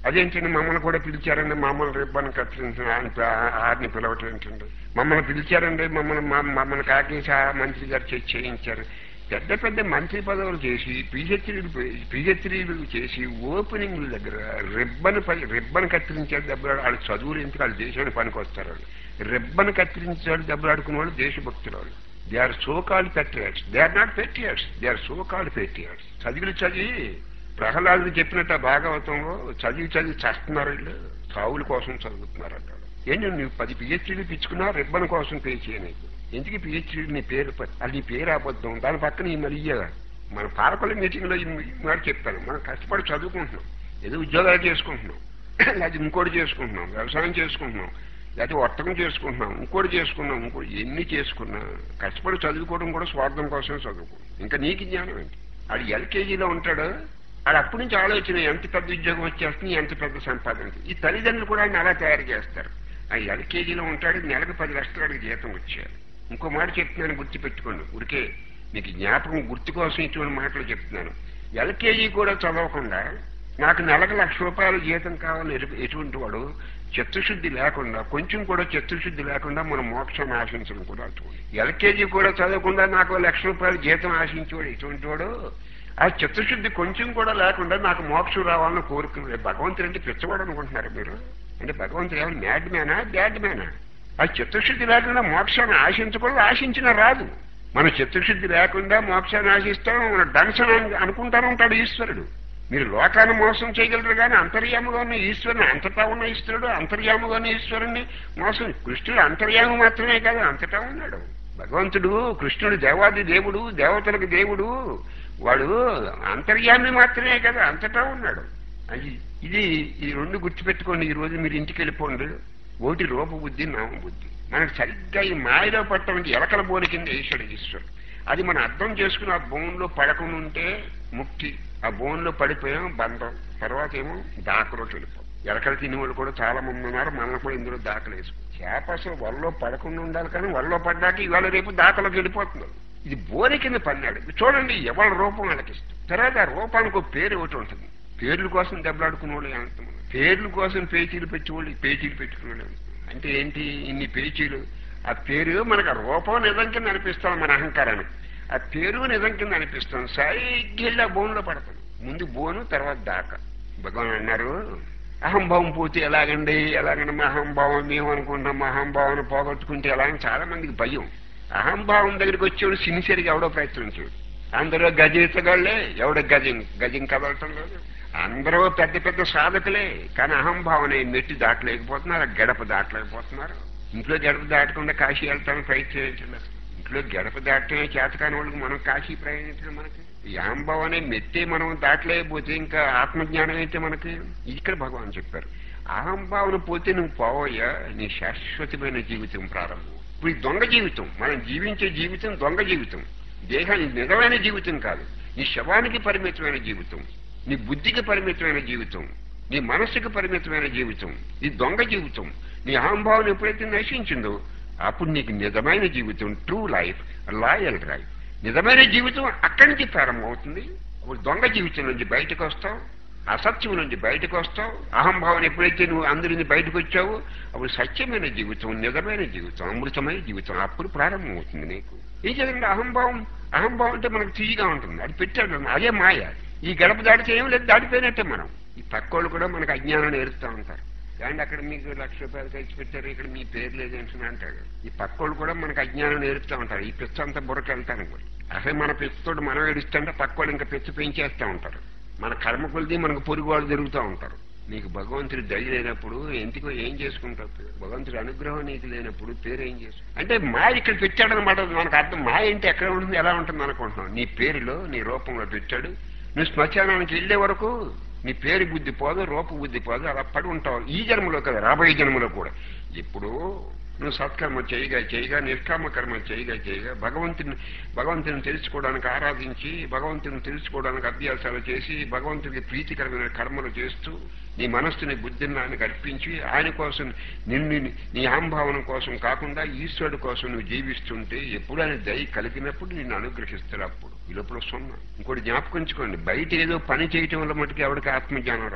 అదేంటండి మమ్మల్ని కూడా పిలిచారండి మమ్మల్ని రిబ్బన్ కత్తిరించిన ఆయన పి- ఆరిని పిలవటం ఏంటండి మమ్మల్ని పిలిచారండి మమ్మల్ని మా- మమ్మల్ని కాకేసి ఆ మంత్రి గారు చే- చేయించారు పెద్ద పెద్ద మంత్రి పదవులు చేసి పిహెచ్డీలు పిహెచ్డీలు చేసి ఓపెనింగ్ల దగ్గర రిబ్బన్ పని రిబ్బన్ కత్తిరించాడు దెబ్బలు వాళ్ళు చదువులు ఎందుకు వాళ్ళు దేశానికి పనికి వస్తారు వాళ్ళు రిబ్బన్ కత్తిరించాడు దెబ్బలాడుకున్న వాళ్ళు దేశభక్తులు వాళ్ళు they are so called patriots they are not patriots they are so called patriots చదివిలు చదివి ప్రహ్లాదుడు చెప్పినట్టు ఆ భాగవతంలో చదివి చదివి చేస్తున్నారు వీళ్ళు సావుల కోసం చదువుతున్నారు అంటాడు ఏంటి నువ్వు పది పిహెచ్డీలు పిచ్చుకున్నా రిబ్బన్ కోసం పే చేయనీకు ఎందుకు పిహెచ్డీ నీ పేరు ప- అది నీ పేరు అబద్ధం దాని పక్కన ఈ మరి ఇయ్యగా మన పాలకుల మీటింగ్లో ఈ మాట చెప్పాను మనం కష్టపడి చదువుకుంటున్నాం ఏదో ఉద్యోగాలు చేసుకుంటున్నాం అది ఇంకోటి చేసుకుంటున్నాం వ్యవసాయం చేసుకుంటున్నాం లేకపోతే వర్తకం చేసుకుంటున్నాం ఇంకోటి చేసుకున్నాం ఇంకోటి ఎన్ని చేసుకున్నా కష్టపడి చదువుకోవడం కూడా స్వార్థం కోసమే చదువుకోవడం ఇంకా నీకు జ్ఞానం ఏంటి ఆడు ఎల్కేజీలో ఉంటాడు ఆడు అప్పటి నుంచి ఆలోచన ఎంత పెద్ద ఉద్యోగం వచ్చేస్తుంది ఎంత పెద్ద సంపాదన ఈ తల్లిదండ్రులు కూడా ఆయన అలా తయారు చేస్తారు ఆ ఎల్కేజీలో ఉంటాడు నెలకు పది లక్షలు అడిగి జీతం వచ్చారు ఇంకో మాట చెప్తున్నాను గుర్తు పెట్టుకోండి ఊరికే మీకు జ్ఞాపకం గుర్తు కోసం ఇటువంటి మాటలు చెప్తున్నాను ఎల్కేజీ కూడా చదవకుండా నాకు నెలకు లక్ష రూపాయల జీతం కావాలని ఎటు- ఎటువంటి వాడు చిత్తశుద్ధి లేకుండా కొంచెం కూడా చిత్తశుద్ధి లేకుండా మనం మోక్షాన్ని ఆశించడం కూడా అటువంటి ఎల్కేజీ కూడా చదవకుండా నాకు లక్ష రూపాయల జీతం ఆశించేవాడు ఎటువంటి వాడు ఆ చిత్తశుద్ధి కొంచెం కూడా లేకుండా నాకు మోక్షం రావాలని కోరుకున్నాడు భగవంతుడు అంటే పిచ్చవాడు అనుకుంటున్నారు మీరు అంటే భగవంతుడు ఏమైనా మ్యాడ్ మ్యానా బ్యాడ్ మ్యానా ఆ చిత్తశుద్ధి లేకుండా మోక్షాన్ని ఆశించకూడదు ఆశించిన రాదు మన చిత్తశుద్ధి లేకుండా మోక్షాన్ని ఆశిస్తాం మన డంసన్ అని అనుకుంటానే ఉంటాడు ఈశ్వరుడు మీరు లోకాన్ని మోసం చేయగలరు కానీ అంతర్యాముగా ఉన్న ఈశ్వరుని అంతటా ఉన్న ఈశ్వరుడు అంతర్యాముగా ఉన్న ఈశ్వరుణ్ణి మోసం కృష్ణుడు అంతర్యాము మాత్రమే కాదు అంతటా ఉన్నాడు భగవంతుడు కృష్ణుడు దేవాది దేవుడు దేవతలకు దేవుడు వాడు అంతర్యామి మాత్రమే కదా అంతటా ఉన్నాడు అది ఇది ఈ రెండు గుర్తుపెట్టుకోండి ఈ రోజు మీరు ఇంటికి వెళ్ళిపోండి ఒకటి రూప బుద్ధి నామ బుద్ధి మనకు సరిగ్గా ఈ మాయలో పట్టడం ఎలకల బోని కింద వేసాడు ఈశ్వరుడు అది మనం అర్థం చేసుకుని ఆ బోన్లో పడకుండా ఉంటే ముక్తి ఆ బోన్లో పడిపోయాం బంధం తర్వాత ఏమో దాకలోకి వెళ్ళిపోం ఎలకలు తినే వాళ్ళు కూడా చాలా మంది ఉన్నారు మనం కూడా ఇందులో దాఖలు వేసుకో చేప అసలు వల్లో పడకుండా ఉండాలి కానీ వల్లో పడ్డాక ఇవాళ రేపు దాకలోకి వెళ్ళిపోతున్నారు ఇది బోని కింద పన్నాడు చూడండి ఎవరి రూపం వాళ్ళకి ఇష్టం తర్వాత ఆ రూపానికి ఒక పేరు ఒకటి ఉంటుంది పేర్ల కోసం దెబ్బలాడుకునే వాళ్ళు ఎంతమంది పేర్ల కోసం పేచీలు పెట్టేవాళ్ళు ఈ పేచీలు పెట్టుకునే వాళ్ళు ఎంతమంది? అంటే ఏంటి ఇన్ని పేచీలు ఆ పేరు మనకు ఆ రూపం నిజం కింద అనిపిస్తాం మన అహంకారానికి ఆ పేరు నిజం కింద అనిపిస్తాం సరిగ్గా బోన్లో పడతాం ముందు బోను తర్వాత దాకా భగవాన్ అన్నారు అహంభావం పోతే ఎలాగండి ఎలాగండి మా అహంభావం మేము అనుకుంటాం మా అహంభావాన్ని పోగొట్టుకుంటే ఎలాగని చాలా మందికి భయం అహంభావం దగ్గరికి వచ్చేవాడు సిన్సియర్గా ఎవడో ప్రయత్నించాడు అందరూ గజేతగాళ్లే ఎవడ గజం గజం కదలటం లేదు అందరూ పెద్ద పెద్ద సాధకులే కానీ అహంభావన మెట్టి దాటలేకపోతున్నారు గడప దాటలేకపోతున్నారు ఇంట్లో గడప దాటకుండా కాశీ వెళ్తానికి ప్రయత్నించండి అసలు. ఇంట్లో గడప దాటమే చేతకాని వాళ్ళకి మనం కాశీ ప్రయాణించడం మనకి ఈ అహంభావం అనే మెట్టే మనం దాటలేకపోతే ఇంకా ఆత్మజ్ఞానం అయితే మనకి ఇక్కడ భగవాన్ చెప్పారు అహంభావన పోతే నువ్వు పోవయ్యా నీ శాశ్వతమైన జీవితం ప్రారంభం ఇప్పుడు ఈ దొంగ జీవితం మనం జీవించే జీవితం దొంగ జీవితం దేహానికి నిజమైన జీవితం కాదు నీ శవానికి పరిమితమైన జీవితం నీ బుద్ధికి పరిమితమైన జీవితం నీ మనస్సుకి పరిమితమైన జీవితం ఈ దొంగ జీవితం నీ అహంభావం ఎప్పుడైతే నశించిందో అప్పుడు నీకు నిజమైన జీవితం ట్రూ లైఫ్ లాయల్ లైఫ్ నిజమైన జీవితం అక్కడి నుంచి ప్రారంభమవుతుంది ఇప్పుడు దొంగ జీవితం నుంచి బయటకు వస్తావు అసత్యం నుంచి బయటకు వస్తావు అహంభావం ఎప్పుడైతే నువ్వు అందరిని బయటకు వచ్చావో అప్పుడు సత్యమైన జీవితం నిజమైన జీవితం అమృతమైన జీవితం అప్పుడు ప్రారంభమవుతుంది నీకు ఏం చేయాలంటే అహంభావం అహంభావం అంటే మనకు తీయగా ఉంటుంది అది పెట్టాడు అదే మాయ ఈ గడప దాటితే ఏం లేదు దాటిపోయినట్టే మనం ఈ పక్కోళ్ళు కూడా మనకు అజ్ఞానం నేర్పుతూ ఉంటారు కానీ అక్కడ మీకు లక్ష రూపాయలు ఖర్చు పెట్టారు ఇక్కడ మీ పేరు లేదంటున్నా అంటాడు ఈ పక్కోళ్ళు కూడా మనకు అజ్ఞానం నేర్పుతూ ఉంటారు ఈ పిచ్చ అంతా బుర్రకి వెళ్తాను కూడా అసలు మన పిచ్చతోటి మనం ఏడుస్తుంటే పక్కోళ్ళు ఇంకా పిచ్చ పెంచేస్తూ ఉంటారు మన కర్మ కొలిది మనకు పొరుగు వాళ్ళు తిరుగుతూ ఉంటారు నీకు భగవంతుడి దయ లేనప్పుడు ఎందుకో ఏం చేసుకుంటావు భగవంతుడి అనుగ్రహం నీకు లేనప్పుడు పేరు ఏం చేసు అంటే మాయ ఇక్కడ పెట్టాడనమాట మనకు అర్థం మాయ అంటే ఎక్కడ ఉంటుంది ఎలా ఉంటుంది అనుకుంటున్నాం నీ పేరులో నీ రూపంలో పెట్టాడు నువ్వు శ్మశానానికి వెళ్లే వరకు నీ పేరు బుద్ధి పోదు రూప బుద్ధి పోదు అలా పడి ఉంటావు ఈ జన్మలో కదా రాబోయే జన్మలో కూడా ఇప్పుడు నువ్వు సత్కర్మ చేయగా చేయగా నిష్కామ కర్మ చేయగా చేయగా భగవంతుని భగవంతుని తెలుసుకోవడానికి ఆరాధించి భగవంతుని తెలుసుకోవడానికి అభ్యాసాలు చేసి భగవంతుడికి ప్రీతికరమైన కర్మలు చేస్తూ నీ మనస్సుని బుద్ధిని ఆయనకు అర్పించి ఆయన కోసం నిన్ను నీ అహంభావన కోసం కాకుండా ఈశ్వరుడు కోసం నువ్వు జీవిస్తుంటే ఎప్పుడు ఆయన దయ కలిగినప్పుడు నిన్ను అనుగ్రహిస్తాడు అప్పుడు ఈ లోపల సున్నా ఇంకోటి జ్ఞాపకించుకోండి బయట ఏదో పని చేయటం వల్ల మటుకు ఎవరికి ఆత్మజ్ఞానం రాదు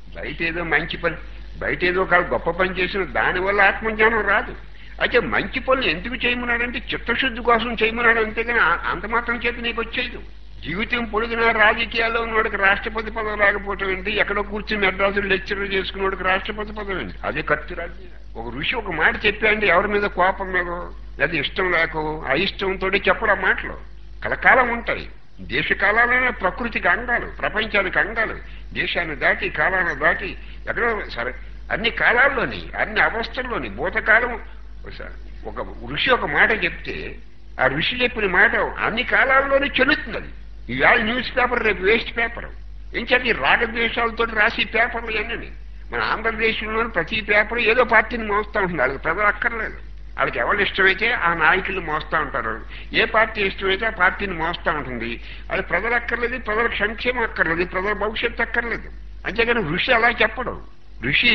బయట ఏదో మంచి పని బయట ఏదో ఒక గొప్ప పని చేసిన దానివల్ల ఆత్మజ్ఞానం రాదు అయితే మంచి పనులు ఎందుకు చేయమన్నాడంటే చిత్తశుద్ధి కోసం చేయమన్నాడు అంతేగాని ఆ- అంత మాత్రం చేత నీకు వచ్చేది జీవితం పొడిగిన రాజకీయాల్లో ఉన్నవాడికి రాష్ట్రపతి పదవి రాకపోవటం ఏంటి ఎక్కడో కూర్చుని మెడ్రాసులు లెక్చర్ చేసుకున్నవాడికి రాష్ట్రపతి పదవి ఏంటి అదే ఖర్చు రాజకీయం ఒక ఋషి ఒక మాట చెప్పాండి ఎవరి మీద కోపం మీద లేదా ఇష్టం లేకో అయిష్టంతో చెప్పరు ఆ మాటలు కలకాలం ఉంటాయి దేశకాలాలనే ప్రకృతికి అంగాలు ప్రపంచానికి అంగాలు దేశాన్ని దాటి కాలాన్ని దాటి ఎక్కడో సరే అన్ని కాలాల్లోని అన్ని అవస్థల్లోని భూతకాలం ఒకసారి ఒక ఋషి ఒక మాట చెప్తే ఆ ఋషి చెప్పిన మాట అన్ని కాలాల్లోనే చెల్లుతుంది అది ఇవాళ న్యూస్ పేపర్ రేపు వేస్ట్ పేపర్ ఎంచేత ఈ రాగద్వేషాలతో రాసి పేపర్లు ఇవన్నీ మన ఆంధ్రదేశంలోని ప్రతి పేపర్ ఏదో పార్టీని మోస్తూ ఉంటుంది వాళ్ళకి ప్రజలు అక్కర్లేదు వాళ్ళకి ఎవరు ఇష్టమైతే ఆ నాయకులు మోస్తూ ఉంటారు ఏ పార్టీ ఇష్టమైతే ఆ పార్టీని మోస్తూ ఉంటుంది అది ప్రజలు అక్కర్లేదు ప్రజల సంక్షేమం అక్కర్లేదు ప్రజల భవిష్యత్తు అక్కర్లేదు అంతేగాని ఋషి అలా చెప్పడం ఋషి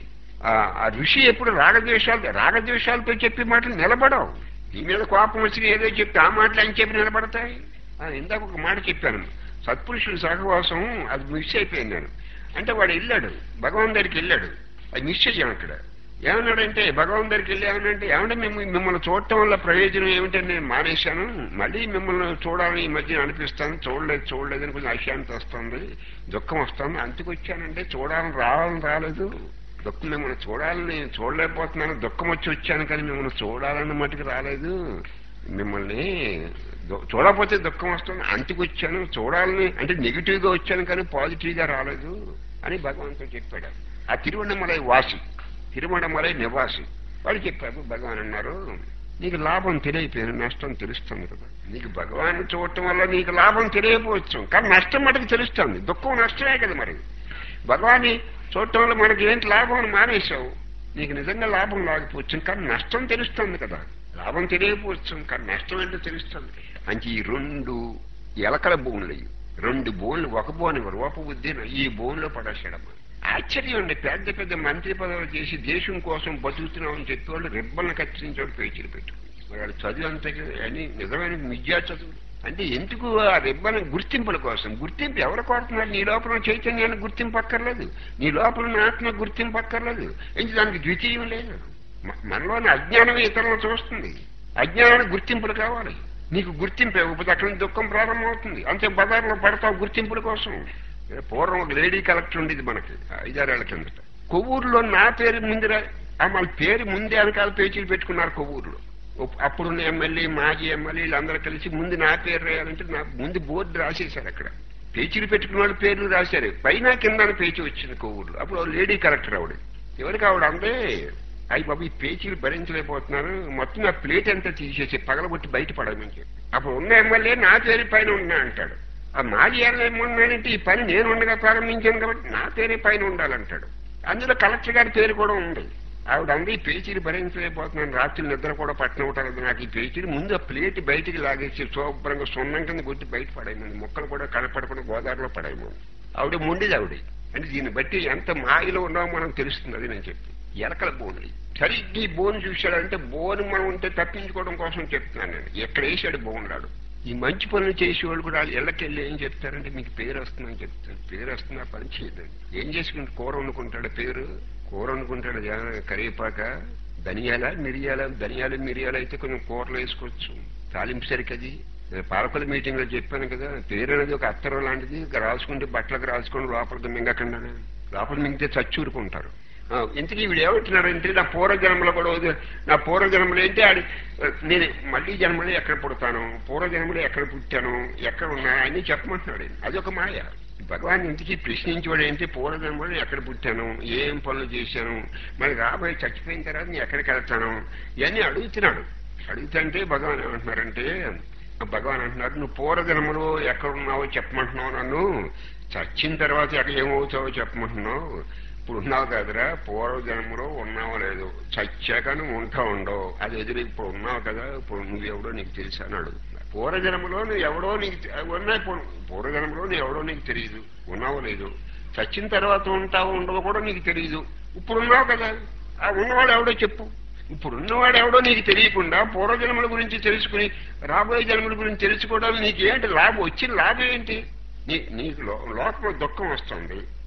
ఆ ఆ ఋషి ఎప్పుడు రాగద్వేషాలు రాగద్వేషాలతో చెప్పే మాటలు నిలబడవు నీ మీద కోపం వచ్చి ఏదో చెప్తే ఆ మాటలు అని చెప్పి నిలబడతాయి ఆ, ఇందాక ఒక మాట చెప్పాను సత్పురుషుల సహవాసం అది మిస్ అయిపోయింది నేను అంటే వాడు వెళ్ళాడు భగవాన్ దగ్గరికి వెళ్ళాడు అది మిస్ అయ్యాం అక్కడ ఏమన్నాడంటే భగవాన్ దగ్గరికి వెళ్ళి ఏమన్నాడంటే ఏమంటే మేము మిమ్మల్ని చూడటం వల్ల ప్రయోజనం ఏమిటని నేను మానేశాను మళ్ళీ మిమ్మల్ని చూడాలని ఈ మధ్య అనిపిస్తాను చూడలేదు చూడలేదని కొంచెం అశాంతి వస్తుంది దుఃఖం వస్తుంది అందుకు వచ్చానంటే చూడాలని రావాలని రాలేదు దుఃఖం మిమ్మల్ని చూడాలని చూడలేకపోతున్నాను దుఃఖం వచ్చి వచ్చాను కానీ మిమ్మల్ని చూడాలని మటుకు రాలేదు మిమ్మల్ని దు- చూడకపోతే దుఃఖం వస్తుంది అంటికి వచ్చాను చూడాలని అంటే నెగిటివ్ గా వచ్చాను కానీ పాజిటివ్ గా రాలేదు అని భగవంతుడు చెప్పాడు ఆ తిరువണ്ണమలై వాసి తిరువണ്ണమలై నివాసి వాడు చెప్పాడు భగవాన్ అన్నారు నీకు లాభం తెలియపోయిన నష్టం తెలుస్తుంది కదా నీకు భగవాన్ చూడటం వల్ల నీకు లాభం తెలియకపోవచ్చు కానీ నష్టం మటుకు తెలుస్తుంది దుఃఖం నష్టమే కదా మరి భగవాన్ని చూడటం వల్ల మనకి ఏంటి లాభం అని మానేశావు నీకు నిజంగా లాభం లేకపోవచ్చు కానీ నష్టం తెలుస్తుంది కదా లాభం తెలియకపోవచ్చు కానీ నష్టం ఏంటో తెలుస్తుంది అంటే ఈ రెండు ఎలకల బోన్లు ఇవి. రెండు బోన్లు ఒక బోన్ రూప బుద్ధిని ఈ బోన్లో పడేసాడమ్మా ఆశ్చర్యం అండి పెద్ద పెద్ద మంత్రి పదవులు చేసి దేశం కోసం బతుకుతున్నామని చెప్పి వాళ్ళు రిబ్బన్లు కత్తిరించాడు పేచీలు పెట్టుకుని మరి వాళ్ళు చదువు అంతే అని నిజమైన విద్యా చదువు అంటే ఎందుకు ఆ రిబ్బన్ గుర్తింపుల కోసం గుర్తింపు ఎవరు కోరుతున్నారు నీ లోపల ఉన్న చైతన్యాన్ని గుర్తింపు అక్కర్లేదు నీ లోపల ఉన్న ఆత్మ గుర్తింపు అక్కర్లేదు ఏంటి దానికి ద్వితీయం లేదు మ- మనలోని అజ్ఞానం ఇతరులను చూస్తుంది అజ్ఞానానికి గుర్తింపులు కావాలి నీకు గుర్తింపు ఇవ్వకపోతే అక్కడ నుంచి దుఃఖం ప్రారంభమవుతుంది అంతే బజార్లో పడతావు గుర్తింపుల కోసం ఏ పూర్వం ఒక లేడీ కలెక్టర్ ఉండేది మనకి ఐదారేళ్ల కిందట కొవ్వూరులో నా పేరు ముందు రా- ఆ మన పేరు ముందే వెనకాల పేచీలు పెట్టుకున్నారు కొవ్వూరులో ఉప్- అప్పుడున్న ఎమ్మెల్యే మాజీ ఎమ్మెల్యే వీళ్ళందరూ కలిసి ముందు నా పేరు రాయాలంటే నా ముందు బోర్డు రాసేశారు అక్కడ పేచీలు పెట్టుకున్న వాళ్ళు పేర్లు రాశారు పైన కింద పేచీ వచ్చింది కొవ్వూరులో అప్పుడు ఓ లేడీ కలెక్టర్ ఆవిడ ఎవరికి ఆవిడ అంటే అయ్యి బాబు ఈ పేచీలు భరించలేకపోతున్నారు మొత్తం నా ప్లేట్ అంతా తీసేసి పగలగొట్టి బయట పడమని చెప్పి అప్పుడు ఉన్న ఎమ్మెల్యే నా పేరు పైన ఉన్నా అంటాడు ఆ మాజీ ఏమన్నాడంటే ఈ పని నేను ఉండగా ప్రారంభించాను కాబట్టి నా పేరే పైన ఉండాలంటాడు అందులో కలెక్టర్ గారి పేరు కూడా ఉంది ఆవిడ అంది ఈ పేచీలు భరించలేకపోతున్నాను రాత్రి నిద్ర కూడా పట్టనవుతారు నాకు ఈ పేచీలు ముందు ఆ ప్లేట్ బయటికి లాగేసి శుభ్రంగా సున్నం కింద కొట్టి బయట పడేయమని మొక్కలు కూడా కనపడకుండా గోదావరిలో పడేయమని ఆవిడ మొండిది ఆవిడ అంటే దీన్ని బట్టి ఎంత మాయలో ఉన్నామో మనం తెలుస్తుంది అది నేను చెప్పి ఎలకల బోన్లు సరిగ్గా ఈ బోన్ చూశాడంటే బోన్ మనం ఉంటే తప్పించుకోవడం కోసం చెప్తున్నాను నేను ఎక్కడ వేసాడు బోన్లాడు ఈ మంచి పనులు చేసేవాళ్ళు కూడా ఇళ్ళకెళ్ళి ఏం చెప్తారంటే మీకు పేరు వస్తుందని చెప్తారు పేరు వస్తున్నా పని చేయదు ఏం చేసుకుంటే కూర వండుకుంటాడు పేరు కూర వండుకుంటాడు జా- కరివేపాక ధనియాల మిరియాల ధనియాలు మిరియాలు అయితే కొంచెం కూరలు వేసుకోవచ్చు తాలింపు సరికది నేను పాలకుల మీటింగ్ లో చెప్పాను కదా పేరు అనేది ఒక అత్తరం లాంటిది ఇక రాసుకుంటే బట్టలకు రాసుకొని లోపలికి మింగకుండా లోపల మింగితే చచ్చూరుకుంటారు ఆ, ఇంతకీ వీడు ఏమంటున్నాడంటే నా పూర్వజన్మలో కూడా వదిలే- నా పూర్వజన్మలో ఏంటి ఆడి నేను మళ్ళీ జన్మలో ఎక్కడ పుడతాను పూర్వజన్మలో ఎక్కడ పుట్టాను ఎక్కడ ఉన్నా అని చెప్పమంటున్నాడు ఈయన. అది ఒక మాయ భగవాన్ ఇంటికి ప్రశ్నించేవాడు ఏంటి పూర్వజన్మలో ఎక్కడ పుట్టాను ఏం పనులు చేశాను మరి రాబోయే చచ్చిపోయిన తర్వాత నేను ఎక్కడికి వెళ్తాను ఇవన్నీ అడుగుతున్నాడు అడుగుతుంటే భగవాన్ ఏమంటున్నారంటే భగవాన్ అంటున్నారు నువ్వు పూర్వజన్మలో ఎక్కడ ఉన్నావో చెప్పమంటున్నావు నన్ను చచ్చిన తర్వాత ఎక్కడ ఏమవుతావో చెప్పమంటున్నావు ఇప్పుడు ఉన్నావు కదరా పూర్వజన్మలో ఉన్నావో లేదు చచ్చాక నువ్వు ఉంటా ఉండవు అది ఎదురు ఇప్పుడు ఉన్నావు కదా ఇప్పుడు నువ్వెవడో నీకు తెలుసా అని అడుగుతున్నా పూర్వజన్మలో నువ్వు ఎవడో నీకు తె- ఉన్నాయి ఇప్పుడు పూర్వజన్మలో నువ్వు ఎవడో నీకు తెలియదు ఉన్నావో లేదు చచ్చిన తర్వాత ఉంటావో ఉండవో కూడా నీకు తెలియదు ఇప్పుడు ఉన్నావు కదా ఆ ఉన్నవాడు ఎవడో చెప్పు ఇప్పుడు ఉన్నవాడు ఎవడో నీకు తెలియకుండా పూర్వజన్మల గురించి తెలుసుకుని రాబోయే జన్మల గురించి తెలుసుకోవడానికి నీకు ఏంటి లాభం వచ్చిన లాభం ఏంటి నీ నీకు లో- లోపల దుఃఖం వస్తుంది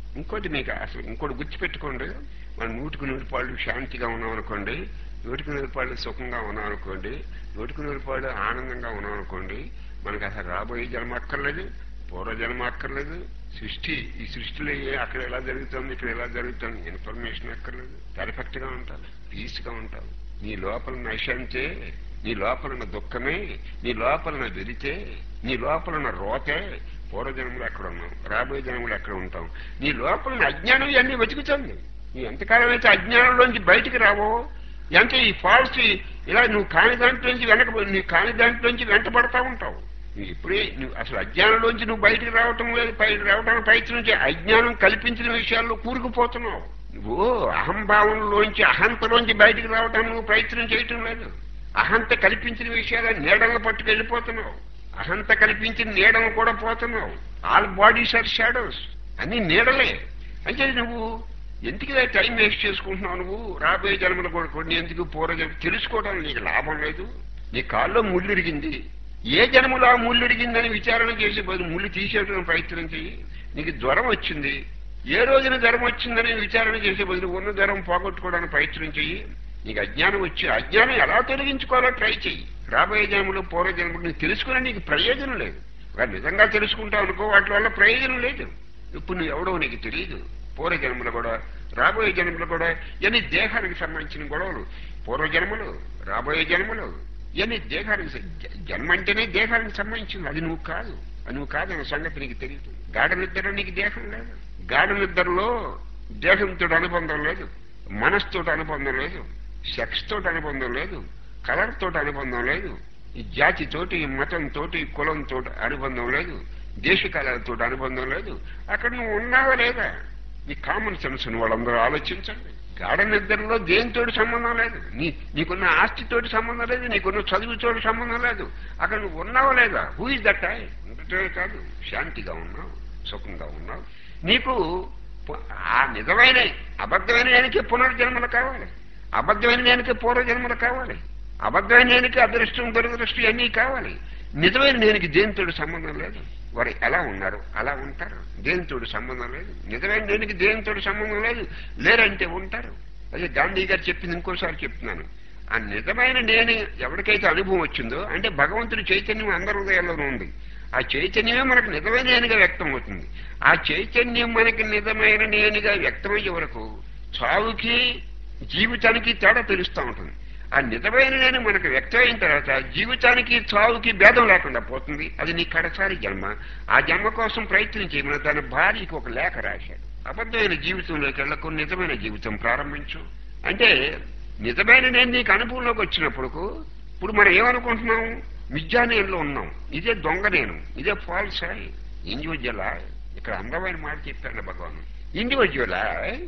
ఇంకోటి మీకు అసలు ఇంకోటి గుర్తుపెట్టుకోండి మనం నూటికి నూరు పాళ్ళు శాంతిగా ఉన్నాం అనుకోండి నూటికి నూరు పాళ్ళు సుఖంగా ఉన్నాం అనుకోండి నూటికి నూరు పాళ్ళు ఆనందంగా ఉన్నాం అనుకోండి మనకు అసలు రాబోయే జన్మ అక్కర్లేదు పూర్వ జన్మ అక్కర్లేదు సృష్టి ఈ సృష్టిలో ఏ అక్కడ ఎలా జరుగుతుంది ఇక్కడ ఎలా జరుగుతుంది ఇన్ఫర్మేషన్ అక్కర్లేదు పర్ఫెక్ట్ గా ఉంటాం పీస్ గా ఉంటాం నీ లోపల నశాంతే నీ లోపల ఉన్న దుఃఖమే నీ లోపల ఉన్న వెలితే నీ లోపల ఉన్న రోతే పూర్వజన్మలు ఎక్కడ ఉన్నాం రాబోయే జన్మలు ఎక్కడ ఉంటాం నీ లోపల ఉన్న అజ్ఞానం ఇవన్నీ వెతుకుతుంది నీ ఎంతకాలం అయితే అజ్ఞానంలోంచి బయటికి రావో ఎంత ఈ ఫాల్స్ ఇలా నువ్వు కాని దాంట్లోంచి వెనక నీ కాని దాంట్లోంచి వెంటబడతా ఉంటావు నువ్వు ఇప్పుడే నువ్వు అసలు అజ్ఞానంలోంచి నువ్వు బయటికి రావటం లేదు బయటకు రావడానికి ప్రయత్నం చేయ అజ్ఞానం కల్పించిన విషయాల్లో కూరుకుపోతున్నావు నువ్వు అహంభావంలోంచి అహంతలోంచి బయటికి రావడానికి నువ్వు ప్రయత్నం చేయటం లేదు అహంత కల్పించిన విషయాల నీడలను పట్టుకు వెళ్ళిపోతున్నావు అహంత కల్పించిన నీడలను కూడా పోతున్నావు ఆల్ బాడీస్ ఆర్ షాడోస్ అన్ని నీడలే అంటే నువ్వు ఎందుకు ఇలా టైం వేస్ట్ చేసుకుంటున్నావు నువ్వు రాబోయే జన్మలు కూడా కొన్ని ఎందుకు పూర్వ జన్మ తెలుసుకోవడం నీకు లాభం లేదు నీ కాల్లో ముళ్ళు ఇరిగింది ఏ జన్మలో ఆ ముళ్ళు ఇరిగిందని విచారణ చేసే బదులు ముళ్ళు తీసేయడం ప్రయత్నం చెయ్యి నీకు జ్వరం వచ్చింది ఏ రోజున జ్వరం వచ్చిందని విచారణ చేసే బదులు ఉన్న జ్వరం పోగొట్టుకోవడానికి ప్రయత్నం చెయ్యి నీకు అజ్ఞానం వచ్చి అజ్ఞానం ఎలా తొలగించుకోవాలో ట్రై చెయ్యి రాబోయే జన్మలో పూర్వ జన్మలు నీకు తెలుసుకునే నీకు ప్రయోజనం లేదు వాడు నిజంగా తెలుసుకుంటావు అనుకో వాటి వల్ల ప్రయోజనం లేదు ఇప్పుడు నువ్వు ఎవడో నీకు తెలియదు పూర్వ జన్మలు కూడా రాబోయే జన్మలు కూడా ఇవన్నీ దేహానికి సంబంధించిన గొడవలు పూర్వ జన్మలు రాబోయే జన్మలు ఇవన్నీ దేహానికి స- జ- జన్మ అంటేనే దేహానికి సంబంధించింది అది నువ్వు కాదు అది నువ్వు కాదు అనే సంగతి నీకు తెలియదు గాఢ నిద్రలో నీకు దేహం లేదు గాఢ నిద్రలో దేహంతో అనుబంధం లేదు మనస్సుతో అనుబంధం లేదు సెక్స్ తోటి అనుబంధం లేదు కలర్ తోటి అనుబంధం లేదు ఈ జాతితోటి మతంతోటి కులంతో అనుబంధం లేదు దేశకాలతో అనుబంధం లేదు అక్కడ నువ్వు ఉన్నావా లేదా నీ కామన్ సెన్స్ వాళ్ళందరూ ఆలోచించండి గాఢ నిద్రలో దేనితో సంబంధం లేదు నీ నీకున్న ఆస్తితోటి సంబంధం లేదు నీకున్న చదువుతోటి సంబంధం లేదు అక్కడ నువ్వు ఉన్నావా లేదా హూ ఇస్ దట్ ఐ ఉండటమే కాదు శాంతిగా ఉన్నావు సుఖంగా ఉన్నావు నీకు పు- ఆ నిజమైన అబద్ధమైన నేనికి పునర్జన్మలు కావాలి అబద్ధమైన నేనికి పూర్వజన్మలు కావాలి అబద్ధమైన నేనికి అదృష్టం దురదృష్టం అన్నీ కావాలి నిజమైన నేనికి దేనితోడు సంబంధం లేదు వారు ఎలా ఉన్నారు అలా ఉంటారు దేనితోడు సంబంధం లేదు నిజమైన దేనికి దేనితోడు సంబంధం లేదు లేరంటే ఉంటారు అదే గాంధీ గారు చెప్పింది ఇంకోసారి చెప్తున్నాను ఆ నిజమైన నేను ఎవరికైతే అనుభవం వచ్చిందో అంటే భగవంతుడి చైతన్యం అందరి హృదయాల్లోనూ ఉంది ఆ చైతన్యమే మనకు నిజమైన నేనుగా వ్యక్తం అవుతుంది ఆ చైతన్యం మనకి నిజమైన నేనుగా వ్యక్తమయ్యే వరకు చావుకి జీవితానికి తేడా తెలుస్తూ ఉంటుంది ఆ నిజమైన నేను మనకు వ్యక్తమైన తర్వాత జీవితానికి చావుకి భేదం లేకుండా పోతుంది అది నీ కడసారి జన్మ ఆ జన్మ కోసం ప్రయత్నం చేయమని తన భార్యకి ఒక లేఖ రాశాడు అబద్ధమైన జీవితంలోకి వెళ్ళకు నిజమైన జీవితం ప్రారంభించు అంటే నిజమైన నేను నీకు అనుభవంలోకి వచ్చినప్పుడు ఇప్పుడు మనం ఏమనుకుంటున్నాం మిథ్యా నేనులో ఉన్నాం ఇదే దొంగ నేను ఇదే ఫాల్స్ ఇండివిజువలా ఇక్కడ అందమైన మాట చెప్పాడు భగవాన్ ఇండివిజువలా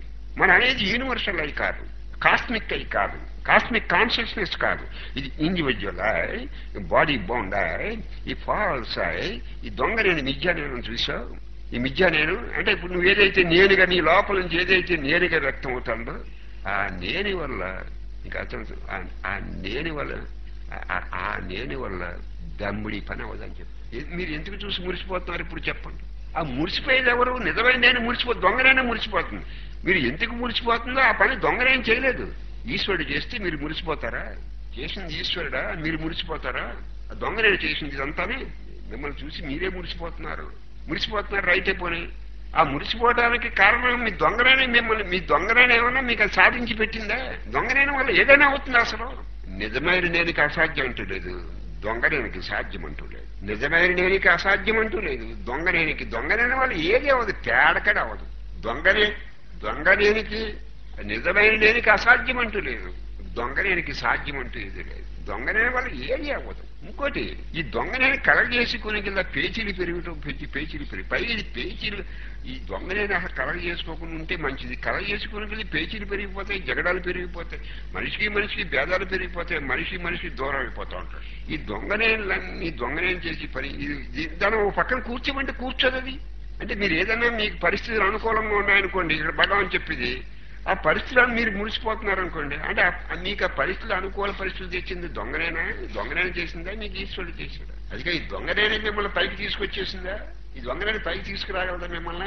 మన అనేది యూనివర్సల్ అయి కాదు కాస్మిక్ అయి కాదు కాస్మిక్ కాన్షియస్నెస్ కాదు ఇది ఇండివిజువల్ బాడీ బౌండ్ ఈ ఫాల్స్ ఈ దొంగ నేను మిథ్యా నేను చూసావు ఈ మిథ్యా నేను అంటే ఇప్పుడు నువ్వు ఏదైతే నేనుగా నీ లోపల నుంచి ఏదైతే నేనుగా వ్యక్తం అవుతుందో ఆ నేని వల్ల నీకు అర్థం ఆ- ఆ నేని వల్ల ఆ- ఆ- ఆ నేని వల్ల దమ్ముడి పని అవ్వదని చెప్పి ఏ- మీరు ఎందుకు చూసి మురిసిపోతున్నారు ఇప్పుడు చెప్పండి ఆ మురిసిపోయేది ఎవరు నిజమైన నేను మురిసిపో దొంగనైనా మురిసిపోతుంది మీరు ఎందుకు మురిసిపోతుందో ఆ పని దొంగనేం చేయలేదు ఈశ్వరుడు చేస్తే మీరు మురిసిపోతారా చేసింది ఈశ్వరుడా మీరు మురిసిపోతారా ఆ దొంగనేను చేసింది ఇదంతానే మిమ్మల్ని చూసి మీరే మురిసిపోతున్నారు మురిసిపోతున్నారు రైతే పోనీ ఆ మురిసిపోవడానికి కారణం మీ దొంగనైనా మిమ్మల్ని మీ దొంగనైనా ఏమన్నా మీకు అది సాధించి పెట్టిందా దొంగనైన వల్ల ఏదైనా అవుతుంది అసలు నిజమైన నేనికి అసాధ్యం అంటూ లేదు దొంగనేనికి సాధ్యం అంటూ లేదు నిజమైన నేనికి అసాధ్యం అంటూ లేదు దొంగనేనికి దొంగనేని వల్ల ఏది అవ్వదు తేడకడ అవ్వదు దొంగనే దొంగనేనికి నిజమైన నేనికి అసాధ్యం అంటూ లేదు దొంగనేనికి సాధ్యం అంటూ ఏది లేదు దొంగనేని వల్ల ఏది అవ్వదు ఇంకోటి ఈ దొంగనేని కలగజేసుకునే కింద పేచీలు పెరుగుతూ పెంచి పేచీలు పెరిగి పైగా ఇది పేచీలు ఈ దొంగనేని అసలు కలగ చేసుకోకుండా ఉంటే మంచిది కలగ చేసుకునే కొద్దీ పేచీలు పెరిగిపోతాయి జగడాలు పెరిగిపోతాయి మనిషికి మనిషికి భేదాలు పెరిగిపోతాయి మనిషి మనిషి దూరం అయిపోతూ ఉంటారు ఈ దొంగనేని దొంగనేని చేసి పని ఇది- ఇది- దాన్ని ఒక పక్కన కూర్చోమంటే కూర్చోదు అది అంటే మీరు ఏదైనా మీకు పరిస్థితులు అనుకూలంగా ఉన్నాయనుకోండి ఇక్కడ భగవాన్ చెప్పింది ఆ పరిస్థితులను మీరు మురిసిపోతున్నారు అనుకోండి అంటే ఆ- మీకు ఆ పరిస్థితులు అనుకూల పరిస్థితులు తెచ్చింది దొంగనేనా దొంగనేనా చేసిందా మీకు ఈశ్వరుడు చేసిందా అందుకే ఈ దొంగనేనే మిమ్మల్ని పైకి తీసుకొచ్చేసిందా ఈ దొంగనేని పైకి తీసుకురాగలదా మిమ్మల్ని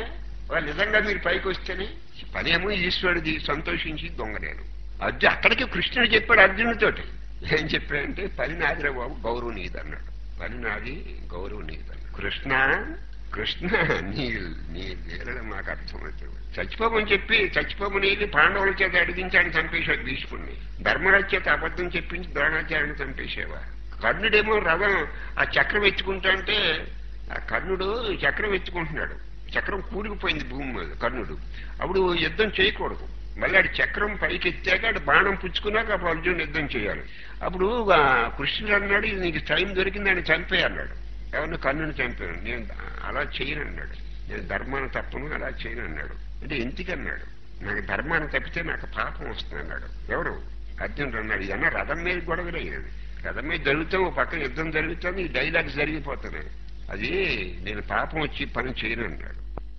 వాళ్ళు నిజంగా మీరు పైకి వస్తేనే పనేమో ఈశ్వరుడిది సంతోషించి దొంగ నేను అర్జున్ అక్కడికి కృష్ణుడు చెప్పాడు అర్జునుడితోటి ఏం చెప్పాడంటే పని నాదిరా బాబు గౌరవం నీది అన్నాడు పని నాది గౌరవం నీది అన్నాడు కృష్ణ కృష్ణ నీ నీ లీలలు మాకు అర్థమవుతుంది చచ్చిపోమని చెప్పి చచ్చిపోమని వెళ్ళి పాండవుల చేత అడిగించాడు చంపేశాడు భీష్ముడిని ధర్మరాజు చేత అబద్ధం చెప్పించి ద్రోణాచార్యుని చంపేసేవా కర్ణుడేమో రథం ఆ చక్రం ఎత్తుకుంటా అంటే ఆ కర్ణుడు చక్రం ఎత్తుకుంటున్నాడు చక్రం కూలిగిపోయింది భూమి మీద కర్ణుడు అప్పుడు యుద్ధం చేయకూడదు మళ్ళీ ఆడు చక్రం పైకి ఎత్తాక ఆడు బాణం పుచ్చుకున్నాక అప్పుడు అర్జునుడు యుద్ధం చేయాలి అప్పుడు ఆ కృష్ణుడు అన్నాడు ఇది నీకు టైం దొరికింది ఆయన చంపే అన్నాడు ఎవరిని కర్ణుని చంపాను నేను అలా చేయను అన్నాడు నేను ధర్మాన్ని తప్పను అలా చేయను అన్నాడు అంటే ఎందుకన్నాడు నాకు ధర్మాన్ని తప్పితే నాకు పాపం వస్తుంది అన్నాడు ఎవరు అర్జునుడు అన్నాడు ఇదన్నా రథం మీద గొడవలే ఇది రథం మీద జరుగుతాం ఓ పక్కన యుద్ధం జరుగుతుంది ఈ డైలాగ్స్ జరిగిపోతున్నాయి అది నేను పాపం వచ్చి పని చేయను అన్నాడు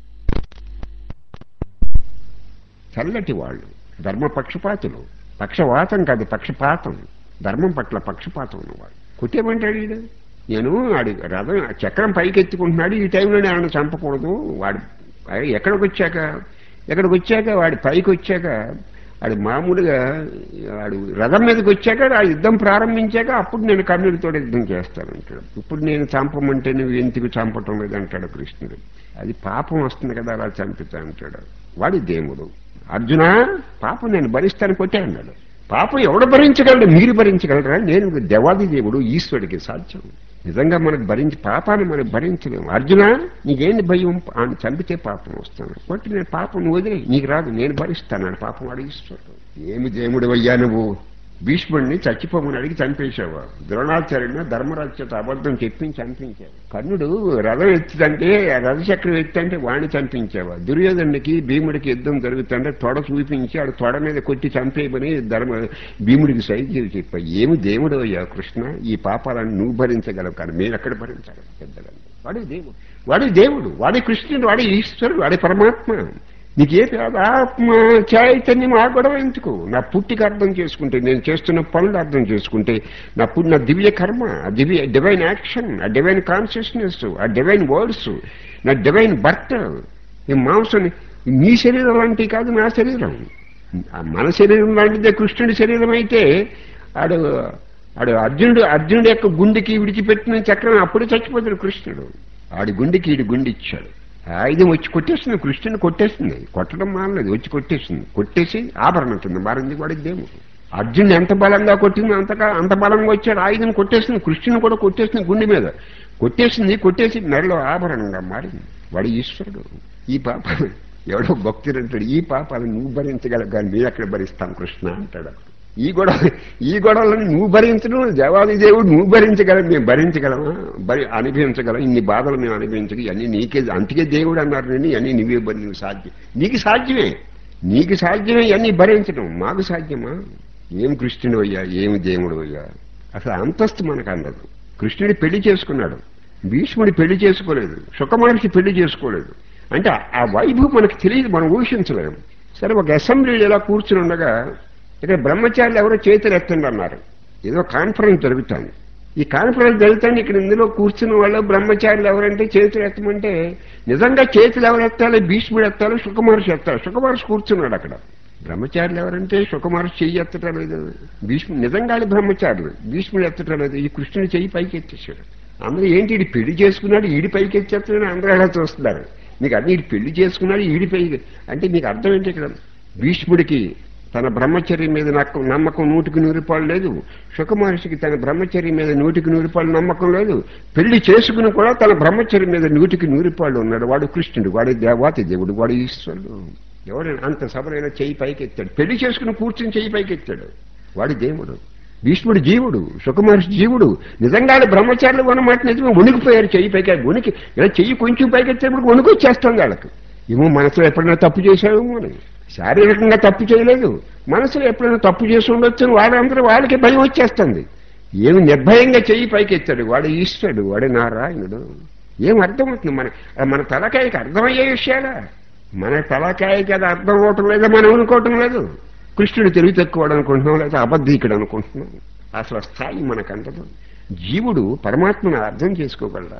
చల్లటి వాళ్ళు ధర్మ పక్షపాతులు పక్షవాతం కాదు పక్షపాతం ధర్మం పట్ల పక్షపాతం ఉన్నవాడు కుట్టేమంటాడు వీడు నేను వాడి రథం చక్రం పైకి ఎత్తుకుంటున్నాడు ఈ టైంలో నేను చంపకూడదు వాడు వాడు ఎక్కడికి వచ్చాక ఎక్కడికి వచ్చాక వాడి పైకి వచ్చాక వాడు మామూలుగా వాడు రథం మీదకి వచ్చాక ఆ యుద్ధం ప్రారంభించాక అప్పుడు నేను కర్ణుడితో యుద్ధం చేస్తానంటాడు ఇప్పుడు నేను చంపమంటే నువ్వు ఎందుకు చంపటం లేదంటాడు కృష్ణుడు అది పాపం వస్తుంది కదా అలా చంపుతా అంటాడు వాడి దేవుడు అర్జున పాపం నేను భరిస్తాను కొట్టే అన్నాడు పాపం ఎవడు భరించగలడు మీరు భరించగలరా నేను దేవాది దేవుడు ఈశ్వరుడికి సాధ్యం నిజంగా మనకు భరించి పాపాన్ని మనం భరించలేము అర్జున నీకేంటి భయం ఆయన చంపితే పాపం వస్తాను కొట్టి నేను పాపం నువ్వు వదిలే నీకు రాదు నేను భరిస్తాను పాపం వాడు ఈశ్వరుడు ఏమి దేవుడు అయ్యా నువ్వు భీష్ముడిని చచ్చిపోమని అడిగి చంపేశావా ద్రోణాచార్యుడిని ధర్మరాజు చేత అబద్ధం చెప్పించి చంపించావు కర్ణుడు రథం ఎత్తుదంటే రథచక్రం ఎత్తంటే వాణ్ణి చంపించావా దుర్యోధనుడికి భీముడికి యుద్ధం జరుగుతుంటే తొడ చూపించి ఆడు తొడ మీద కొట్టి చంపేయమని ధర్మ భీముడికి సైకిల్ చెప్పా ఏమి దేవుడు అయ్యా కృష్ణ ఈ పాపాలను నువ్వు భరించగలవు కానీ మేము ఎక్కడ భరించగలం పెద్దలని వాడి దేవుడు వాడి దేవుడు వాడి కృష్ణుడు వాడి ఈశ్వరుడు వాడి పరమాత్మ నీకే ఆత్మ చైతన్యం ఆ గొడవ ఎందుకు నా పుట్టికి అర్థం చేసుకుంటే నేను చేస్తున్న పనులు అర్థం చేసుకుంటే నా పుట్టి నా దివ్య కర్మ ఆ దివ్య డివైన్ యాక్షన్ ఆ డివైన్ కాన్షియస్నెస్ ఆ డివైన్ వర్డ్స్ నా డివైన్ బర్త్ ఈ మాంసం నీ శరీరం లాంటివి కాదు నా శరీరం ఆ మన శరీరం లాంటిదే కృష్ణుడి శరీరం అయితే ఆడు ఆడు అర్జునుడు అర్జునుడు యొక్క గుండెకి విడిచిపెట్టిన చక్రం అప్పుడు చచ్చిపోతాడు కృష్ణుడు ఆడి గుండెకి ఈడి గుండె ఇచ్చాడు ఆయుధం వచ్చి కొట్టేస్తుంది కృష్ణుని కొట్టేస్తుంది కొట్టడం మానలేదు వచ్చి కొట్టేస్తుంది కొట్టేసి ఆభరణం కింద మారింది వాడి దేవుడు అర్జున్ ఎంత బలంగా కొట్టింది అంతగా అంత బలంగా వచ్చాడు ఆయుధం కొట్టేస్తుంది కృష్ణుని కూడా కొట్టేస్తుంది గుండె మీద కొట్టేసింది కొట్టేసి మెడలో ఆభరణంగా మారింది వాడు ఈశ్వరుడు ఈ పాప ఎవడో భక్తుడు అంటాడు ఈ పాపాలను నువ్వు భరించగలవు కానీ నేను ఎక్కడ భరిస్తాను కృష్ణ అంటాడు ఈ గొడవ ఈ గొడవలను నువ్వు భరించడం జవాది దేవుడు నువ్వు భరించగలం మేము భరించగలమా భరి అనుభవించగలం ఇన్ని బాధలు మేము అనుభవించగలం ఇవన్నీ నీకే అందుకే దేవుడు అన్నారు నేను ఇవన్నీ నువ్వే భరి నువ్వు సాధ్యం నీకు సాధ్యమే నీకు సాధ్యమే ఇవన్నీ భరించడం మాకు సాధ్యమా ఏం కృష్ణుడు అయ్యా ఏమి దేవుడు అయ్యా అసలు అంతస్తు మనకు అందదు కృష్ణుడి పెళ్లి చేసుకున్నాడు భీష్ముడి పెళ్లి చేసుకోలేదు సుఖమహర్షి పెళ్లి చేసుకోలేదు అంటే ఆ వైభవం మనకు తెలియదు మనం ఊహించలేము సరే ఒక అసెంబ్లీలో ఇలా కూర్చుని ఉండగా ఇక్కడ బ్రహ్మచారులు ఎవరో చేతులు ఎత్తండి అన్నారు ఏదో కాన్ఫరెన్స్ జరుగుతుంది ఈ కాన్ఫరెన్స్ జరుగుతుంది ఇక్కడ ఇందులో కూర్చున్న వాళ్ళు బ్రహ్మచారులు ఎవరంటే చేతులు ఎత్తమంటే నిజంగా చేతులు ఎవరు ఎత్తాలి భీష్ముడు ఎత్తాలి సుఖమహర్షి ఎత్తాలి సుఖమహర్షి కూర్చున్నాడు అక్కడ బ్రహ్మచారులు ఎవరంటే సుఖమహర్షి చెయ్యి ఎత్తటం లేదు భీష్ముడు నిజంగానే బ్రహ్మచారులు భీష్ముడు ఎత్తటం లేదు ఈ కృష్ణుడు చెయ్యి పైకి ఎత్తేసాడు అందరూ ఏంటి ఈడు పెళ్లి చేసుకున్నాడు ఈడి పైకి ఎత్తేస్తున్నాడు అందరూ అలా చూస్తున్నారు మీకు అన్ని ఈడు పెళ్లి చేసుకున్నాడు ఈడి పైకి అంటే మీకు అర్థం ఏంటి ఇక్కడ భీష్ముడికి తన బ్రహ్మచర్యం మీద నాకు నమ్మకం నూటికి నూరు రూపాయలు లేదు సుఖమహర్షికి తన బ్రహ్మచర్యం మీద నూటికి నూరు రూపాయలు నమ్మకం లేదు పెళ్లి చేసుకుని కూడా తన బ్రహ్మచర్యం మీద నూటికి నూరు రూపాయలు ఉన్నాడు వాడు కృష్ణుడు వాడు దేవాతి దేవుడు వాడు ఈశ్వరుడు ఎవరైనా అంత సభలైనా చెయ్యి పైకి ఎత్తాడు పెళ్లి చేసుకుని కూర్చుని చెయ్యి పైకి ఎత్తాడు వాడి దేవుడు భీష్ముడు జీవుడు సుఖమహర్షి జీవుడు నిజంగానే బ్రహ్మచారులు ఉన్నమాట నిజమే వణికిపోయారు చెయ్యి పైకి వణికి ఇలా చెయ్యి కొంచెం పైకి ఎత్తేప్పుడు వణుకు వచ్చేస్తాం వాళ్ళకి ఏమో మనసులో ఎప్పుడైనా తప్పు చేశావేమో అని శారీరకంగా తప్పు చేయలేదు మనసులో ఎప్పుడైనా తప్పు చేసి ఉండొచ్చు వాళ్ళందరూ వాళ్ళకి భయం వచ్చేస్తుంది ఏమి నిర్భయంగా చెయ్యి పైకి ఎత్తాడు వాడు ఈశ్వరుడు వాడు నారాయణుడు ఏం అర్థమవుతుంది మన మన తలకాయకి అర్థమయ్యే విషయాలా మన తలకాయకి అది అర్థం అవటం లేదా మనం అనుకోవటం లేదు కృష్ణుడు తెలివి తక్కువడు అనుకుంటున్నాం లేదా అబద్ధీకుడు అనుకుంటున్నాం అసలు స్థాయి మనకంటదు జీవుడు పరమాత్మను అర్థం చేసుకోగలరా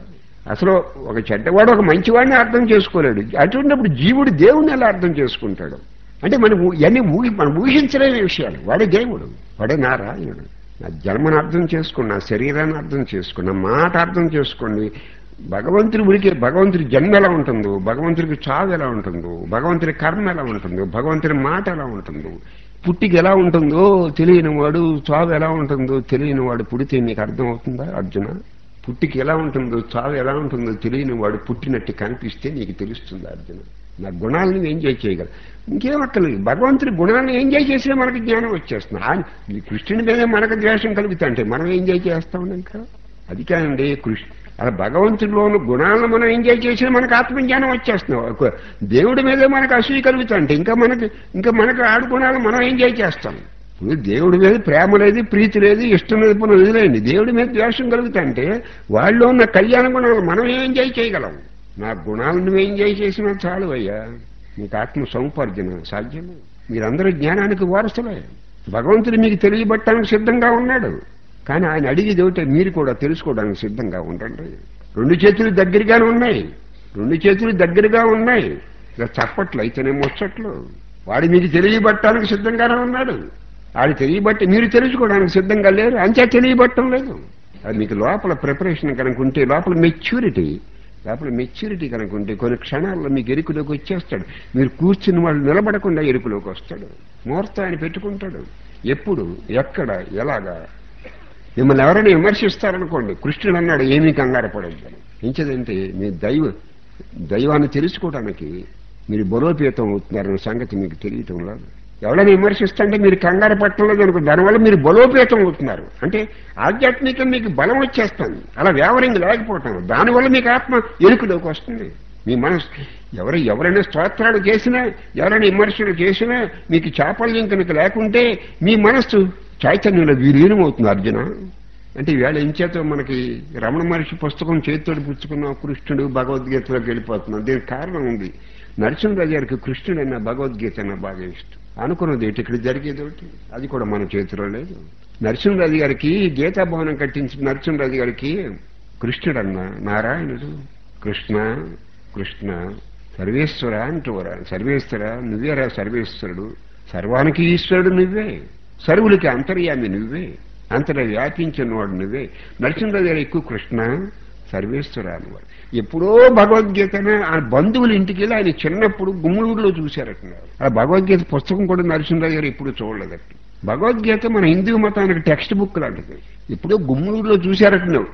అసలు ఒక చెడ్డవాడు ఒక మంచివాడిని అర్థం చేసుకోలేడు అటువంటిప్పుడు జీవుడు దేవుడిని ఎలా అర్థం చేసుకుంటాడు అంటే మనం ఊ- ఇవన్నీ ఊహి మనం ఊహించలేని విషయాలు వాడే దేవుడు వాడే నారాయణుడు నా జన్మను అర్థం చేసుకోండి నా శరీరాన్ని అర్థం చేసుకోండి నా మాట అర్థం చేసుకోండి భగవంతుడి ఉనికి భగవంతుడి జన్మ ఎలా ఉంటుందో భగవంతుడికి చావు ఎలా ఉంటుందో భగవంతుడి కర్మ ఎలా ఉంటుందో భగవంతుడి మాట ఎలా ఉంటుందో పుట్టికి ఎలా ఉంటుందో తెలియని వాడు చావు ఎలా ఉంటుందో తెలియని వాడు పుడితే నీకు అర్థం అవుతుందా అర్జున పుట్టికి ఎలా ఉంటుందో చావు ఎలా ఉంటుందో తెలియని వాడు పుట్టినట్టు కనిపిస్తే నీకు తెలుస్తుంది అర్జున నా గుణాలను ఎంజాయ్ చేయగల ఇంకేం అక్కర్లేదు భగవంతుడి గుణాలను ఎంజాయ్ చేసినా మనకి జ్ఞానం వచ్చేస్తుంది ఆయన ఈ కృష్ణుడి మీద మనకు ద్వేషం కలుగుతా అంటే మనం ఎంజాయ్ చేస్తా ఉన్నాం కదా అది కాదండి కృష్ణ అలా భగవంతుడిలోని గుణాలను మనం ఎంజాయ్ చేసినా మనకు ఆత్మజ్ఞానం వచ్చేస్తున్నాం ఒక దేవుడి మీదే మనకు అసూయ కలుగుతా అంటే ఇంకా మనకి ఇంకా మనకు ఆడు గుణాలు మనం ఎంజాయ్ చేస్తాం ఇప్పుడు దేవుడి మీద ప్రేమ లేదు ప్రీతి లేదు ఇష్టం లేదు పనులు వదిలేయండి దేవుడి మీద ద్వేషం కలుగుతా అంటే వాళ్ళు ఉన్న కళ్యాణ గుణాలు మనం ఏం ఎంజాయ్ చేయగలం నా గుణాలను నువ్వు ఎంజాయ్ చేసినా చాలు అయ్యా నీకు ఆత్మ సముపార్జన సాధ్యమే మీరందరూ జ్ఞానానికి వారసులే భగవంతుడు మీకు తెలియబట్టడానికి సిద్ధంగా ఉన్నాడు కానీ ఆయన అడిగేది ఒకటే మీరు కూడా తెలుసుకోవడానికి సిద్ధంగా ఉండండి రెండు చేతులు దగ్గరగానే ఉన్నాయి రెండు చేతులు దగ్గరగా ఉన్నాయి ఇక చప్పట్లు అయితేనే ముచ్చట్లు వాడు మీకు తెలియబట్టడానికి సిద్ధంగానే ఉన్నాడు వాడు తెలియబట్టి మీరు తెలుసుకోవడానికి సిద్ధంగా లేరు అంతే తెలియబట్టం లేదు అది మీకు లోపల ప్రిపరేషన్ కనుక ఉంటే లోపల మెచ్యూరిటీ లోపల మెచ్యూరిటీ కనుక ఉంటే కొన్ని క్షణాల్లో మీకు ఎరుకులోకి వచ్చేస్తాడు మీరు కూర్చుని వాళ్ళు నిలబడకుండా ఎరుకులోకి వస్తాడు ముహూర్తం ఆయన పెట్టుకుంటాడు ఎప్పుడు ఎక్కడ ఎలాగా మిమ్మల్ని ఎవరైనా విమర్శిస్తారనుకోండి కృష్ణుడు అన్నాడు ఏమీ కంగారు పడద్దు ఎంచదంటే మీ దైవ దైవాన్ని తెలుసుకోవడానికి మీరు బలోపేతం అవుతున్నారన్న సంగతి మీకు తెలియటం లేదు ఎవరైనా విమర్శిస్తుంటే మీరు కంగారు పట్టలేదు అనుకో దానివల్ల మీరు బలోపేతం అవుతున్నారు అంటే ఆధ్యాత్మికం మీకు బలం వచ్చేస్తుంది అలా వ్యవహారంగా లేకపోవటం దానివల్ల మీకు ఆత్మ ఎరుకులోకి వస్తుంది మీ మనసు ఎవరు ఎవరైనా స్తోత్రాలు చేసినా ఎవరైనా విమర్శలు చేసినా మీకు చాపల్యం కనుక లేకుంటే మీ మనస్సు చైతన్యంలో విలీనం అవుతుంది అర్జున అంటే ఈవేళ ఏం చేత మనకి రమణ మహర్షి పుస్తకం చేతితోటి పుచ్చుకున్న కృష్ణుడు భగవద్గీతలోకి వెళ్ళిపోతున్నాం దీనికి కారణం ఉంది నరసింహరాజు గారికి కృష్ణుడు అన్న భగవద్గీత అన్న బాగా ఇష్టం అనుకున్నది ఏంటి ఇక్కడ జరిగేది ఒకటి అది కూడా మన చేతిలో లేదు నరసింహరాజు గారికి గీతాభవనం కట్టించిన నరసింహరాజు గారికి కృష్ణుడు అన్న నారాయణుడు కృష్ణ కృష్ణ సర్వేశ్వర అంటూరా సర్వేశ్వర నువ్వేరా సర్వేశ్వరుడు సర్వానికి ఈశ్వరుడు నువ్వే సర్వులకి అంతర్యామి నువ్వే అంతటా వ్యాపించినవాడు నువ్వే నరసింహరాజు గారు ఎక్కువ కృష్ణ సర్వేశ్వర అనేవాడు ఎప్పుడో భగవద్గీతనే ఆ బంధువుల ఇంటికి వెళ్ళి ఆయన చిన్నప్పుడు గుమ్మలూరులో చూశారట ఆ భగవద్గీత పుస్తకం కూడా నరసింహరాజు గారు ఎప్పుడు చూడలేదట భగవద్గీత మన హిందూ మతానికి టెక్స్ట్ బుక్ లాంటిది ఇప్పుడు గుమ్మలూరులో చూశారట నువ్వు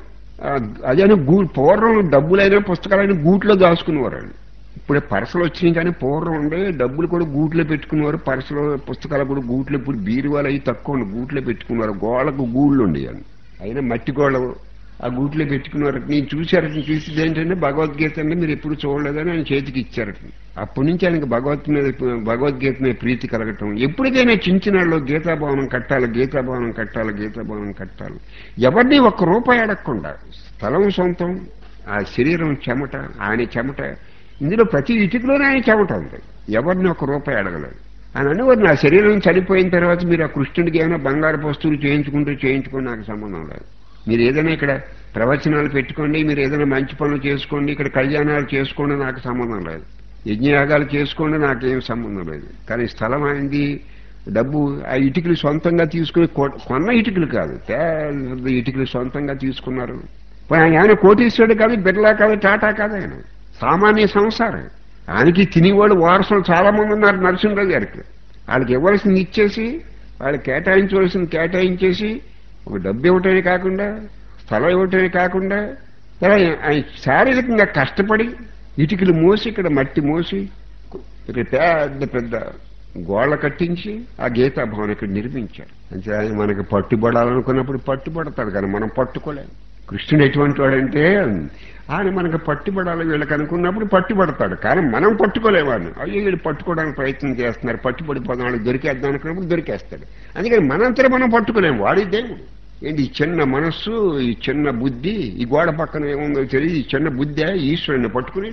అదే గూ పూర్వం డబ్బులైనా పుస్తకాలైనా గూట్లో దాచుకునేవారండి ఇప్పుడే పరసలు వచ్చినాయి కానీ పూర్వం ఉండే డబ్బులు కూడా గూట్లో పెట్టుకునేవారు పరసలో పుస్తకాలు కూడా గూట్లో ఇప్పుడు బీరువాలు అవి తక్కువ ఉండి గూట్లో పెట్టుకునేవారు గోళ్ళకు గూళ్ళు ఉండేవి అయినా మట్టి గోళ్ళ ఆ గూట్లో పెట్టుకున్నారు నేను చూశారట చూసింది ఏంటంటే భగవద్గీత అంటే మీరు ఎప్పుడు చూడలేదని ఆయన చేతికి ఇచ్చారట అప్పటి నుంచి ఆయనకి భగవత్ మీద భగవద్గీత మీద ప్రీతి కలగటం ఎప్పటికైనా చించినాళ్ళు గీతాభవనం కట్టాలి గీతాభవనం కట్టాలి గీతాభవనం కట్టాలి ఎవరిని ఒక్క రూపాయి అడగకుండా స్థలం సొంతం ఆ శరీరం చెమట ఆయన చెమట ఇందులో ప్రతి ఇటుకలోనే ఆయన చెమట ఉంది ఎవరిని ఒక రూపాయి అడగలేదు ఆయన అనేవారు నా శరీరం చనిపోయిన తర్వాత మీరు ఆ కృష్ణుడికి ఏమైనా బంగారు వస్తువులు చేయించుకుంటూ చేయించుకుని నాకు సంబంధం లేదు మీరు ఏదైనా ఇక్కడ ప్రవచనాలు పెట్టుకోండి మీరు ఏదైనా మంచి పనులు చేసుకోండి ఇక్కడ కళ్యాణాలు చేసుకోండి నాకు సంబంధం లేదు యజ్ఞయాగాలు చేసుకోండి నాకేం సంబంధం లేదు కానీ స్థలం అయింది డబ్బు ఆ ఇటుకలు సొంతంగా తీసుకుని కొన్న ఇటుకలు కాదు పెద్ద ఇటుకలు సొంతంగా తీసుకున్నారు ఆయన కోటీశ్వరుడు కాదు బిర్లా కాదు టాటా కాదు ఆయన సామాన్య సంసారం ఆయనకి తినేవాళ్ళు వారసులు చాలా మంది ఉన్నారు నరసింహరావు గారికి వాళ్ళకి ఇవ్వాల్సింది ఇచ్చేసి వాళ్ళకి కేటాయించవలసింది కేటాయించేసి ఒక డబ్బు ఇవ్వటమే కాకుండా స్థలం ఇవ్వటమే కాకుండా ఇలా ఆయన శారీరకంగా కష్టపడి ఇటుకలు మోసి ఇక్కడ మట్టి మోసి ఇక్కడ పెద్ద పెద్ద గోళ్ళ కట్టించి ఆ గీతా భవన్ ఇక్కడ నిర్మించారు అంటే ఆయన మనకి పట్టుబడాలనుకున్నప్పుడు పట్టుబడతాడు కానీ మనం పట్టుకోలేము కృష్ణుడు ఎటువంటి వాడంటే ఆయన మనకు పట్టుబడాలి వీళ్ళకి అనుకున్నప్పుడు పట్టుబడతాడు కానీ మనం పట్టుకోలేవాడిని అయ్యో వీళ్ళు పట్టుకోవడానికి ప్రయత్నం చేస్తున్నారు పట్టుబడిపోదాం వాళ్ళకి దొరికేద్దాం అనుకున్నప్పుడు దొరికేస్తాడు అందుకని మనంతరం మనం పట్టుకోలేము వాడి దేవుడు ఏంటి ఈ చిన్న మనస్సు ఈ చిన్న బుద్ధి ఈ గోడ పక్కన ఏముందో తెలియదు ఈ చిన్న బుద్ధి ఈశ్వరుని పట్టుకునేది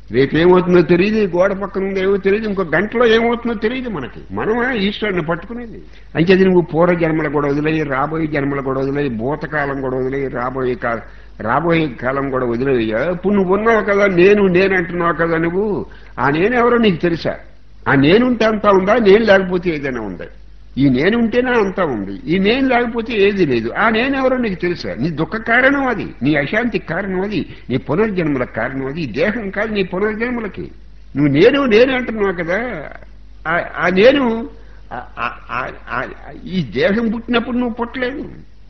రేపు ఏమవుతుందో తెలియదు ఈ గోడ పక్కన ఉందో ఏమో తెలియదు ఇంకో గంటలో ఏమవుతుందో తెలియదు మనకి మనమే ఈశ్వరుని పట్టుకునేది అంచేది నువ్వు పూర్వ జన్మల కూడా వదిలేయి రాబోయే జన్మల కూడా వదిలేయి భూతకాలం కూడా వదిలేయి రాబోయే కాలం రాబోయే కాలం కూడా వదిలేయ్యా ఇప్పుడు నువ్వు ఉన్నావు కదా నేను నేను అంటున్నావు కదా నువ్వు ఆ నేనెవరో నీకు తెలుసా ఆ నేనుంటే అంతా ఉందా నేను లేకపోతే ఏదైనా ఉందా ఈ నేను ఉంటేనే అంతా ఉంది ఈ నేను లేకపోతే ఏది లేదు ఆ నేనెవరో నీకు తెలుసా నీ దుఃఖ కారణం అది నీ అశాంతికి కారణం అది నీ పునర్జన్మలకు కారణం అది ఈ దేహం కాదు నీ పునర్జన్మలకి నువ్వు నేను నేను అంటున్నావు కదా ఆ- ఆ నేను ఆ- ఆ- ఆ- ఆ- ఈ దేహం పుట్టినప్పుడు నువ్వు పుట్టలేదు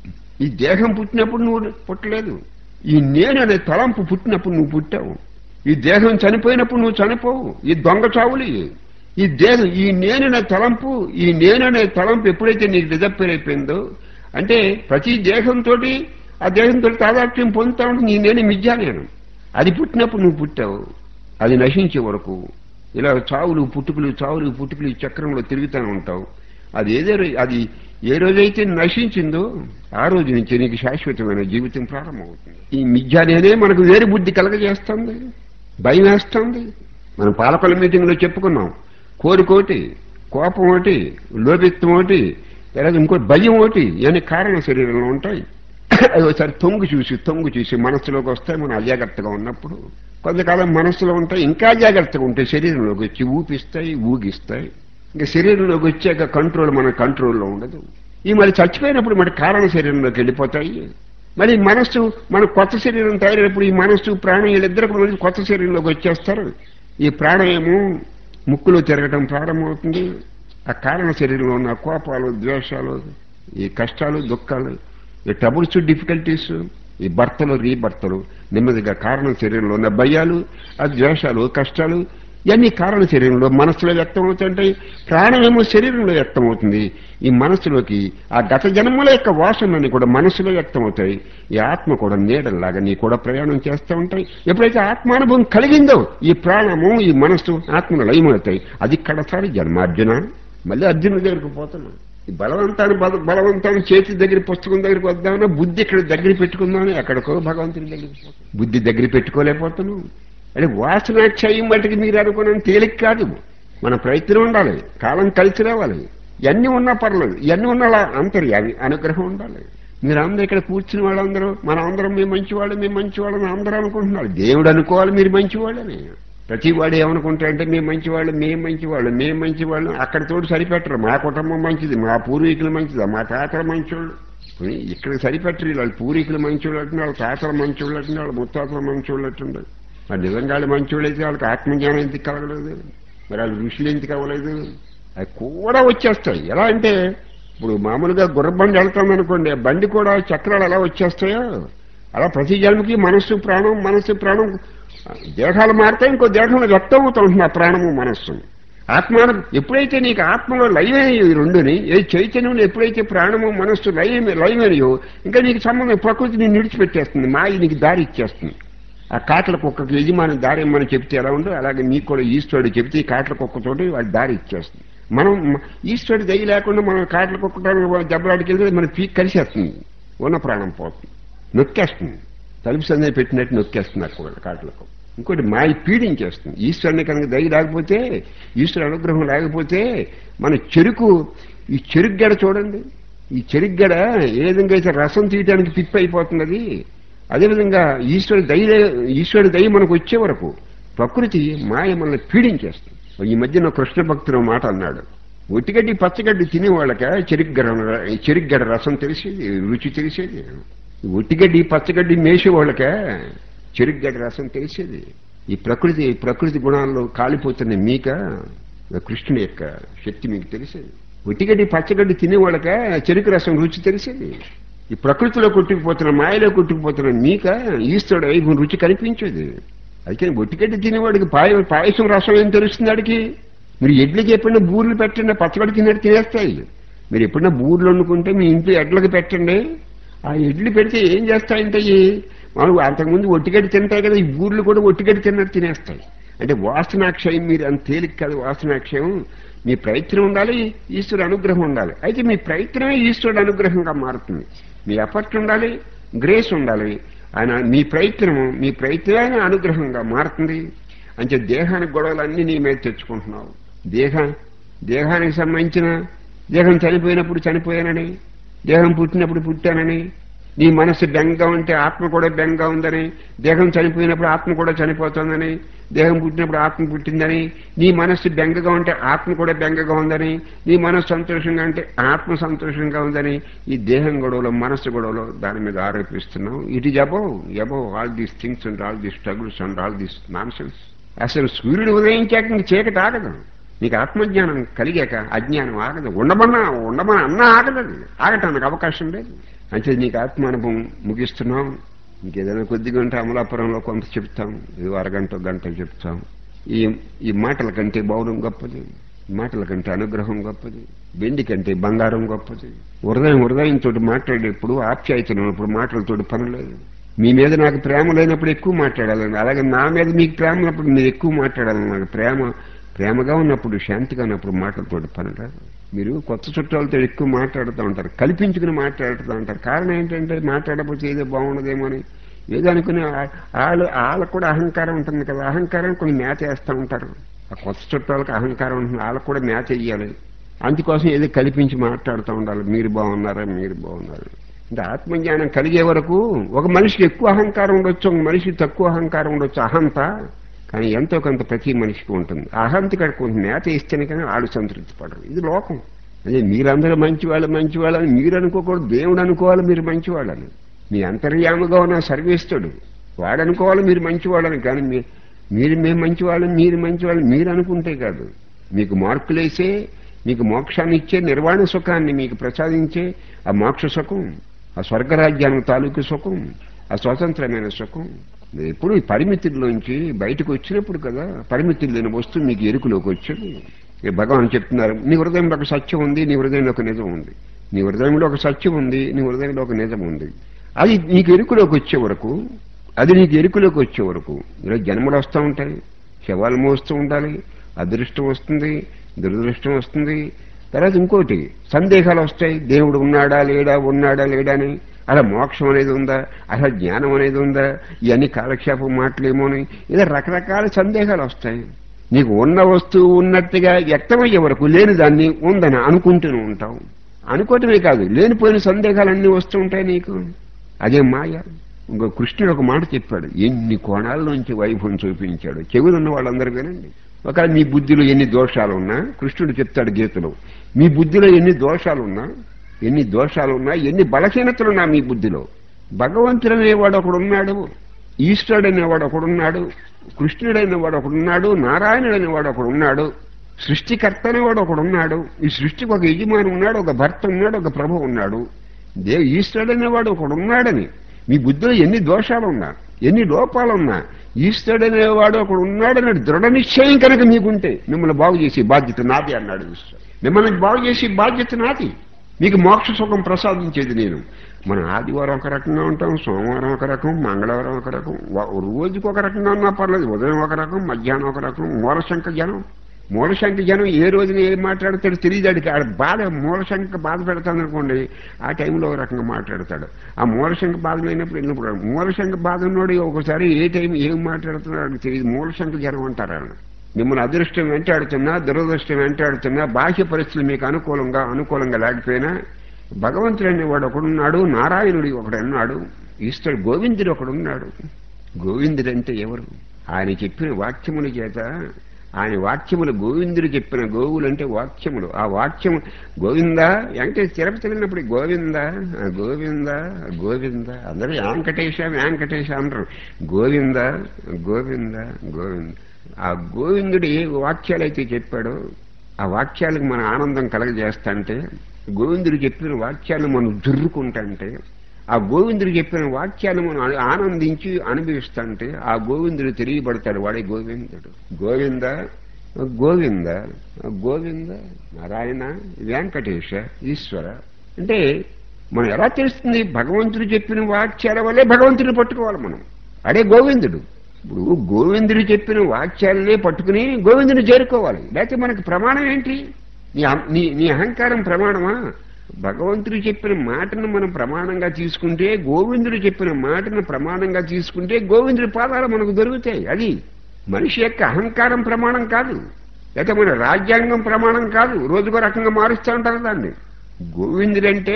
ఈ దేహం పుట్టినప్పుడు నువ్వు పుట్టలేదు ఈ నేను అనే తలంపు పుట్టినప్పుడు నువ్వు పుట్టావు ఈ దేహం చనిపోయినప్పుడు నువ్వు చనిపోవు ఈ దొంగ చావులు ఇవి. ఈ దేహం ఈ నేననే తలంపు ఈ నేననే తలంపు ఎప్పుడైతే నీకు డిజప్పేర్ అయిపోయిందో అంటే ప్రతి దేహంతో ఆ దేహంతో తాదాత్మ్యం పొందుతా ఉంటుంది నీ నేను మిథ్యా నేను అది పుట్టినప్పుడు నువ్వు పుట్టావు అది నశించే వరకు ఇలా చావులు పుట్టుకులు చావులు పుట్టుకులు ఈ చక్రంలో తిరుగుతూనే ఉంటావు అది ఏదో రో- అది ఏ రోజైతే నశించిందో ఆ రోజు నుంచి నీకు శాశ్వతమైన జీవితం ప్రారంభమవుతుంది ఈ మిథ్యానేనే మనకు వేరు బుద్ధి కలగజేస్తుంది భయం వేస్తుంది మనం పాలకొల మీటింగ్లో చెప్పుకున్నాం కోరికోటి కోపం ఒకటి లోభిత్వం ఒకటి లేదా ఇంకో భయం ఒకటి ఇవన్నీ కారణ శరీరంలో ఉంటాయి అవి ఒకసారి తొంగు చూసి తొంగు చూసి మనస్సులోకి వస్తాయి మనం అజాగ్రత్తగా ఉన్నప్పుడు కొంతకాలం మనస్సులో ఉంటాయి ఇంకా జాగ్రత్తగా ఉంటాయి శరీరంలోకి వచ్చి ఊపిస్తాయి ఊగిస్తాయి ఇంకా శరీరంలోకి వచ్చాక కంట్రోల్ మన కంట్రోల్లో ఉండదు ఈ మరి చచ్చిపోయినప్పుడు మరి కారణ శరీరంలోకి వెళ్ళిపోతాయి మరి మనస్సు మన కొత్త శరీరం తయారైనప్పుడు ఈ మనస్సు ప్రాణం వీళ్ళిద్దరు కూడా మళ్ళీ కొత్త శరీరంలోకి వచ్చేస్తారు ఈ ప్రాణం ఏమో ముక్కులో తిరగటం ప్రారంభమవుతుంది ఆ కారణ శరీరంలో ఉన్న కోపాలు ద్వేషాలు ఈ కష్టాలు దుఃఖాలు ఈ ట్రబుల్స్ డిఫికల్టీస్ ఈ భర్తలు రీభర్తలు నెమ్మదిగా కారణ శరీరంలో ఉన్న భయాలు ఆ ద్వేషాలు కష్టాలు ఇవన్నీ కారణ శరీరంలో మనస్సులో వ్యక్తం అవుతుంటాయి ప్రాణమేమో శరీరంలో వ్యక్తం అవుతుంది ఈ మనస్సులోకి ఆ గత జన్మల యొక్క వాసనలన్నీ కూడా మనస్సులో వ్యక్తం అవుతాయి ఈ ఆత్మ కూడా నీడల్లాగా నీ కూడా ప్రయాణం చేస్తూ ఉంటాయి ఎప్పుడైతే ఆత్మానుభవం కలిగిందో ఈ ప్రాణము ఈ మనస్సు ఆత్మను లయమవుతాయి అది కడసారి జన్మార్జున మళ్ళీ అర్జునుడి దగ్గరికి పోతున్నాం ఈ బలవంతాన్ని బల- బలవంతాన్ని చేతి దగ్గర పుస్తకం దగ్గరికి వద్దామన్నా బుద్ధి ఇక్కడ దగ్గర పెట్టుకుందామని ఎక్కడికో భగవంతుని దగ్గరికి పోతాం. బుద్ధి దగ్గర పెట్టుకోలేకపోతున్నాం అంటే వాసనాక్షయం మటుకు మీరు అనుకున్నాను తేలిక కాదు మన ప్రయత్నం ఉండాలి కాలం కలిసి రావాలి ఇవన్నీ ఉన్నా పర్లేదు ఇవన్నీ ఉన్న అంతర్యామి అనుగ్రహం ఉండాలి మీరు అందరూ ఇక్కడ కూర్చుని వాళ్ళందరూ మన అందరం మేము మంచివాళ్ళు మేము మంచివాళ్ళని అందరూ అనుకుంటున్నారు దేవుడు అనుకోవాలి మీరు మంచివాళ్ళని ప్రతి వాడు ఏమనుకుంటారంటే మేము మంచివాళ్ళు మేము మంచివాళ్ళు మేము మంచివాళ్ళు అక్కడ తోడు సరిపెట్టరు మా కుటుంబం మంచిది మా పూర్వీకులు మంచిది మా తాతలు మంచివాళ్ళు పోనీ ఇక్కడ సరిపెట్టరు వాళ్ళ పూర్వీకులు మంచివాళ్ళు అంటున్నారు వాళ్ళ తాతలు మంచివాళ్ళు అంటున్నారు వాళ్ళ ముత్తాతలు మంచివాళ్ళు అంటున్నారు మరి నిజంగా వాళ్ళు మంచివాళ్ళు అయితే వాళ్ళకి ఆత్మజ్ఞానం ఎందుకు కలగలేదు మరి వాళ్ళు ఋషులు ఎందుకు అవ్వలేదు అవి కూడా వచ్చేస్తాయి ఎలా అంటే ఇప్పుడు మామూలుగా గుర్రబండి వెళ్తాం అనుకోండి ఆ బండి కూడా చక్రాలు ఎలా వచ్చేస్తాయో అలా ప్రతి జన్మకి మనస్సు ప్రాణం మనస్సు ప్రాణం దేహాలు మారితే ఇంకో దేహంలో వ్యక్తం అవుతూ ఉంటుంది ఆ ప్రాణము మనస్సు ఆత్మానం ఎప్పుడైతే నీకు ఆత్మలో లయమైనయో ఈ రెండుని ఏ చైతన్యంలో ఎప్పుడైతే ప్రాణము మనస్సు లయ లయమైనయో ఇంకా నీకు సంబంధం ప్రకృతి నేను నిడిచిపెట్టేస్తుంది మాయ నీకు దారి ఇచ్చేస్తుంది ఆ కాట్ల కుక్కకి యజమాని దారి ఇమ్మని చెప్తే ఎలా ఉందో అలాగే నీకు కూడా ఈశ్వరుడు చెప్తే ఈ కాట్ల కుక్కతోటి వాడి దారి ఇచ్చేస్తుంది మనం మ- ఈశ్వరుడు దయ లేకుండా మనం కాట్ల కుక్క దెబ్బలాడికి వెళ్తే మన పీక్ కలిసేస్తుంది ఉన్న ప్రాణం పోతుంది నొక్కేస్తుంది తలుపు సందే పెట్టినట్టు నొక్కేస్తుంది అక్కడ కాట్లకు ఇంకోటి మాయ పీడించేస్తుంది ఈశ్వరుని కనుక దయ లేకపోతే ఈశ్వరు అనుగ్రహం లేకపోతే మన చెరుకు ఈ చెరుకు గడ చూడండి ఈ చెరుకు గడ ఏ విధంగా అయితే రసం తీయడానికి పిప్పి అయిపోతుంది అది అదేవిధంగా ఈశ్వరుడు దయ ఈశ్వరుడు దయ మనకు వచ్చే వరకు ప్రకృతి మాయ మనల్ని పీడించేస్తుంది ఈ మధ్యన కృష్ణ భక్తుడు ఒక మాట అన్నాడు ఒట్టిగడ్డి పచ్చగడ్డి తినే వాళ్ళక చెరుగ్గడ చెరుగ్గడ రసం తెలిసేది రుచి తెలిసేది ఒట్టిగడ్డి పచ్చగడ్డి మేసే వాళ్ళక చెరుగ్గడ రసం తెలిసేది ఈ ప్రకృతి ప్రకృతి గుణాల్లో కాలిపోతున్న మీక కృష్ణుని యొక్క శక్తి మీకు తెలిసేది ఒట్టిగడ్డి పచ్చగడ్డి తినే వాళ్ళక చెరుకు రసం రుచి తెలిసేది ఈ ప్రకృతిలో కొట్టుకుపోతున్న మాయలో కొట్టుకుపోతున్న మీక ఈశ్వరుడు వైపు రుచి కనిపించేది అయితే ఒట్టిగడ్డి తినేవాడికి పాయ పాయసం రసం ఏం తెలుస్తుంది వాడికి మీరు ఎడ్లకి ఎప్పుడైనా బూర్లు పెట్టండి పచ్చగడ్డి తిన్నట్టు తినేస్తాయి మీరు ఎప్పుడైనా బూర్లు వండుకుంటే మీ ఇంట్లో ఎడ్లకి పెట్టండి ఆ ఎడ్లు పెడితే ఏం చేస్తాయంటే ఈ మామూలు అంతకుముందు ఒట్టిగడ్డి తింటాయి కదా ఈ బూర్లు కూడా ఒట్టిగడ్డి తిన్నట్టు తినేస్తాయి అంటే వాసనాక్షయం మీరు అంత తేలిక కాదు వాసనాక్షయం మీ ప్రయత్నం ఉండాలి ఈశ్వరుడు అనుగ్రహం ఉండాలి అయితే మీ ప్రయత్నమే ఈశ్వరుడు అనుగ్రహంగా మారుతుంది మీ ఎఫర్ట్ ఉండాలి గ్రేస్ ఉండాలి ఆయన మీ ప్రయత్నము మీ ప్రయత్నమే అనుగ్రహంగా మారుతుంది అంటే దేహానికి గొడవలన్నీ నీ మీద తెచ్చుకుంటున్నావు దేహ దేహానికి సంబంధించిన దేహం చనిపోయినప్పుడు చనిపోయానని దేహం పుట్టినప్పుడు పుట్టానని నీ మనసు బెంగ ఉంటే ఆత్మ కూడా బెంగ ఉందని దేహం చనిపోయినప్పుడు ఆత్మ కూడా చనిపోతుందని దేహం పుట్టినప్పుడు ఆత్మ పుట్టిందని నీ మనస్సు బెంగగా ఉంటే ఆత్మ కూడా బెంగగా ఉందని నీ మనస్సు సంతోషంగా ఉంటే ఆత్మ సంతోషంగా ఉందని ఈ దేహం గొడవలో మనస్సు గొడవలో దాని మీద ఆరోపిస్తున్నావు it is above above all these things and all these struggles and all these nonsense అసలు సూర్యుడు ఉదయించాక ఇంక చీకటి ఆగదు నీకు ఆత్మజ్ఞానం కలిగాక అజ్ఞానం ఆగదు ఉండమన్నా ఉండమని అన్నా ఆగదు అది. ఆగటానికి అవకాశం లేదు అంటే నీకు ఆత్మానుభవం ముగిస్తున్నాం ఇంకేదైనా కొద్దిగా ఉంటే అమలాపురంలో కొంత చెప్తాం ఇది అరగంట గంట చెప్తాం ఈ ఈ మాటల కంటే బౌరం గొప్పది మాటల కంటే అనుగ్రహం గొప్పది వెండి కంటే బంగారం గొప్పది హృదయం హృదయంతో మాట్లాడేప్పుడు ఆప్యాయతనప్పుడు మాటలతోటి పని లేదు మీ మీద నాకు ప్రేమ లేనప్పుడు ఎక్కువ మాట్లాడాలని అలాగే నా మీద మీకు ప్రేమ ఉన్నప్పుడు మీరు ఎక్కువ మాట్లాడాలని నాకు ప్రేమ ప్రేమగా ఉన్నప్పుడు శాంతిగా ఉన్నప్పుడు మాటలతోటి పని రాదు మీరు కొత్త చుట్టాలతో ఎక్కువ మాట్లాడుతూ ఉంటారు కల్పించుకుని మాట్లాడుతూ ఉంటారు కారణం ఏంటంటే మాట్లాడకపోతే ఏదో బాగుండదేమో అని ఏదో అనుకుని ఆ- వాళ్ళు వాళ్ళకు కూడా అహంకారం ఉంటుంది కదా అహంకారం కొన్ని మేత వేస్తూ ఉంటారు ఆ కొత్త చుట్టాలకు అహంకారం ఉంటుంది వాళ్ళకు కూడా మేత వేయాలి అందుకోసం ఏదో కల్పించి మాట్లాడుతూ ఉండాలి మీరు బాగున్నారా మీరు బాగున్నారు అంటే ఆత్మజ్ఞానం కలిగే వరకు ఒక మనిషికి ఎక్కువ అహంకారం ఉండొచ్చు ఒక మనిషికి తక్కువ అహంకారం ఉండొచ్చు అహంత కానీ ఎంతో కొంత ప్రతి మనిషికి ఉంటుంది ఆ అహంతి కాడ కొంత మేత ఇస్తేనే కానీ ఆడు సంతృప్తి పడరు ఇది లోకం అదే మీరందరూ మంచివాళ్ళు మంచివాళ్ళని మీరు అనుకోకూడదు దేవుడు అనుకోవాలి మీరు మంచివాళ్ళని మీ అంతర్యాముగా ఉన్న సర్వేస్తుడు వాడు అనుకోవాలి మీరు మంచివాళ్ళని కానీ మీ- మీరు మేము మంచివాళ్ళని మీరు మంచివాళ్ళని మీరు అనుకుంటే కాదు మీకు మార్కులేసే మీకు మోక్షాన్ని ఇచ్చే నిర్వాణ సుఖాన్ని మీకు ప్రసాదించే ఆ మోక్ష సుఖం ఆ స్వర్గరాజ్యానికి తాలూకు సుఖం ఆ స్వతంత్రమైన సుఖం ఎప్పుడు ఈ పరిమితుల్లోంచి బయటకు వచ్చినప్పుడు కదా పరిమితులు లేని వస్తువు మీకు ఎరుకులోకి వచ్చేది ఇక భగవాన్ చెప్తున్నారు నీ హృదయంలో ఒక సత్యం ఉంది నీ హృదయంలో ఒక నిజం ఉంది నీ హృదయంలో ఒక సత్యం ఉంది నీ హృదయంలో ఒక నిజం ఉంది అది నీకు ఎరుకులోకి వచ్చే వరకు అది నీకు ఎరుకులోకి వచ్చే వరకు ఇలా జన్మలు వస్తూ ఉంటాయి శవాలు మోస్తూ ఉండాలి అదృష్టం వస్తుంది దురదృష్టం వస్తుంది తర్వాత ఇంకోటి సందేహాలు వస్తాయి దేవుడు ఉన్నాడా లేడా ఉన్నాడా లేడా అని అలా మోక్షం అనేది ఉందా అసలు జ్ఞానం అనేది ఉందా ఇవన్నీ కాలక్షేపం మాటలేమో అని ఇలా రకరకాల సందేహాలు వస్తాయి నీకు ఉన్న వస్తువు ఉన్నట్టుగా వ్యక్తమయ్యే వరకు లేని దాన్ని ఉందని అనుకుంటూనే ఉంటావు అనుకోవటమే కాదు లేనిపోయిన సందేహాలన్నీ వస్తూ ఉంటాయి నీకు అదే మాయ ఇంకో కృష్ణుడు ఒక మాట చెప్పాడు ఎన్ని కోణాల నుంచి వైభవం చూపించాడు చెవులు ఉన్న వాళ్ళందరూ వినండి ఒక మీ బుద్ధిలో ఎన్ని దోషాలు ఉన్నా కృష్ణుడు చెప్తాడు గీతలో మీ బుద్ధిలో ఎన్ని దోషాలు ఉన్నా ఎన్ని దోషాలు ఉన్నా ఎన్ని బలహీనతలున్నా మీ బుద్ధిలో భగవంతుడు అనేవాడు ఒకడున్నాడు ఈశ్వరుడు అనేవాడు ఒకడున్నాడు కృష్ణుడు అనేవాడు ఒకడున్నాడు నారాయణుడు అనేవాడు ఒకడున్నాడు సృష్టికర్త అనేవాడు ఒకడున్నాడు ఈ సృష్టికి ఒక యజమాని ఉన్నాడు ఒక భర్త ఉన్నాడు ఒక ప్రభు ఉన్నాడు దే ఈశ్వరుడు అనేవాడు ఒకడున్నాడని మీ బుద్ధిలో ఎన్ని దోషాలున్నా ఎన్ని లోపాలున్నా ఈశ్వరుడు అనేవాడు ఒకడు ఉన్నాడని దృఢ నిశ్చయం కనుక మీకుంటే మిమ్మల్ని బాగు చేసే బాధ్యత నాది అన్నాడు ఈశ్వరుడు మిమ్మల్ని బాగు చేసే బాధ్యత నాది మీకు మోక్ష సుఖం ప్రసాదించేది నేను మనం ఆదివారం ఒక రకంగా ఉంటాం సోమవారం ఒక రకం మంగళవారం ఒక రకం వ- రోజుకు ఒక రకంగా ఉన్నా పర్లేదు ఉదయం ఒక రకం మధ్యాహ్నం ఒక రకం మూలశంక జనం మూలశంక జనం ఏ రోజున ఏం మాట్లాడతాడు తెలియదాడికి ఆడ బాధ మూలశంక బాధ పెడతాను అనుకోండి ఆ టైంలో ఒక రకంగా మాట్లాడతాడు ఆ మూలశంక బాధ లేనప్పుడు వెళ్ళినప్పుడు మూలశంక బాధ ఉన్నోడు ఒకసారి ఏ టైం ఏం మాట్లాడుతున్నాడు తెలియదు మూలశంక జనం అంటారు ఆయన మిమ్మల్ని అదృష్టం వెంటాడుతున్నా దురదృష్టం వెంటాడుతున్నా బాహ్య పరిస్థితులు మీకు అనుకూలంగా అనుకూలంగా లేకపోయినా భగవంతుడు అనేవాడు ఒకడున్నాడు నారాయణుడు ఒకడున్నాడు ఈశ్వరుడు గోవిందుడు ఒకడున్నాడు గోవిందుడు అంటే ఎవరు ఆయన చెప్పిన వాక్యముల చేత ఆయన వాక్యములు గోవిందుడు చెప్పిన గోవులు అంటే వాక్యములు ఆ వాక్యము గోవింద వెంకటేష్ తిరుపతి వెళ్ళినప్పుడు గోవింద ఆ గోవింద గోవింద అందరూ వెంకటేశ వెంకటేశ అంటారు గోవింద గోవింద గోవింద ఆ గోవిందుడు ఏ వాక్యాలు అయితే చెప్పాడో ఆ వాక్యాలకు మన ఆనందం కలగజేస్తాంటే గోవిందుడు చెప్పిన వాక్యాలను మనం దుర్రుకుంటాంటే ఆ గోవిందుడు చెప్పిన వాక్యాలను మనం ఆ- ఆనందించి అనుభవిస్తాంటే ఆ గోవిందుడు తెలియబడతాడు వాడే గోవిందుడు గోవింద గోవింద గోవింద నారాయణ వెంకటేశ ఈశ్వర అంటే మనం ఎలా తెలుస్తుంది భగవంతుడు చెప్పిన వాక్యాల వల్లే భగవంతుడిని పట్టుకోవాలి మనం అడే గోవిందుడు ఇప్పుడు గోవిందుడు చెప్పిన వాక్యాలనే పట్టుకుని గోవిందుని చేరుకోవాలి లేకపోతే మనకు ప్రమాణం ఏంటి నీ అహం- నీ నీ అహంకారం ప్రమాణమా భగవంతుడు చెప్పిన మాటను మనం ప్రమాణంగా తీసుకుంటే గోవిందుడు చెప్పిన మాటను ప్రమాణంగా తీసుకుంటే గోవిందుడి పాదాలు మనకు దొరుకుతాయి అది మనిషి యొక్క అహంకారం ప్రమాణం కాదు లేకపోతే మన రాజ్యాంగం ప్రమాణం కాదు రోజుకో రకంగా మారుస్తూ ఉంటారు దాన్ని గోవిందుడంటే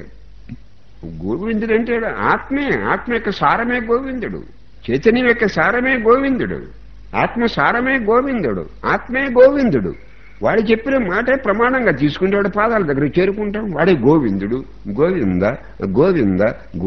గోవిందుడంటే ఆత్మే ఆత్మ యొక్క సారమే గోవిందుడు చైతన్యం యొక్క సారమే గోవిందుడు ఆత్మ సారమే గోవిందుడు ఆత్మే గోవిందుడు వాడు చెప్పిన మాటే ప్రమాణంగా తీసుకుంటే వాడి పాదాల దగ్గర చేరుకుంటాం వాడే గోవిందుడు గోవింద గోవింద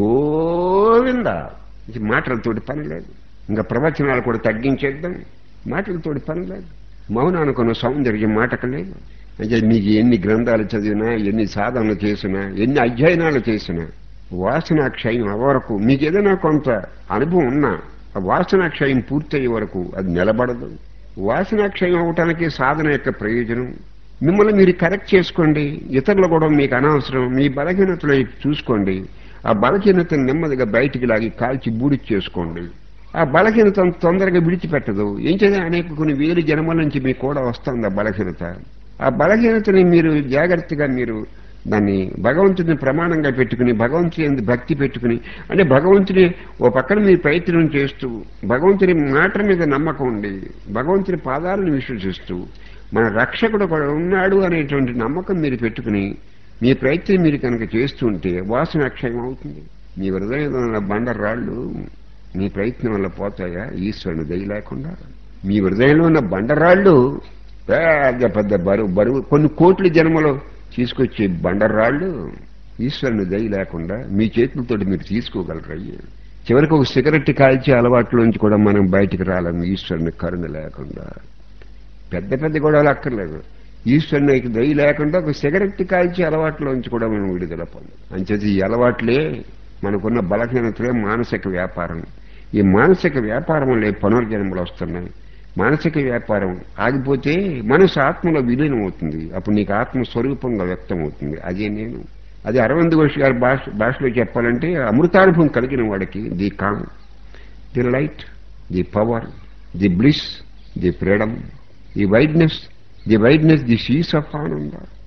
గోవింద ఇది మాటలతోటి పని లేదు ఇంకా ప్రవచనాలు కూడా తగ్గించేద్దాం మాటలతోటి పని లేదు మౌనానుకున్న సౌందర్యం మాటకు లేదు అంటే మీకు ఎన్ని గ్రంథాలు చదివినా ఎన్ని సాధనలు చేసినా ఎన్ని అధ్యయనాలు చేసినా వాసన క్షయం వరకు మీకు ఏదైనా కొంత అనుభవం ఉన్నా ఆ వాసన క్షయం పూర్తయ్యే వరకు అది నిలబడదు వాసన క్షయం అవటానికి సాధన యొక్క ప్రయోజనం మిమ్మల్ని మీరు కరెక్ట్ చేసుకోండి ఇతరులు కూడా మీకు అనవసరం మీ బలహీనతలు చూసుకోండి ఆ బలహీనతను నెమ్మదిగా బయటికి లాగి కాల్చి బూడి చేసుకోండి ఆ బలహీనత తొందరగా విడిచిపెట్టదు ఏం చేయాలి అనేక కొన్ని వేలు జన్మల నుంచి మీకు కూడా వస్తుంది ఆ బలహీనత ఆ బలహీనతని మీరు జాగ్రత్తగా మీరు దాన్ని భగవంతుని ప్రమాణంగా పెట్టుకుని భగవంతుని ఎందు భక్తి పెట్టుకుని అంటే భగవంతుని ఓ పక్కన మీరు ప్రయత్నం చేస్తూ భగవంతుని మాట మీద నమ్మకం ఉండి భగవంతుని పాదాలను విశ్వసిస్తూ మన రక్షకుడు కూడా ఉన్నాడు అనేటువంటి నమ్మకం మీరు పెట్టుకుని మీ ప్రయత్నం మీరు కనుక చేస్తుంటే వాసన అక్షయం అవుతుంది మీ హృదయంలో ఉన్న బండరాళ్ళు మీ ప్రయత్నం వల్ల పోతాయా ఈశ్వరుని దయ లేకుండా మీ హృదయంలో ఉన్న బండరాళ్ళు పెద్ద పెద్ద బరువు బరువు కొన్ని కోట్ల జన్మలో తీసుకొచ్చే బండరాళ్ళు ఈశ్వరుని దయ లేకుండా మీ చేతులతోటి మీరు తీసుకోగలరు అయ్యే చివరికి ఒక సిగరెట్ కాల్చే అలవాట్లోంచి కూడా మనం బయటికి రాలేము ఈశ్వరుని కరుణ లేకుండా పెద్ద పెద్ద గొడవలు అక్కర్లేదు ఈశ్వరుని దయ లేకుండా ఒక సిగరెట్ కాల్చే అలవాట్లోంచి కూడా మనం విడుదల పొందాం అంచేది ఈ అలవాట్లే మనకున్న బలహీనతలే మానసిక వ్యాపారం ఈ మానసిక వ్యాపారంలో పునర్జన్మలు వస్తున్నాయి మానసిక వ్యాపారం ఆగిపోతే మనసు ఆత్మలో విలీనం అవుతుంది అప్పుడు నీకు ఆత్మ స్వరూపంగా వ్యక్తం అవుతుంది అదే నేను అది అరవింద్ ఘోష్ గారి భాష భాషలో చెప్పాలంటే అమృతానుభవం కలిగిన వాడికి the calm the light the power the bliss the freedom the wideness the wideness the seas of ఆనంద